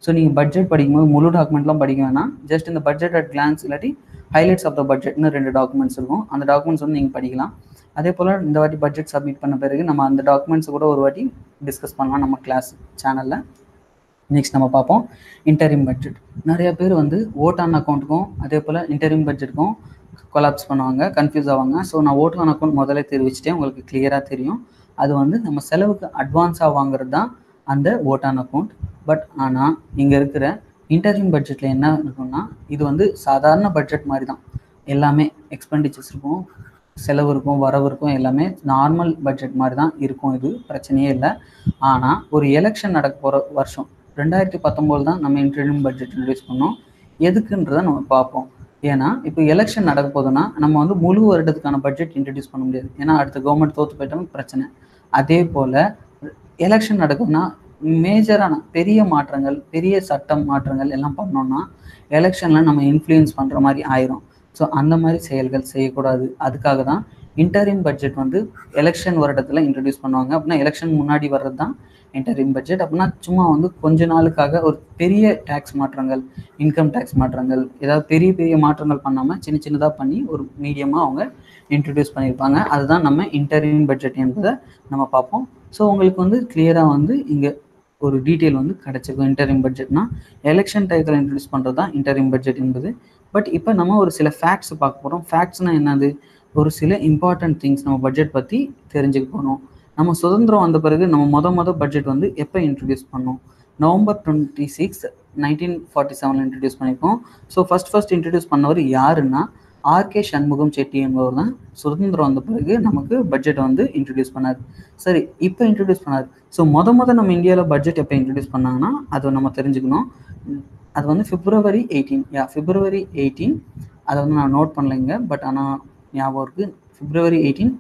ஸோ நீங்கள் பட்ஜெட் படிக்கும்போது முழு டாக்குமெண்ட்லாம் படிக்க வேணாம் ஜஸ்ட் இந்த பட்ஜெட் அட் கிளான்ஸ் இல்லாட்டி ஹைலைட்ஸ் ஆஃப் த பட்ஜெட்னு ரெண்டு டாக்குமெண்ட்ஸ் இருக்கும் அந்த டாக்குமெண்ட்ஸ் வந்து நீங்கள் படிக்கலாம் அதே போல் இந்த வாட்டி பட்ஜெட் சப்மிட் பண்ண பிறகு நம்ம அந்த டாக்குமெண்ட்ஸ் கூட ஒரு வாட்டி டிஸ்கஸ் பண்ணலாம் நம்ம கிளாஸ் சேனலில் நெக்ஸ்ட் நம்ம பார்ப்போம் இன்டரிம் பட்ஜெட் நிறைய பேர் வந்து ஓட் ஆன் அக்கௌண்ட்டுக்கும் அதே போல் இன்டரிம் பட்ஜெட்டுக்கும் கொலாப்ஸ் பண்ணுவாங்க கன்ஃபியூஸ் ஆவாங்க ஸோ நான் ஓட் ஆன் அக்கௌண்ட் முதல்ல தெரிவிச்சிட்டேன் உங்களுக்கு கிளியராக தெரியும் அது வந்து நம்ம செலவுக்கு அட்வான்ஸாக வாங்குறது தான் அந்த ஓட் ஆன் அக்கௌண்ட் பட் ஆனால் இங்கே இருக்கிற இன்டரிம் பட்ஜெட்டில் என்ன இருக்கும்னா இது வந்து சாதாரண பட்ஜெட் மாதிரி தான் எல்லாமே எக்ஸ்பெண்டிச்சர்ஸ் இருக்கும் செலவு இருக்கும் வரவு இருக்கும் எல்லாமே நார்மல் பட்ஜெட் மாதிரி தான் இருக்கும் இது பிரச்சனையே இல்லை ஆனால் ஒரு எலெக்ஷன் நடக்க போகிற வருஷம் ரெண்டாயிரத்தி பத்தொம்போது தான் நம்ம இன்டர்னியம் பட்ஜெட் இன்ட்ரடியூஸ் பண்ணோம் எதுக்குன்றதை நம்ம பார்ப்போம் ஏன்னா இப்போ எலெக்ஷன் நடக்க போதுன்னா நம்ம வந்து முழு வருடத்துக்கான பட்ஜெட் இன்ட்ரடியூஸ் பண்ண முடியாது ஏன்னா அடுத்த கவர்மெண்ட் தோற்று போயிட்டாலும் பிரச்சனை அதே போல் எலெக்ஷன் நடக்குதுன்னா மேஜரான பெரிய மாற்றங்கள் பெரிய சட்டம் மாற்றங்கள் எல்லாம் பண்ணோம்னா எலெக்ஷனில் நம்ம இன்ஃப்ளூயன்ஸ் பண்ணுற மாதிரி ஆயிரும் ஸோ அந்த மாதிரி செயல்கள் செய்யக்கூடாது அதுக்காக தான் இன்டரிம் பட்ஜெட் வந்து எலெக்ஷன் வருடத்தில் இன்ட்ரடியூஸ் பண்ணுவாங்க அப்படின்னா எலெக்ஷன் முன்னாடி வர்றது தான் இன்டரிம் பட்ஜெட் அப்படின்னா சும்மா வந்து கொஞ்ச நாளுக்காக ஒரு பெரிய டேக்ஸ் மாற்றங்கள் இன்கம் டேக்ஸ் மாற்றங்கள் ஏதாவது பெரிய பெரிய மாற்றங்கள் பண்ணாமல் சின்ன சின்னதாக பண்ணி ஒரு மீடியமாக அவங்க இன்ட்ரடியூஸ் பண்ணியிருப்பாங்க அதுதான் நம்ம இன்டரிம் பட்ஜெட் என்பதை நம்ம பார்ப்போம் ஸோ உங்களுக்கு வந்து கிளியராக வந்து இங்கே ஒரு டீட்டெயில் வந்து கிடச்சிருக்கும் இன்டரிம் பட்ஜெட்னா எலெக்ஷன் டயத்தில் இன்ட்ரடியூஸ் பண்ணுறது தான் இன்டரிம் பட்ஜெட் என்பது பட் இப்போ நம்ம ஒரு சில ஃபேக்ட்ஸ் பார்க்க போகிறோம் ஃபேக்ட்ஸ்னால் என்னது ஒரு சில இம்பார்ட்டன்ட் திங்ஸ் நம்ம பட்ஜெட் பற்றி தெரிஞ்சுக்க போகிறோம் நம்ம சுதந்திரம் வந்த பிறகு நம்ம மொத மொதல் பட்ஜெட் வந்து எப்போ இன்ட்ரடியூஸ் பண்ணோம் November twenty six nineteen forty செவனில் இன்ட்ரடியூஸ் பண்ணியிருக்கோம் ஸோ ஃபஸ்ட் ஃபஸ்ட் இன்ட்ரடியூஸ் பண்ணவர் யாருன்னா ஆர்கே சண்முகம் செட்டி என்பவர் தான் சுதந்திரம் வந்த பிறகு நமக்கு பட்ஜெட் வந்து இன்ட்ரடியூஸ் பண்ணார் சரி இப்போ இன்ட்ரடியூஸ் பண்ணார் ஸோ மொத மொதல் நம்ம இந்தியாவில் பட்ஜெட் எப்போ இன்ட்ரடியூஸ் பண்ணாங்கன்னா அதை நம்ம தெரிஞ்சுக்கணும் அது வந்து பிப்ரவரி எயிட்டீன் யா பிப்ரவரி எயிட்டீன் அதை வந்து நான் நோட் பண்ணலைங்க பட் ஆனால் ஞாபகம் இருக்குது February eighteen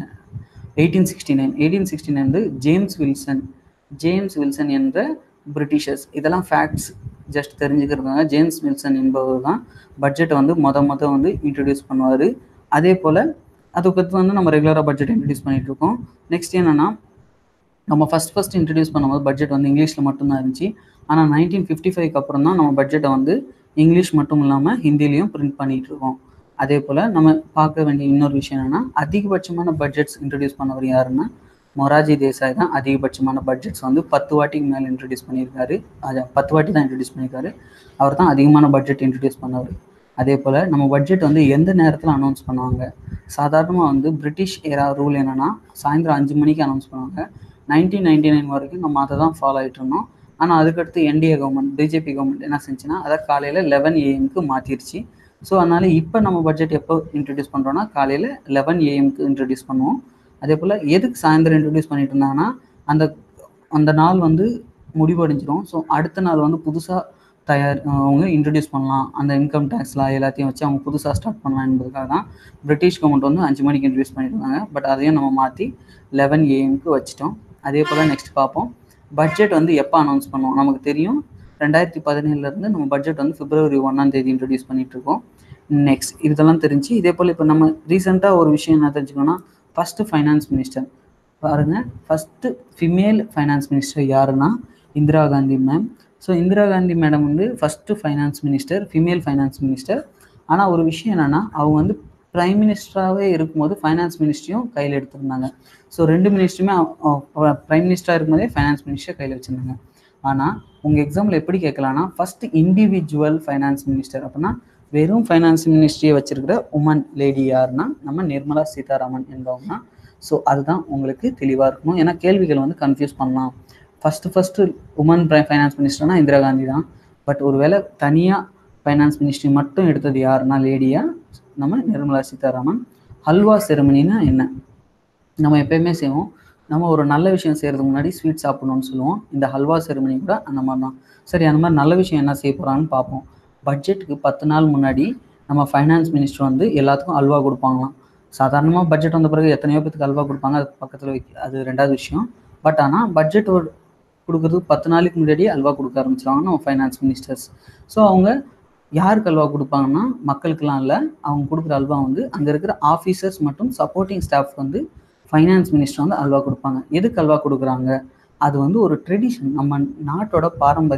eighteen sixty nine eighteen sixty nine வந்து ஜேம்ஸ் வில்சன் ஜேம்ஸ் வில்சன் என்ற பிரிட்டிஷர்ஸ் இதெல்லாம் ஃபேக்ட்ஸ் ஜஸ்ட் தெரிஞ்சுக்கிறதுனால ஜேம்ஸ் வில்சன் என்பவர் தான் பட்ஜெட்டை வந்து மொத மொதல் வந்து இன்ட்ரடியூஸ் பண்ணுவார் அதே போல் அதுக்கு வந்து நம்ம ரெகுலராக பட்ஜெட் இன்ட்ரடியூஸ் பண்ணிகிட்டு இருக்கோம் நெக்ஸ்ட் என்னென்னா நம்ம ஃபஸ்ட் ஃபஸ்ட் இன்ட்ரடியூஸ் பண்ணும்போது பட்ஜெட் வந்து இங்கிலீஷில் மட்டும்தான் இருந்துச்சு ஆனால் நைன்டீன் ஃபிஃப்டி ஃபைவ்க்கு அப்புறம் தான் நம்ம பட்ஜெட்டை வந்து இங்கிலீஷ் மட்டும் இல்லாமல் ஹிந்திலையும் பிரிண்ட் பண்ணிகிட்டு இருக்கோம் அதே போல் நம்ம பார்க்க வேண்டிய இன்னொரு விஷயம் என்னென்னா அதிகபட்சமான பட்ஜெட்ஸ் இன்ட்ரடியூஸ் பண்ணவர் யாருன்னா மொராஜி தேசாய் தான் அதிகபட்சமான பட்ஜெட்ஸ் வந்து பத்து வாட்டிக்கு மேலே இன்ட்ரடியூஸ் பண்ணியிருக்காரு அது பத்து வாட்டி தான் இன்ட்ரடியூஸ் பண்ணியிருக்காரு அவர் தான் அதிகமான பட்ஜெட் இன்ட்ரடியூஸ் பண்ணவர் அதே போல் நம்ம பட்ஜெட் வந்து எந்த நேரத்தில் அனௌன்ஸ் பண்ணுவாங்க சாதாரணமாக வந்து பிரிட்டிஷ் ஏரா ரூல் என்னென்னா சாயந்தரம் அஞ்சு மணிக்கு அனௌன்ஸ் பண்ணுவாங்க நைன்டீன் நைன்டி நைன் வரைக்கும் நம்ம அதை தான் ஃபாலோ ஆகிட்டு இருந்தோம் ஆனால் அதுக்கடுத்து என்டிஏ கவர்மெண்ட் பிஜேபி கவர்மெண்ட் என்ன செஞ்சுன்னா அதை காலையில் லெவன் ஏஎம்க்கு மாற்றிருச்சு ஸோ அதனால் இப்போ நம்ம பட்ஜெட் எப்போ இன்ட்ரடியூஸ் பண்ணுறோன்னா காலையில் லெவன் ஏஎம்க்கு இன்ட்ரடியூஸ் பண்ணுவோம் அதே போல் எதுக்கு சாயந்தரம் இன்ட்ரடியூஸ் பண்ணிட்டு இருந்தாங்கன்னா அந்த அந்த நாள் வந்து முடிவடைஞ்சிரும் ஸோ அடுத்த நாள் வந்து புதுசாக தயார் அவங்க இன்ட்ரடியூஸ் பண்ணலாம் அந்த இன்கம் டேக்ஸ்லாம் எல்லாத்தையும் வச்சு அவங்க புதுசாக ஸ்டார்ட் பண்ணலாம் என்பதுக்காக தான் பிரிட்டிஷ் கவர்மெண்ட் வந்து அஞ்சு மணிக்கு இன்ட்ரடியூஸ் பண்ணியிருந்தாங்க பட் அதையும் நம்ம மாற்றி லெவன் ஏஎம்க்கு வச்சுட்டோம் அதே போல் நெக்ஸ்ட் பார்ப்போம் பட்ஜெட் வந்து எப்போ அனௌன்ஸ் பண்ணுவோம் நமக்கு தெரியும் ரெண்டாயிரத்தி பதினேழுலேருந்து நம்ம பட்ஜெட் வந்து பிப்ரவரி ஒன்றாம் தேதி இன்ட்ரடியூஸ் பண்ணிட்டு இருக்கோம் நெக்ஸ்ட் இதெல்லாம் தெரிஞ்சு இதே போல் இப்போ நம்ம ரீசெண்டாக ஒரு விஷயம் என்ன தெரிஞ்சுக்கணும்னா ஃபஸ்ட்டு ஃபைனான்ஸ் மினிஸ்டர் பாருங்கள் ஃபஸ்ட்டு ஃபிமேல் ஃபைனான்ஸ் மினிஸ்டர் யாருன்னா Indira Gandhi ma'am so Indira Gandhi madam வந்து first finance minister female finance minister ஆனால் ஒரு விஷயம் என்னென்னா அவங்க வந்து ப்ரைம் மினிஸ்டராகவே இருக்கும்போது ஃபைனான்ஸ் மினிஸ்ட்ரியும் கையில் எடுத்திருந்தாங்க ஸோ ரெண்டு மினிஸ்ட்ரியுமே ப்ரைம் மினிஸ்டராக இருக்கும்போதே ஃபைனான்ஸ் மினிஸ்டர் கையில் வச்சுருந்தாங்க ஆனால் உங்கள் எக்ஸாம்பிள் எப்படி கேட்கலான்னா ஃபஸ்ட்டு இண்டிவிஜுவல் ஃபைனான்ஸ் மினிஸ்டர் அப்படின்னா வெறும் ஃபைனான்ஸ் மினிஸ்ட்ரியை வச்சிருக்கிற உமன் லேடி யாருன்னா நம்ம நிர்மலா சீதாராமன் என்பவங்க ஸோ அதுதான் உங்களுக்கு தெளிவாக இருக்கணும் ஏன்னா கேள்விகள் வந்து கன்ஃபியூஸ் பண்ணலாம் ஃபஸ்ட்டு ஃபஸ்ட்டு உமன் ஃபைனான்ஸ் மினிஸ்டர்னா இந்திரா காந்தி தான் பட் ஒருவேளை தனியாக ஃபைனான்ஸ் மினிஸ்ட்ரி மட்டும் எடுத்தது யாருன்னா லேடியாக நம்ம நிர்மலா சீதாராமன் ஹல்வா செரமனின்னா என்ன நம்ம எப்பயுமே செய்வோம் நம்ம ஒரு நல்ல விஷயம் செய்கிறதுக்கு முன்னாடி ஸ்வீட் சாப்பிடணும்னு சொல்லுவோம் இந்த ஹல்வா செரமனி கூட அந்த மாதிரி தான் சரி அந்த மாதிரி நல்ல விஷயம் என்ன செய்ய போகிறான்னு பார்ப்போம் பட்ஜெட்டுக்கு பத்து நாள் முன்னாடி நம்ம ஃபைனான்ஸ் மினிஸ்டர் வந்து எல்லாத்துக்கும் அல்வா கொடுப்பாங்களாம் சாதாரணமாக பட்ஜெட் வந்த பிறகு எத்தனையோ பேத்துக்கு அல்வா கொடுப்பாங்க அது பக்கத்தில் வைக்க அது ரெண்டாவது விஷயம் பட் ஆனால் பட்ஜெட் கொடுக்குறதுக்கு பத்து நாளைக்கு முன்னாடியே அல்வா கொடுக்க ஆரம்பிச்சிருவாங்க நம்ம ஃபைனான்ஸ் மினிஸ்டர்ஸ் ஸோ அவங்க யாருக்கு அல்வா கொடுப்பாங்கன்னா மக்களுக்கெல்லாம் இல்லை அவங்க கொடுக்குற அல்வா வந்து அங்கே இருக்கிற ஆஃபீஸர்ஸ் மற்றும் சப்போர்ட்டிங் ஸ்டாஃப் வந்து ஃபைனான்ஸ் மினிஸ்டர் வந்து அல்வா கொடுப்பாங்க எதுக்கு அல்வா கொடுக்குறாங்க அது வந்து ஒரு ட்ரெடிஷன் நம்ம நாட்டோட பாரம்பரியம்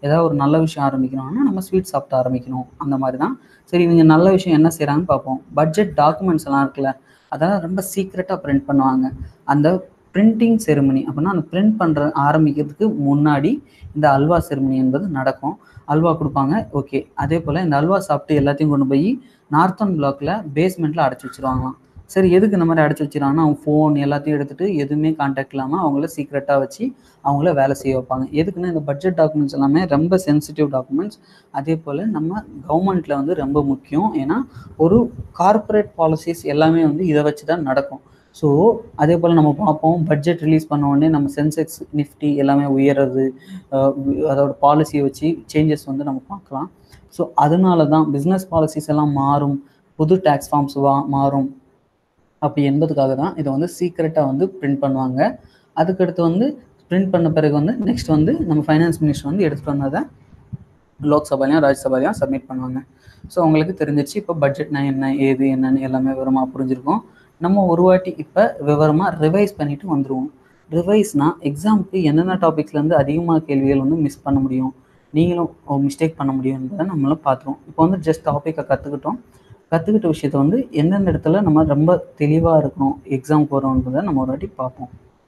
ஏதாவது ஒரு நல்ல விஷயம் ஆரம்பிக்கணும்னா நம்ம ஸ்வீட் சாப்பிட்டு ஆரம்பிக்கணும் அந்த மாதிரி தான் சரி இவங்க நல்ல விஷயம் என்ன செய்கிறாங்கன்னு பார்ப்போம் பட்ஜெட் டாக்குமெண்ட்ஸ் எல்லாம் இருக்குல்ல அதெல்லாம் ரொம்ப சீக்ரெட்டாக பிரிண்ட் பண்ணுவாங்க அந்த பிரிண்டிங் செரிமனி அப்படின்னா அந்த பிரிண்ட் பண்ணுற ஆரம்பிக்கிறதுக்கு முன்னாடி இந்த அல்வா செரிமனி என்பது நடக்கும் அல்வா கொடுப்பாங்க ஓகே அதே போல் இந்த அல்வா சாப்பிட்டு எல்லாத்தையும் கொண்டு போய் நார்த்தன் பிளாக்ல பேஸ்மெண்ட்டில் அடைச்சி வச்சிருவாங்களாம் சரி எதுக்கு இந்த மாதிரி அடைச்சி வச்சிருக்காங்கன்னா அவங்க ஃபோன் எல்லாத்தையும் எடுத்துகிட்டு எதுவுமே கான்டாக்ட் இல்லாமல் அவங்கள சீக்ரெட்டாக வச்சு அவங்கள வேலை செய்ய வைப்பாங்க எதுக்குன்னா இந்த பட்ஜெட் டாக்குமெண்ட்ஸ் எல்லாமே ரொம்ப சென்சிட்டிவ் டாக்குமெண்ட்ஸ் அதே போல் நம்ம கவர்மெண்ட்டில் வந்து ரொம்ப முக்கியம் ஏன்னா ஒரு கார்ப்பரேட் பாலிசிஸ் எல்லாமே வந்து இதை வச்சு தான் நடக்கும் ஸோ அதே போல் நம்ம பார்ப்போம் பட்ஜெட் ரிலீஸ் பண்ண உடனே நம்ம சென்செக்ஸ் நிஃப்டி எல்லாமே உயர்றது அதோட பாலிசியை வச்சு சேஞ்சஸ் வந்து நம்ம பார்க்கலாம் ஸோ அதனால தான் பிஸ்னஸ் பாலிசிஸ் எல்லாம் மாறும் புது டேக்ஸ் ஃபார்ம்ஸ் வா மாறும் அப்படி என்பதுக்காக தான் இதை வந்து சீக்ரெட்டாக வந்து பிரிண்ட் பண்ணுவாங்க அதுக்கடுத்து வந்து பிரிண்ட் பண்ண பிறகு வந்து நெக்ஸ்ட் வந்து நம்ம ஃபைனான்ஸ் மினிஸ்டர் வந்து எடுத்துகிட்டு வந்ததை லோக்சபாலையும் ராஜ்யசபாலையும் சப்மிட் பண்ணுவாங்க ஸோ உங்களுக்கு தெரிஞ்சிச்சு இப்போ பட்ஜெட்னா என்ன ஏது என்னன்னு எல்லாமே விவரமாக புரிஞ்சிருக்கும் நம்ம ஒரு வாட்டி இப்போ விவரமாக ரிவைஸ் பண்ணிட்டு வந்துடுவோம் ரிவைஸ்னால் எக்ஸாமுக்கு என்னென்ன டாபிக்ஸ்லேருந்து அதிகமாக கேள்விகள் வந்து மிஸ் பண்ண முடியும் நீங்களும் மிஸ்டேக் பண்ண முடியுன்றதை நம்மளும் பார்த்துருவோம் இப்போ வந்து ஜஸ்ட் டாப்பிக்கை கற்றுக்கிட்டோம் கற்றுக்கிட்ட விஷயத்த வந்து எந்தெந்த இடத்துல நம்ம ரொம்ப தெளிவாக இருக்கணும் எக்ஸாம் போகிறோன்றதை நம்ம ஒரு வாட்டி பார்ப்போம்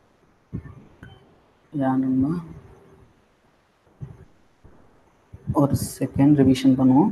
நம்ம ஒரு செகண்ட் ரிவிஷன் பண்ணுவோம்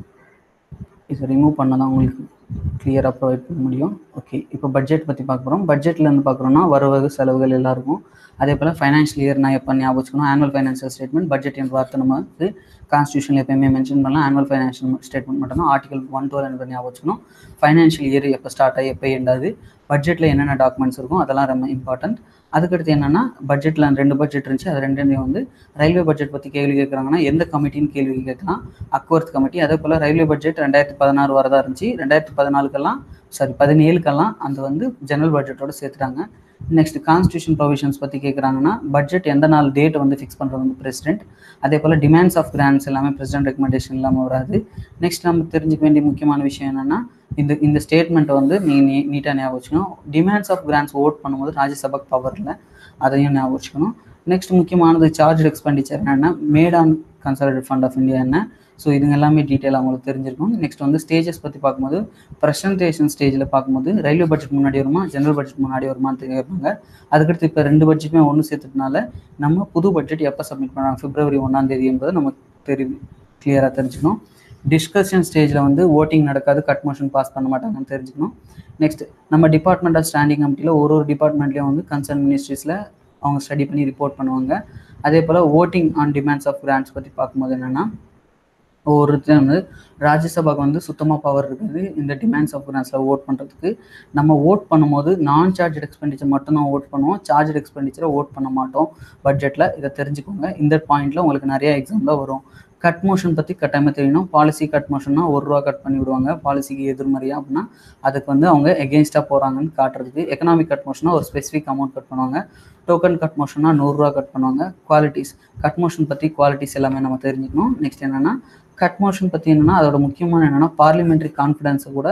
இதை ரிமூவ் பண்ண தான் உங்களுக்கு கிளியராக ப்ரொவைட் பண்ண முடியும் ஓகே இப்போ பட்ஜெட் பற்றி பார்க்க போகிறோம் பட்ஜெட்லேருந்து பார்க்குறோன்னா வரவு செலவுகள் எல்லாம் இருக்கும் அதே போல் ஃபைனான்ஷியல் இயர் நான் எப்போ ஞாபகம் வச்சுக்கணும் ஆனுவல் ஃபைனான்ஷியல் ஸ்டேட்மெண்ட் பட்ஜெட் என்ற வார்த்தை நம்ம வந்து கான்ஸ்டியூஷனில் எப்பயுமே மென்ஷன் பண்ணலாம் ஆனுவல் ஃபைனான்ஷியல் ஸ்டேட்மெண்ட் மட்டும் தான் ஆர்டிகல் ஒன் டூ என்பது ஞாபகம் வச்சுக்கணும் ஃபைனான்ஷியல் இயர் எப்போ ஸ்டார்ட் ஆகி எப்போ எண்டாது பட்ஜெட்டில் என்னென்ன டாக்குமெண்ட்ஸ் இருக்கும் அதெல்லாம் ரொம்ப இம்பார்ட்டன்ட் அதுக்கடுத்து என்னென்னா பட்ஜெட்டில் ரெண்டு பட்ஜெட் இருந்துச்சு அது ரெண்டுலேயும் வந்து ரயில்வே பட்ஜெட் பற்றி கேள்வி கேட்குறாங்கன்னா எந்த கமிட்டின்னு கேள்வி கேட்கலாம் அக்வர்த் கமிட்டி அதே போல் ரயில்வே பட்ஜெட் ரெண்டாயிரத்தி பதினாறு வரதா இருந்துச்சு ரெண்டாயிரத்தி பதினாலுக்கெல்லாம் சாரி பதினேழுக்கெல்லாம் அந்த வந்து ஜெனரல் பட்ஜெட்டோட சேர்த்துட்டாங்க நெக்ஸ்ட் கான்ஸ்டியூஷன் ப்ரொவிஷன்ஸ் பற்றி கேட்குறாங்கன்னா பட்ஜெட் எந்த நாள் டேட் வந்து ஃபிக்ஸ் பண்ணுறது வந்து பிரசிடென்ட் அதே போல் டிமாண்ட்ஸ் ஆஃப் கிராண்ட்ஸ் எல்லாமே பிரசிடென்ட் ரெக்கமெண்டேஷன் இல்லாமல் வராது நெக்ஸ்ட் நம்ம தெரிஞ்சுக்க வேண்டிய முக்கியமான விஷயம் என்னென்னா இந்த இந்த ஸ்டேட்மெண்ட் வந்து நீங்கள் நீட்டாக ஞாபகம் வச்சுக்கணும் டிமாண்ட்ஸ் ஆஃப் கிராண்ட்ஸ் ஓட் பண்ணும்போது ராஜ்யசபாக்கு பவர் இல்லை அதையும் ஞாபகம் வச்சுக்கணும் நெக்ஸ்ட் முக்கியமானது சார்ஜ் எக்ஸ்பெண்டிச்சர் என்னென்னா made on consolidated fund of India என்ன ஸோ இதுங்க எல்லாமே டீட்டெயிலாக உங்களுக்கு தெரிஞ்சிருக்கும் நெக்ஸ்ட் வந்து ஸ்டேஜஸ் பற்றி பார்க்கும்போது ப்ரெசன்டேஷன் ஸ்டேஜில் பார்க்கும்போது ரயில்வே பட்ஜெட் முன்னாடி வருமா ஜென்ரல் பட்ஜெட் முன்னாடி வருமான்னு கேட்பாங்க அதுக்கடுத்து இப்போ ரெண்டு பட்ஜெட்டுமே ஒன்று சேர்த்துட்டனால நம்ம புது பட்ஜெட் எப்போ சப்மிட் பண்ணுறாங்க பிப்ரவரி ஒன்றாம் தேதி என்பதை நம்ம தெரி கிளியராக தெரிஞ்சுக்கணும் டிஸ்கஷன் ஸ்டேஜில் வந்து ஓட்டிங் நடக்காது கட் மோஷன் பாஸ் பண்ண மாட்டாங்கன்னு தெரிஞ்சுக்கணும் நெக்ஸ்ட் நம்ம டிபார்ட்மெண்ட் ஆஃப் ஸ்டாண்டிங் கமிட்டியில் ஒரு ஒரு டிபார்ட்மெண்ட்லேயும் வந்து கன்சர்ன் மினிஸ்ட்ரிஸில் அவங்க ஸ்டடி பண்ணி ரிப்போர்ட் பண்ணுவாங்க அதே போல் voting on demands of grants பற்றி பார்க்கும்போது என்னென்னா ஒருத்தர் வந்து ராஜ்யசபாவுக்கு வந்து சுத்தமாக பவர் இருக்குது இந்த டிமாண்ட்ஸ் ஆஃப் கிராண்ட்ஸில் ஓட் பண்ணுறதுக்கு நம்ம ஓட் பண்ணும்போது நான் சார்ஜ் எக்ஸ்பெண்டிச்சர் மட்டும்தான் ஓட் பண்ணுவோம் சார்ஜ் எக்ஸ்பெண்டிச்சரை ஓட் பண்ண மாட்டோம் பட்ஜெட்டில் இதை தெரிஞ்சுக்கோங்க இந்த பாயிண்ட்டில் உங்களுக்கு நிறைய எக்ஸாம்பிள் வரும் கட் மோஷன் பற்றி கட்டாயமாக தெரியணும் பாலிசி கட் மோஷன்னா ஒரு ரூபா கட் பண்ணி விடுவாங்க பாலிசிக்கு எதிர்மறையாக அப்படின்னா அதுக்கு வந்து அவங்க எகென்ஸ்டாக போகிறாங்கன்னு காட்டுறதுக்கு எக்கனாமிக் கட் மோஷனாக ஒரு ஸ்பெசிஃபிக் அமௌண்ட் கட் பண்ணுவாங்க டோக்கன் கட் மோஷன்னா நூறுரூவா கட் பண்ணுவாங்க குவாலிட்டிஸ் கட் மோஷன் பற்றி குவாலிட்டிஸ் எல்லாமே நம்ம தெரிஞ்சுக்கணும் நெக்ஸ்ட் என்னென்னா கட் மோஷன் பற்றி என்னென்னா அதோட முக்கியமான என்னென்னா பார்லிமெண்ட்ரி கான்ஃபிடன்ஸை கூட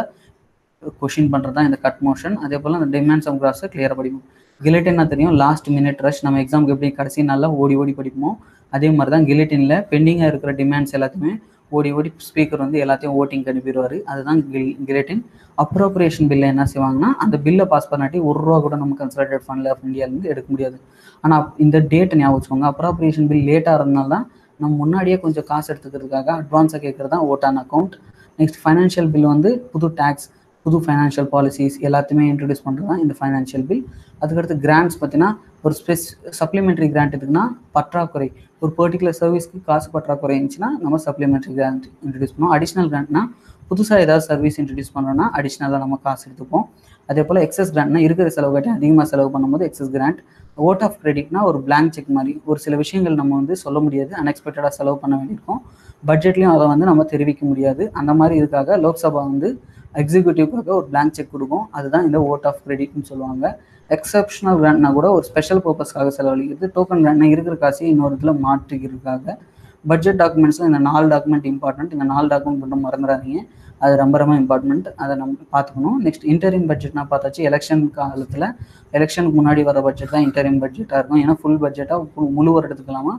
கொஷின் பண்ணுறது தான் இந்த கட் மோஷன் அதே போல் அந்த டிமாண்ட்ஸ் ஆஃப் கிராஸை கிளியராக படிக்கும் கிலட்டின்னா தெரியும் லாஸ்ட் மினிட் ரஷ் நம்ம எக்ஸாமுக்கு எப்படி கடைசி நாளில் ஓடி ஓடி படிப்போமோ அதே மாதிரி தான் கிலட்டினில் பெண்டிங்காக இருக்கிற டிமாண்ட்ஸ் எல்லாத்தையுமே ஓடி ஓடி ஸ்பீக்கர் வந்து எல்லாத்தையும் ஓட்டிங் அனுப்பிடுவார் அதுதான் கில் கிலட்டின் அப்ரோப்ரியேஷன் பில்லை என்ன செய்வாங்கன்னா அந்த பில்லை பாஸ் பண்ணாட்டி ஒரு ரூபா கூட நம்ம கன்சல்டேட் ஃபண்டில் ஆஃப் இந்தியாவிலேருந்து எடுக்க முடியாது ஆனால் இந்த டேட்டை ஞாபகம் வச்சுக்கோங்க அப்ரோப்ரியேஷன் பில் லேட்டாக இருந்தனால தான் நம்ம முன்னாடியே கொஞ்சம் காசு எடுத்துக்கிறதுக்காக அட்வான்ஸாக கேட்குறது தான் vote on account next financial bill வந்து புது டேக்ஸ் புது ஃபைனான்ஷியல் பாலிசிஸ் எல்லாத்தையுமே இன்ட்ரடியூஸ் பண்ணுறது தான் இந்த ஃபைனான்ஷியல் பில் அதுக்கடுத்து கிராண்ட்ஸ் பார்த்தீங்கன்னா ஒரு ஸ்பெஸ் சப்ளிமெண்ட்ரி கிராண்ட் எதுக்குன்னா பற்றாக்குறை ஒரு பர்டிகுலர் சர்வீஸ்க்கு காசு பற்றாக்குறை இருந்துச்சுன்னா நம்ம சப்ளிமெண்ட்ரி கிராண்ட் இன்ட்ரடியூஸ் பண்ணுவோம் அடிஷ்னல் கிராண்ட்னா புதுசாக ஏதாவது சர்வீஸ் இன்ட்ரடியூஸ் பண்ணுறோன்னா அடிஷ்னலாக நம்ம காசு எடுத்துப்போம் அதே போல் எக்ஸஸ் கிராண்ட்னா இருக்கிற செலவு காட்டி அதிகமாக செலவு பண்ணும்போது எக்ஸஸ் கிராண்ட் ஓட் ஆஃப் கிரெடிட்னா ஒரு பிளாங்க் செக் மாதிரி ஒரு சில விஷயங்கள் நம்ம வந்து சொல்ல முடியாது அன்எக்ஸ்பெக்டடாக செலவு பண்ண வேண்டியிருக்கும் பட்ஜெட்லையும் அதை வந்து நம்ம தெரிவிக்க முடியாது அந்த மாதிரி இதுக்காக லோக்சபா வந்து எக்ஸிக்யூட்டிவ்க்காக ஒரு பிளாங்க் செக் கொடுக்கும் அதுதான் இந்த ஓட் ஆஃப் கிரெடிட்னு சொல்லுவாங்க எக்ஸப்ஷனல் கிராண்ட்னா கூட ஒரு ஸ்பெஷல் பர்பஸ்க்காக செலவழிக்கிறது டோக்கன் கிராண்ட்னா இருக்கிற காசு இன்னொரு இதில் மாற்றிக்கிறதுக்காக பட்ஜெட் டாக்குமெண்ட்ஸில் இந்த நாலு டாக்குமெண்ட் இம்பார்ட்டன்ட் இந்த நாலு டாக்குமெண்ட் மட்டும் மறந்துடாதீங்க அது ரொம்ப ரொம்ப இம்பார்ட்டன்ட் அதை நம்ம பார்த்துக்கணும் நெக்ஸ்ட் இன்டரிம் பட்ஜெட்னா பார்த்தாச்சு எலெக்ஷன் காலத்தில் எலெக்ஷனுக்கு முன்னாடி வர பட்ஜெட் தான் இன்டரிம் பட்ஜெட்டாக இருக்கும் ஏன்னா ஃபுல் பட்ஜெட்டாக முழு வருடத்துக்கு இல்லாமல்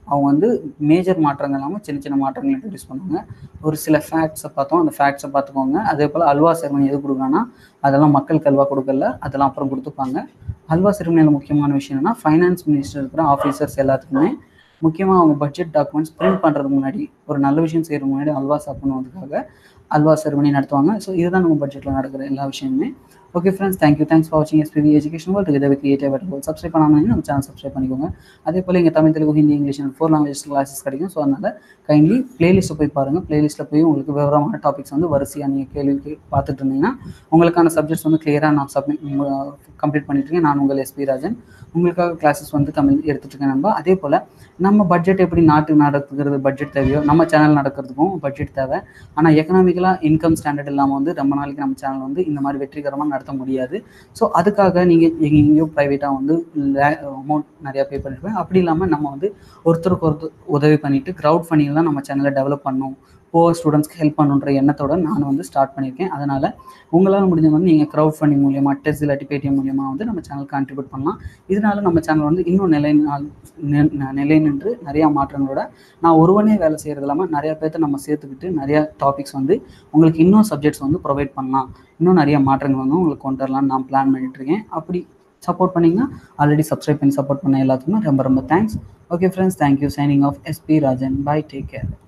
அவங்க வந்து மேஜர் மாற்றங்கள் இல்லாமல் சின்ன சின்ன மாற்றங்கள் இன்ட்ரடியூஸ் பண்ணுவாங்க ஒரு சில ஃபேக்ட்ஸை பார்த்தோம் அந்த ஃபேக்ட்ஸை பார்த்துக்கோங்க அதே போல் அல்வா செரமனி எது கொடுக்குறாங்கன்னா அதெல்லாம் மக்களுக்கு அல்வா கொடுக்கல அதெல்லாம் அப்புறம் கொடுத்துப்பாங்க அல்வா செரமனியில் முக்கியமான விஷயம் என்னன்னா ஃபைனான்ஸ் மினிஸ்டர் இருக்கிற ஆஃபீஸர்ஸ் எல்லாத்துக்குமே முக்கியமாக அவங்க பட்ஜெட் டாக்குமெண்ட்ஸ் பிரிண்ட் பண்ணுறதுக்கு முன்னாடி ஒரு நல்ல விஷயம் செய்கிறதுக்கு முன்னாடி அல்வா சாப்பிடணுன்றதுக்காக அல்வா செரமனி நடத்துவாங்க ஸோ இதுதான் நம்ம பட்ஜெட்டில் நடக்கிற எல்லா விஷயமுமே okay friends thank you thanks for வாட்சிங் எஸ்பிவி எஜுகேஷன் வேர்ல்டு இதை கிரியேட்டிவ் வேர்ல்டு சப்ஸ்கிரைப் பண்ணாமல் நம்ம சேனல் சப்ஸ்கிரைப் பண்ணிக்கோங்க அதே போல் இங்கே Tamil Telugu Hindi English four language classes கிடைக்கும் ஸோ அதனால் கைண்ட்லி பிளேலிஸ்ட்டை போய் பாருங்கள் பிளேலிஸ்ட்டில் போய் உங்களுக்கு விவரமான டாபிக்ஸ் வந்து வரிசையாக நீங்கள் கேள்வி பார்த்துட்டு இருந்தீங்கன்னா உங்களுக்கான சப்ஜெக்ட்ஸ் வந்து கிளியராக நான் சப்மிட் கம்ப்ளீட் பண்ணிட்டுருக்கேன் நான் உங்கள் எஸ்பி ராஜன் உங்களுக்காக கிளாஸஸ் வந்து தமிழ் எடுத்துகிட்டு இருக்கேன் நம்ப அதே போல் நம்ம பட்ஜெட் எப்படி நாட்டு நடத்துக்கிறது பட்ஜெட் தேவையோ நம்ம சேனல் நடக்கிறதுக்கும் பட்ஜெட் தேவை ஆனால் எக்கனாமிக்கலாக இன்கம் ஸ்டாண்டர்ட் இல்லாமல் வந்து ரொம்ப நாளைக்கு நம்ம சேனல் வந்து இந்த மாதிரி வெற்றிகரமாக நடத்த முடியாது ஸோ அதுக்காக நீங்கள் எங்கேயோ ப்ரைவேட்டாக வந்து அமௌண்ட் நிறையா பே பண்ணிருப்பேன் அப்படி இல்லாமல் நம்ம வந்து ஒருத்தருக்கு ஒருத்தர் உதவி பண்ணிவிட்டு க்ரௌட் ஃபண்டிங் தான் நம்ம சேனலை டெவலப் பண்ணணும் போர் ஸ்டூடெண்ட்ஸ்க்கு ஹெல்ப் பண்ணுன்ற எண்ணத்தோட நான் வந்து ஸ்டார்ட் பண்ணியிருக்கேன் அதனால் உங்களால் முடிஞ்ச வந்து நீங்கள் க்ரௌட் ஃபண்டிங் மூலியமாக டெஸ்ட் இல்லாட்டி பேடிஎம் மூலியமாக வந்து நம்ம சேனல் கான்ட்ரிபியூட் பண்ணலாம் இதனால நம்ம சேனல் வந்து இன்னும் நிலை நிலை நின்று நிறையா மாற்றங்களோட நான் ஒருவனே வேலை செய்கிறது இல்லாமல் நிறையா பேர்த்த நம்ம சேர்த்துக்கிட்டு நிறையா டாபிக்ஸ் வந்து உங்களுக்கு இன்னும் சப்ஜெக்ட்ஸ் வந்து ப்ரொவைட் பண்ணலாம் இன்னும் நிறைய மாற்றங்கள் வந்து உங்களுக்கு கொண்டு வரலாம்னு நான் பிளான் பண்ணிட்டு இருக்கேன் அப்படி சப்போர்ட் பண்ணிங்கன்னா ஆல்ரெடி சப்ஸ்கிரைப் பண்ணி சப்போர்ட் பண்ண எல்லாத்துக்குமே ரொம்ப ரொம்ப thanks okay friends thank you signing off SP Rajan bye take care